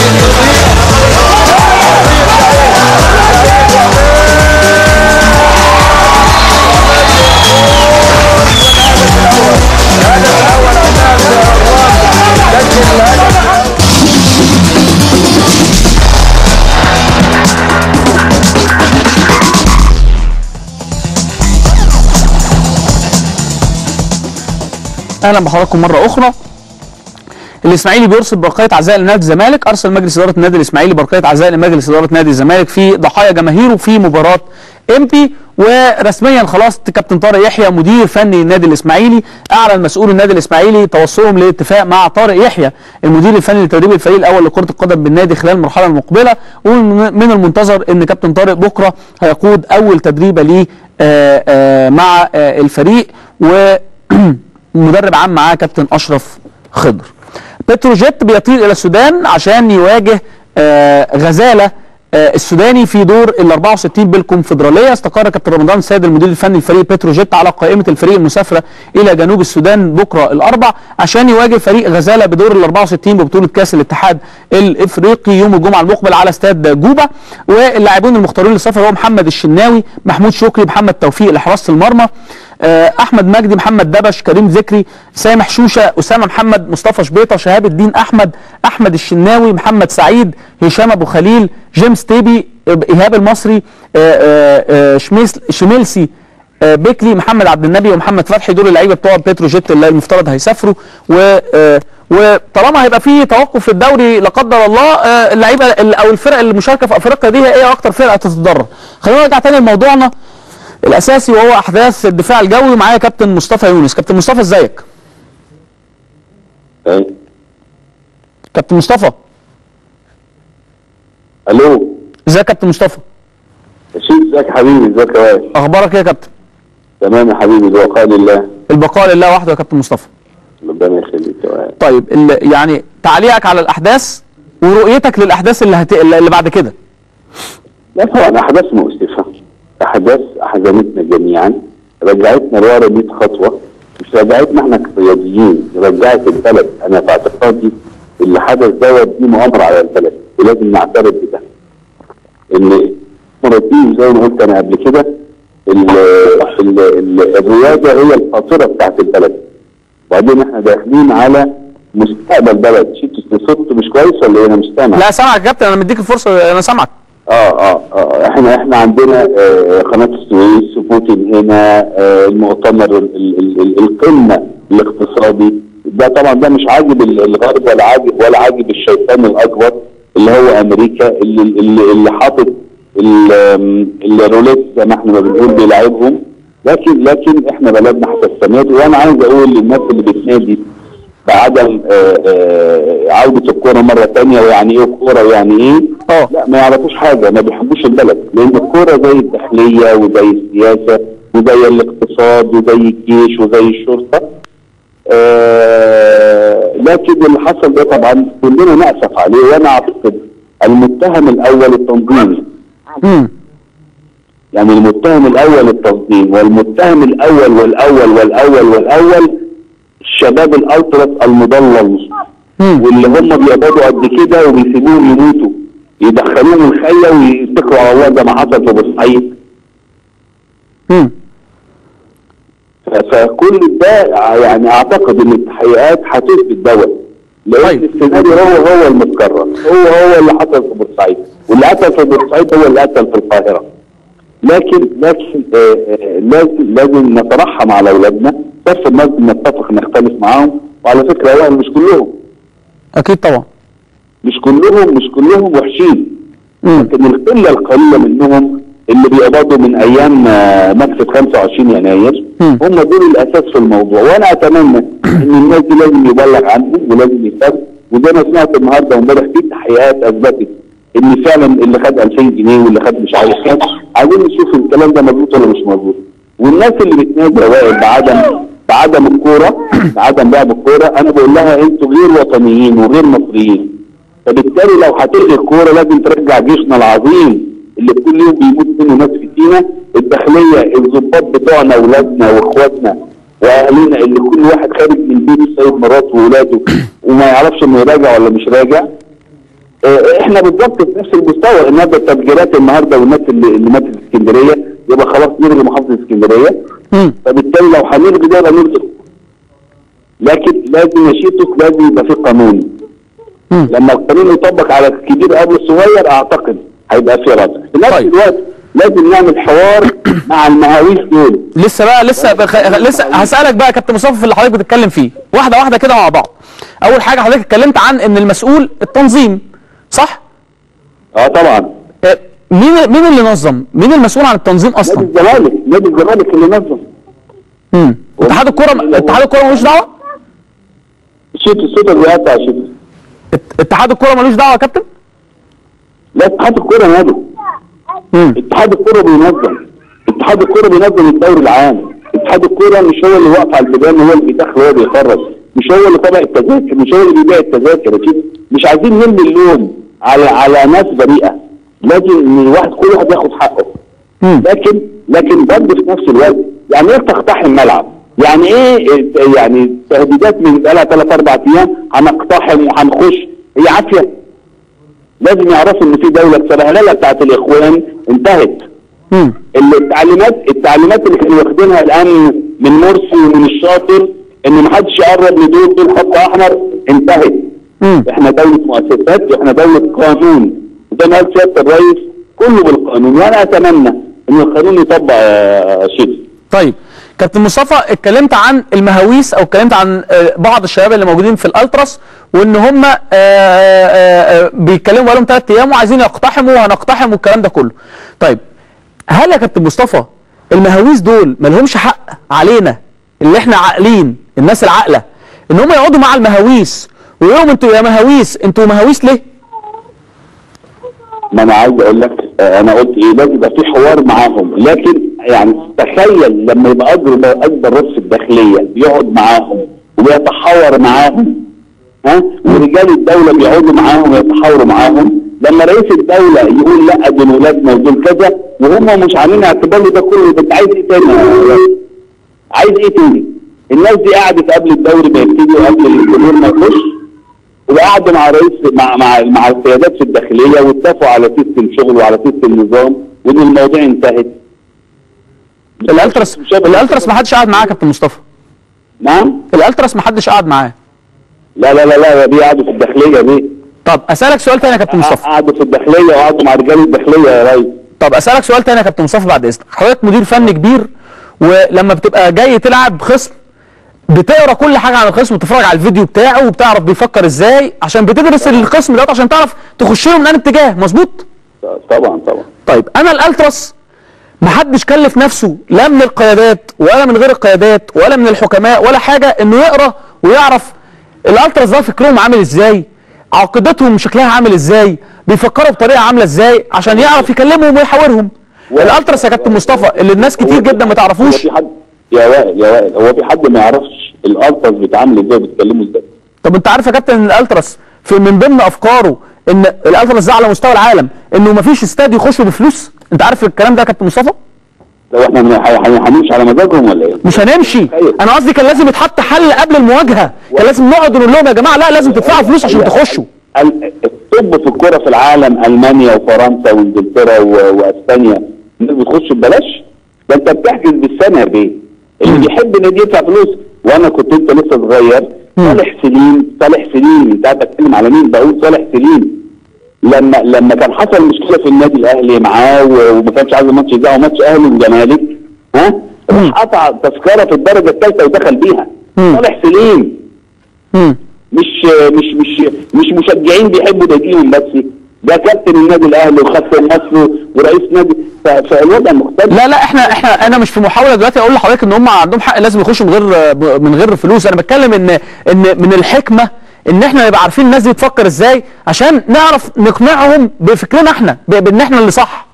اهلا بحضراتكم مره اخرى الاسماعيلي بيرصد برقيه عزاء لنادي الزمالك ارسل مجلس اداره النادي الاسماعيلي برقيه عزاء لمجلس اداره نادي الزمالك في ضحايا جماهيره في مباراه امبي ورسميا خلاص كابتن طارق يحيى مدير فني النادي الاسماعيلي اعلن مسؤول النادي الاسماعيلي توصلهم لاتفاق مع طارق يحيى المدير الفني لتدريب الفريق الاول لكره القدم بالنادي خلال المرحله المقبله ومن المنتظر ان كابتن طارق بكره هيقود اول تدريبه ليه آه، آه، مع آه، الفريق ومدرب عام معاه كابتن اشرف خضر بتروجيت بيطير الى السودان عشان يواجه آه، غزاله آه، السوداني في دور ال 64 بالكونفدراليه استقر كابتن رمضان السيد المدير الفني لفريق بتروجيت على قائمه الفريق المسافره الى جنوب السودان بكره الاربع عشان يواجه فريق غزاله بدور ال 64 ببطوله كاس الاتحاد الافريقي يوم الجمعه المقبل على استاد جوبا واللاعبون المختارين للسفر هو محمد الشناوي محمود شكري محمد توفيق لحراسه المرمى آه، احمد مجدي محمد دبش كريم ذكري سامح شوشه اسامه محمد مصطفى شبيطه شهاب الدين احمد احمد الشناوي محمد سعيد هشام ابو خليل جيمس تيبي آه، ايهاب المصري آه، آه، آه، شميس شميلسي آه، بيكلي محمد عبد النبي ومحمد فتحي دول اللعيبه بتوع بتروجيت اللي المفترض هيسافروا و آه، وطالما هيبقى في توقف في الدوري لا قدر الله آه، اللعيبه ال- او الفرق المشاركه في افريقيا دي هي ايه اكتر فرقه تتضرر خلينا نرجع تاني لموضوعنا الاساسي وهو احداث الدفاع الجوي معايا كابتن مصطفى يونس كابتن مصطفى ازيك كابتن مصطفى الو ازيك يا كابتن مصطفى شيخ ازيك يا حبيبي ازيك يا وائل اخبارك ايه يا كابتن تمام يا حبيبي البقاء لله البقاء لله وحده يا كابتن مصطفى ربنا يخليك يا وائل طيب ال- يعني تعليقك على الاحداث ورؤيتك للاحداث اللي هت... اللي بعد كده لا طبعا احداث مؤسفه احداث احزنتنا جميعا رجعتنا لورا 100 خطوه مش رجعتنا احنا كرياضيين رجعت البلد انا في اعتقادي اللي حدث دوت دي مؤامره على البلد ولازم نعترف بده ان مرتين زي ما قلت انا قبل كده ال- ال- ال- الرياضه هي القاطره بتاعت البلد وبعدين احنا داخلين على مستقبل بلد شفت صوت مش كويس ولا ايه انا مش سامع لا سامعك يا كابتن انا مديك الفرصه انا سامعك اه اه اه احنا احنا عندنا آه قناه السويس وبوتين هنا آه المؤتمر ال ال ال القمه الاقتصادي ده طبعا ده مش عاجب ال- الغرب ولا عاجب ولا عاجب الشيطان الاكبر اللي هو امريكا اللي اللي, اللي حاطط ال- آم، الروليت زي ما احنا ما بنقول بيلعبهم لكن لكن احنا بلدنا هتستمر وانا عايز اقول للناس اللي بتنادي بعدم آه، آه، عودة الكورة مرة تانية ويعني ايه كورة ويعني ايه لا ما يعرفوش حاجة ما بيحبوش البلد لان الكورة زي الداخلية وزي السياسة وزي الاقتصاد وزي الجيش وزي الشرطة آه لكن اللي حصل ده طبعا كلنا نأسف عليه وانا اعتقد المتهم الاول التنظيم يعني المتهم الاول التنظيم والمتهم الاول والاول والاول والاول الشباب الالتراس المضلل واللي هم بيقبضوا قد كده وبيسيبوهم يموتوا يدخلوهم الخيه ويتكلوا على الله زي ما حصل في بورسعيد مم. ف- فكل ده يعني اعتقد ان التحقيقات هتثبت دوت لان السيناريو هو هو المتكرر هو هو اللي حصل في بورسعيد واللي قتل في بورسعيد هو اللي قتل في القاهره لكن لكن آه، آه، لازم لازم نترحم على اولادنا بس لازم نتفق نختلف معاهم وعلى فكره هو مش كلهم اكيد طبعا مش كلهم مش كلهم وحشين لكن القله القليله منهم اللي بيقبضوا من ايام آه، نكسه 25 يناير هم دول الاساس في الموضوع وانا اتمنى ان الناس دي لازم يبلغ عنهم ولازم يفهم وزي ما سمعت النهارده وامبارح في تحقيقات اثبتت ان فعلا اللي خد 2000 جنيه واللي خد مش عارف كام عايزين نشوف الكلام ده مظبوط ولا مش مظبوط والناس اللي بتنادي يا وائل بعدم بعدم الكوره بعدم لعب الكوره انا بقول لها انتوا غير وطنيين وغير مصريين فبالتالي لو هتلغي الكوره لازم ترجع جيشنا العظيم اللي كل يوم بيموت منه ناس في سينا الداخليه الضباط بتوعنا اولادنا واخواتنا واهالينا اللي كل واحد خارج من بيته سايب مراته واولاده وما يعرفش انه راجع ولا مش راجع آه، احنا بالظبط في نفس المستوى النهارده التفجيرات النهارده والناس اللي, اللي ماتت في اسكندريه يبقى خلاص نلغي محافظه اسكندريه فبالتالي لو هنلغي ده يبقى نلغي لكن لازم يا شيتوس لازم يبقى في قانون لما القانون يطبق على الكبير قبل الصغير اعتقد هيبقى في ردع في نفس الوقت لازم نعمل حوار مع المهاويس دول لسه بقى لسه بخ... لسه هسالك بقى يا كابتن مصطفى في اللي حضرتك بتتكلم فيه واحده واحده كده مع بعض اول حاجه حضرتك اتكلمت عن ان المسؤول التنظيم صح اه طبعا مين مين اللي نظم مين المسؤول عن التنظيم اصلا نادي الزمالك نادي الزمالك اللي نظم امم اتحاد الكوره اتحاد الكوره ملوش دعوه شيت الصوت اللي بيقطع شيت اتحاد الكوره ملوش دعوه يا كابتن لا اتحاد الكوره نادي اتحاد الكوره بينظم اتحاد الكوره بينظم الدوري العام اتحاد الكوره مش هو اللي واقف على البيبان هو اللي بيدخل هو اللي بيخرج مش هو اللي طبع التذاكر مش هو اللي بيبيع التذاكر يا شيخ مش عايزين نرمي اللوم على على ناس بريئه لازم ان الواحد كل واحد ياخد حقه لكن لكن برضه في نفس الوقت يعني ايه تقتحم ملعب؟ يعني ايه يعني تهديدات من بقالها ثلاث اربع ايام هنقتحم وهنخش هي عافيه لازم يعرفوا ان في دوله السبهلله بتاعت الاخوان انتهت اللي التعليمات التعليمات اللي كانوا واخدينها الان من مرسي ومن الشاطر ان محدش يقرب لدول دول خط احمر انتهت احنا دوله مؤسسات واحنا دوله قانون وزي ما قال سياده الرئيس كله بالقانون وانا اتمنى ان القانون يطبق يا شيخ طيب كابتن مصطفى اتكلمت عن المهاويس او اتكلمت عن آه، بعض الشباب اللي موجودين في الالتراس وان هم آه، آه، آه، بيتكلموا بقالهم ثلاث ايام وعايزين يقتحموا وهنقتحم والكلام ده كله. طيب هل يا كابتن مصطفى المهاويس دول ما لهمش حق علينا اللي احنا عاقلين الناس العاقله ان هم يقعدوا مع المهاويس ويقولوا لهم انتوا يا مهاويس انتوا مهاويس ليه؟ ما انا عايز اقول لك آه، انا قلت ايه لازم يبقى في حوار معاهم لكن يعني تخيل لما يبقى اكبر اكبر رئيس في الداخليه بيقعد معاهم وبيتحاور معاهم ها ورجال الدوله بيقعدوا معاهم ويتحاوروا معاهم لما رئيس الدوله يقول لا دول ولادنا ودول كذا وهم مش عاملين اعتبار ده كله ده انت عايز ايه تاني عايز ايه تاني الناس دي قعدت قبل الدوري ما يبتدي وقبل الجمهور ما يخش وقعدوا مع رئيس مع مع مع القيادات في الداخليه واتفقوا على سيستم شغل وعلى سيستم نظام وان المواضيع انتهت الالتراس الالتراس ما حدش قعد معاه يا كابتن مصطفى نعم الالتراس ما حدش قعد معاه لا لا لا لا دي قعدوا في الداخليه دي طب اسالك سؤال تاني يا كابتن مصطفى قعدوا في الداخليه وقعدوا مع رجال الداخليه يا ريس طب اسالك سؤال تاني يا كابتن مصطفى بعد اذنك حضرتك مدير فني كبير ولما بتبقى جاي تلعب خصم بتقرا كل حاجه عن الخصم وتتفرج على الفيديو بتاعه وبتعرف بيفكر ازاي عشان بتدرس الخصم دوت عشان تعرف تخش له من انهي اتجاه مظبوط طبعا طبعا طيب انا الالتراس ما حدش كلف نفسه لا من القيادات ولا من غير القيادات ولا من الحكماء ولا حاجه انه يقرا ويعرف الالتراس ده فكرهم عامل ازاي عقيدتهم شكلها عامل ازاي بيفكروا بطريقه عامله ازاي عشان يعرف يكلمهم ويحاورهم الالتراس يا كابتن مصطفى اللي الناس كتير جدا ما تعرفوش في حد يا وائل يا وائل هو في حد ما يعرفش الالتراس بيتعامل ازاي وبيتكلموا ازاي طب انت عارف يا كابتن ان الالتراس في من ضمن افكاره ان الالتراس ده على مستوى العالم انه ما فيش استاد يخشوا بفلوس انت عارف الكلام ده يا كابتن مصطفى لو احنا من- هن- هنمشي على مزاجهم ولا ايه؟ مش هنمشي انا قصدي كان لازم يتحط حل قبل المواجهه كان لازم نقعد ونقول لهم يا جماعه لا لازم تدفعوا فلوس عشان تخشوا ال- الطب في الكرة في العالم المانيا وفرنسا وانجلترا و- واسبانيا الناس بتخش ببلاش ده انت بتحجز بالسنه يا بيه اللي بيحب نادي يدفع فلوس وانا كنت انت لسه صغير صالح سليم صالح سليم انت قاعد بتكلم على مين بقول صالح سليم لما لما كان حصل مشكله في النادي الاهلي معاه و- وما كانش عايز الماتش يذاع ماتش اهلي والزمالك ها راح قطع تذكره في الدرجه الثالثه ودخل بيها صالح سليم مش مش مش مش مشجعين بيحبوا ناديهم بس ده كابتن النادي الاهلي وخط النصر ورئيس نادي ف- فالوضع مختلف لا لا احنا احنا انا مش في محاوله دلوقتي اقول لحضرتك ان هم عندهم حق لازم يخشوا من غير من غير فلوس انا بتكلم ان ان من الحكمه ان احنا نبقى عارفين الناس دي بتفكر ازاي عشان نعرف نقنعهم بفكرنا احنا ب- بان احنا اللي صح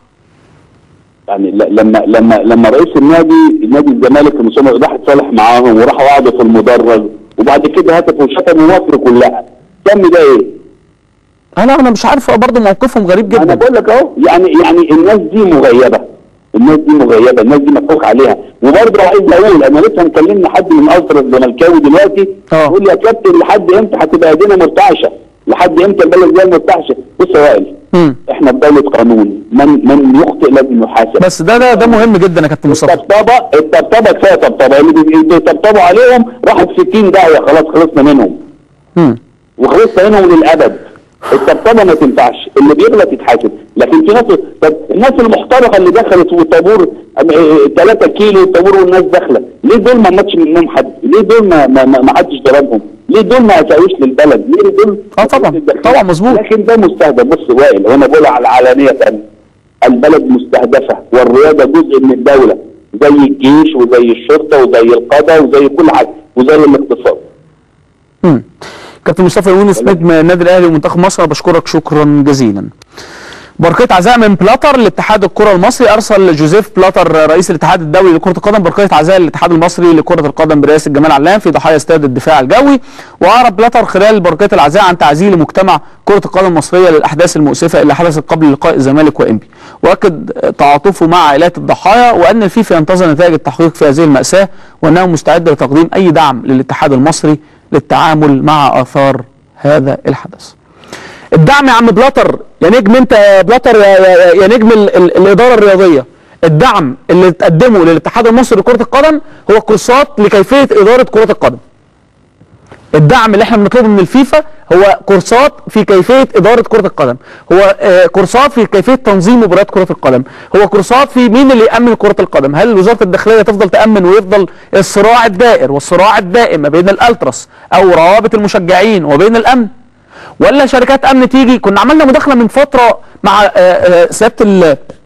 يعني ل- لما لما لما رئيس النادي نادي الزمالك المسمى راح اتصالح معاهم وراحوا قعدوا في المدرج وبعد كده هتفوا وشتموا مصر كلها تم ده ايه؟ انا انا مش عارف برضه موقفهم غريب جدا انا بقول لك اهو يعني يعني الناس دي مغيبه الناس دي مغيبه الناس دي مضحوك عليها وبرضه عايز اقول انا لسه مكلمني حد من اسر الزملكاوي دلوقتي يقول لي يا كابتن لحد امتى هتبقى ايدينا مرتعشه؟ لحد امتى البلد دي مرتعشه؟ بص يا وائل احنا في دوله قانون من من يخطئ لازم يحاسب بس ده ده ده مهم جدا يا كابتن مصطفى الطبطبه الطبطبه كفايه طبطبه اللي بي- بيطبطبوا عليهم راحوا في 60 داهيه خلاص خلصنا منهم وخلصنا منهم للابد الطبطبه ما تنفعش اللي بيغلط يتحاسب لكن في ناس طب الناس المحترقه اللي دخلت والطابور 3 كيلو الطابور والناس داخله ليه دول ما ماتش منهم حد ليه دول ما ما, ما ما حدش ضربهم ليه دول ما اساويش للبلد ليه دول اه طبعا طبعا مظبوط لكن ده مستهدف بص وائل وانا بقول على العلانيه البلد مستهدفه والرياضه جزء من الدوله زي الجيش وزي الشرطه وزي القضاء وزي كل حاجه وزي الاقتصاد مم. كابتن مصطفى يونس نجم النادي الاهلي ومنتخب مصر بشكرك شكرا جزيلا برقية عزاء من بلاتر لاتحاد الكرة المصري أرسل جوزيف بلاتر رئيس الاتحاد الدولي لكرة القدم برقية عزاء للاتحاد المصري لكرة القدم برئاسة جمال علام في ضحايا استاد الدفاع الجوي وأعرب بلاتر خلال برقية العزاء عن تعزيل مجتمع كرة القدم المصرية للأحداث المؤسفة اللي حدثت قبل لقاء الزمالك وإنبي وأكد تعاطفه مع عائلات الضحايا وأن الفيفا ينتظر نتائج التحقيق في هذه المأساة وأنه مستعد لتقديم أي دعم للاتحاد المصري للتعامل مع آثار هذا الحدث الدعم يا عم بلاتر يا نجم انت يا بلاتر يا, يا, يا نجم ال ال الاداره الرياضيه الدعم اللي تقدمه للاتحاد المصري لكره القدم هو كورسات لكيفيه اداره كره القدم الدعم اللي احنا بنطلبه من الفيفا هو كورسات في كيفيه اداره كره القدم هو آه كورسات في كيفيه تنظيم مباريات كره القدم هو كورسات في مين اللي يامن كره القدم هل وزاره الداخليه تفضل تامن ويفضل الصراع الدائر والصراع الدائم ما بين الالتراس او روابط المشجعين وبين الامن ولا شركات امن تيجي كنا عملنا مداخله من فتره مع آه، آه، سياده ال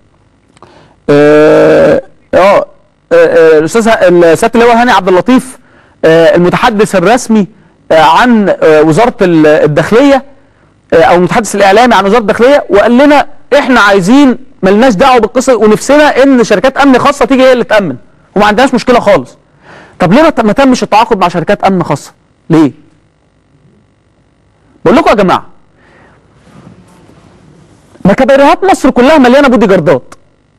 اه آه، آه، الاستاذ ه- ال- سياده اللواء هاني عبد اللطيف آه، المتحدث الرسمي آه، عن آه، وزاره ال- الداخليه آه، او المتحدث الاعلامي عن وزاره الداخليه وقال لنا احنا عايزين ملناش دعوه بالقصه ونفسنا ان شركات امن خاصه تيجي هي اللي تامن وما عندناش مشكله خالص طب ليه ما ت- ما تمش التعاقد مع شركات امن خاصه ليه بقول لكم يا جماعه مكابريات مصر كلها مليانه بودي جاردات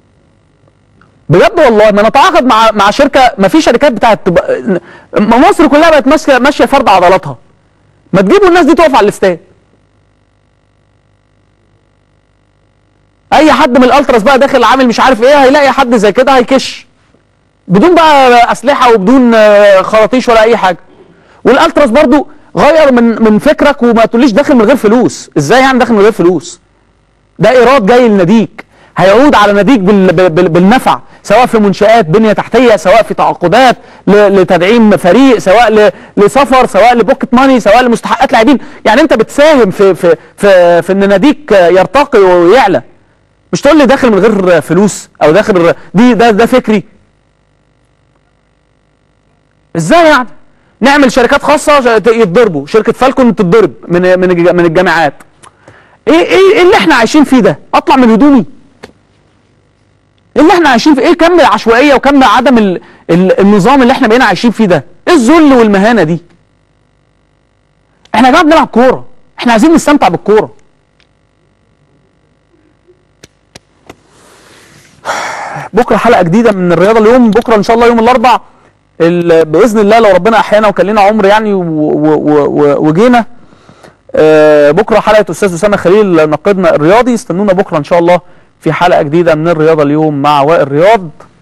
بجد والله ما نتعاقد مع مع شركه ما في شركات بتاعت ما مصر كلها بقت ماشيه ماشيه فرض عضلاتها ما تجيبوا الناس دي تقف على الاستاد اي حد من الالتراس بقى داخل عامل مش عارف ايه هيلاقي حد زي كده هيكش بدون بقى اسلحه وبدون آه، خراطيش ولا اي حاجه والالتراس برضو غير من من فكرك وما تقوليش داخل من غير فلوس ازاي يعني داخل من غير فلوس ده ايراد جاي لناديك هيعود على ناديك بال بال بالنفع سواء في منشآت بنية تحتية سواء في تعاقدات ل- لتدعيم فريق سواء ل- لسفر سواء لبوكيت ماني سواء لمستحقات لاعبين يعني انت بتساهم في في في, في ان ناديك يرتقي ويعلى مش تقول لي داخل من غير فلوس او داخل دي ده ده فكري ازاي يعني نعمل شركات خاصه ش- يتضربوا شركه فالكون تتضرب من من الج- من الجامعات ايه ايه ايه اللي احنا عايشين فيه ده اطلع من هدومي ايه اللي احنا عايشين فيه ايه كم العشوائيه وكم عدم ال... ال... النظام اللي احنا بقينا عايشين فيه ده ايه الذل والمهانه دي احنا يا جماعه بنلعب كوره احنا عايزين نستمتع بالكوره بكره حلقه جديده من الرياضه اليوم بكره ان شاء الله يوم الاربع ال- باذن الله لو ربنا احيانا وكان لنا عمر يعني و- و- و- وجينا آه، بكره حلقه استاذ اسامه خليل ناقدنا الرياضي استنونا بكره ان شاء الله في حلقه جديده من الرياضه اليوم مع وائل رياض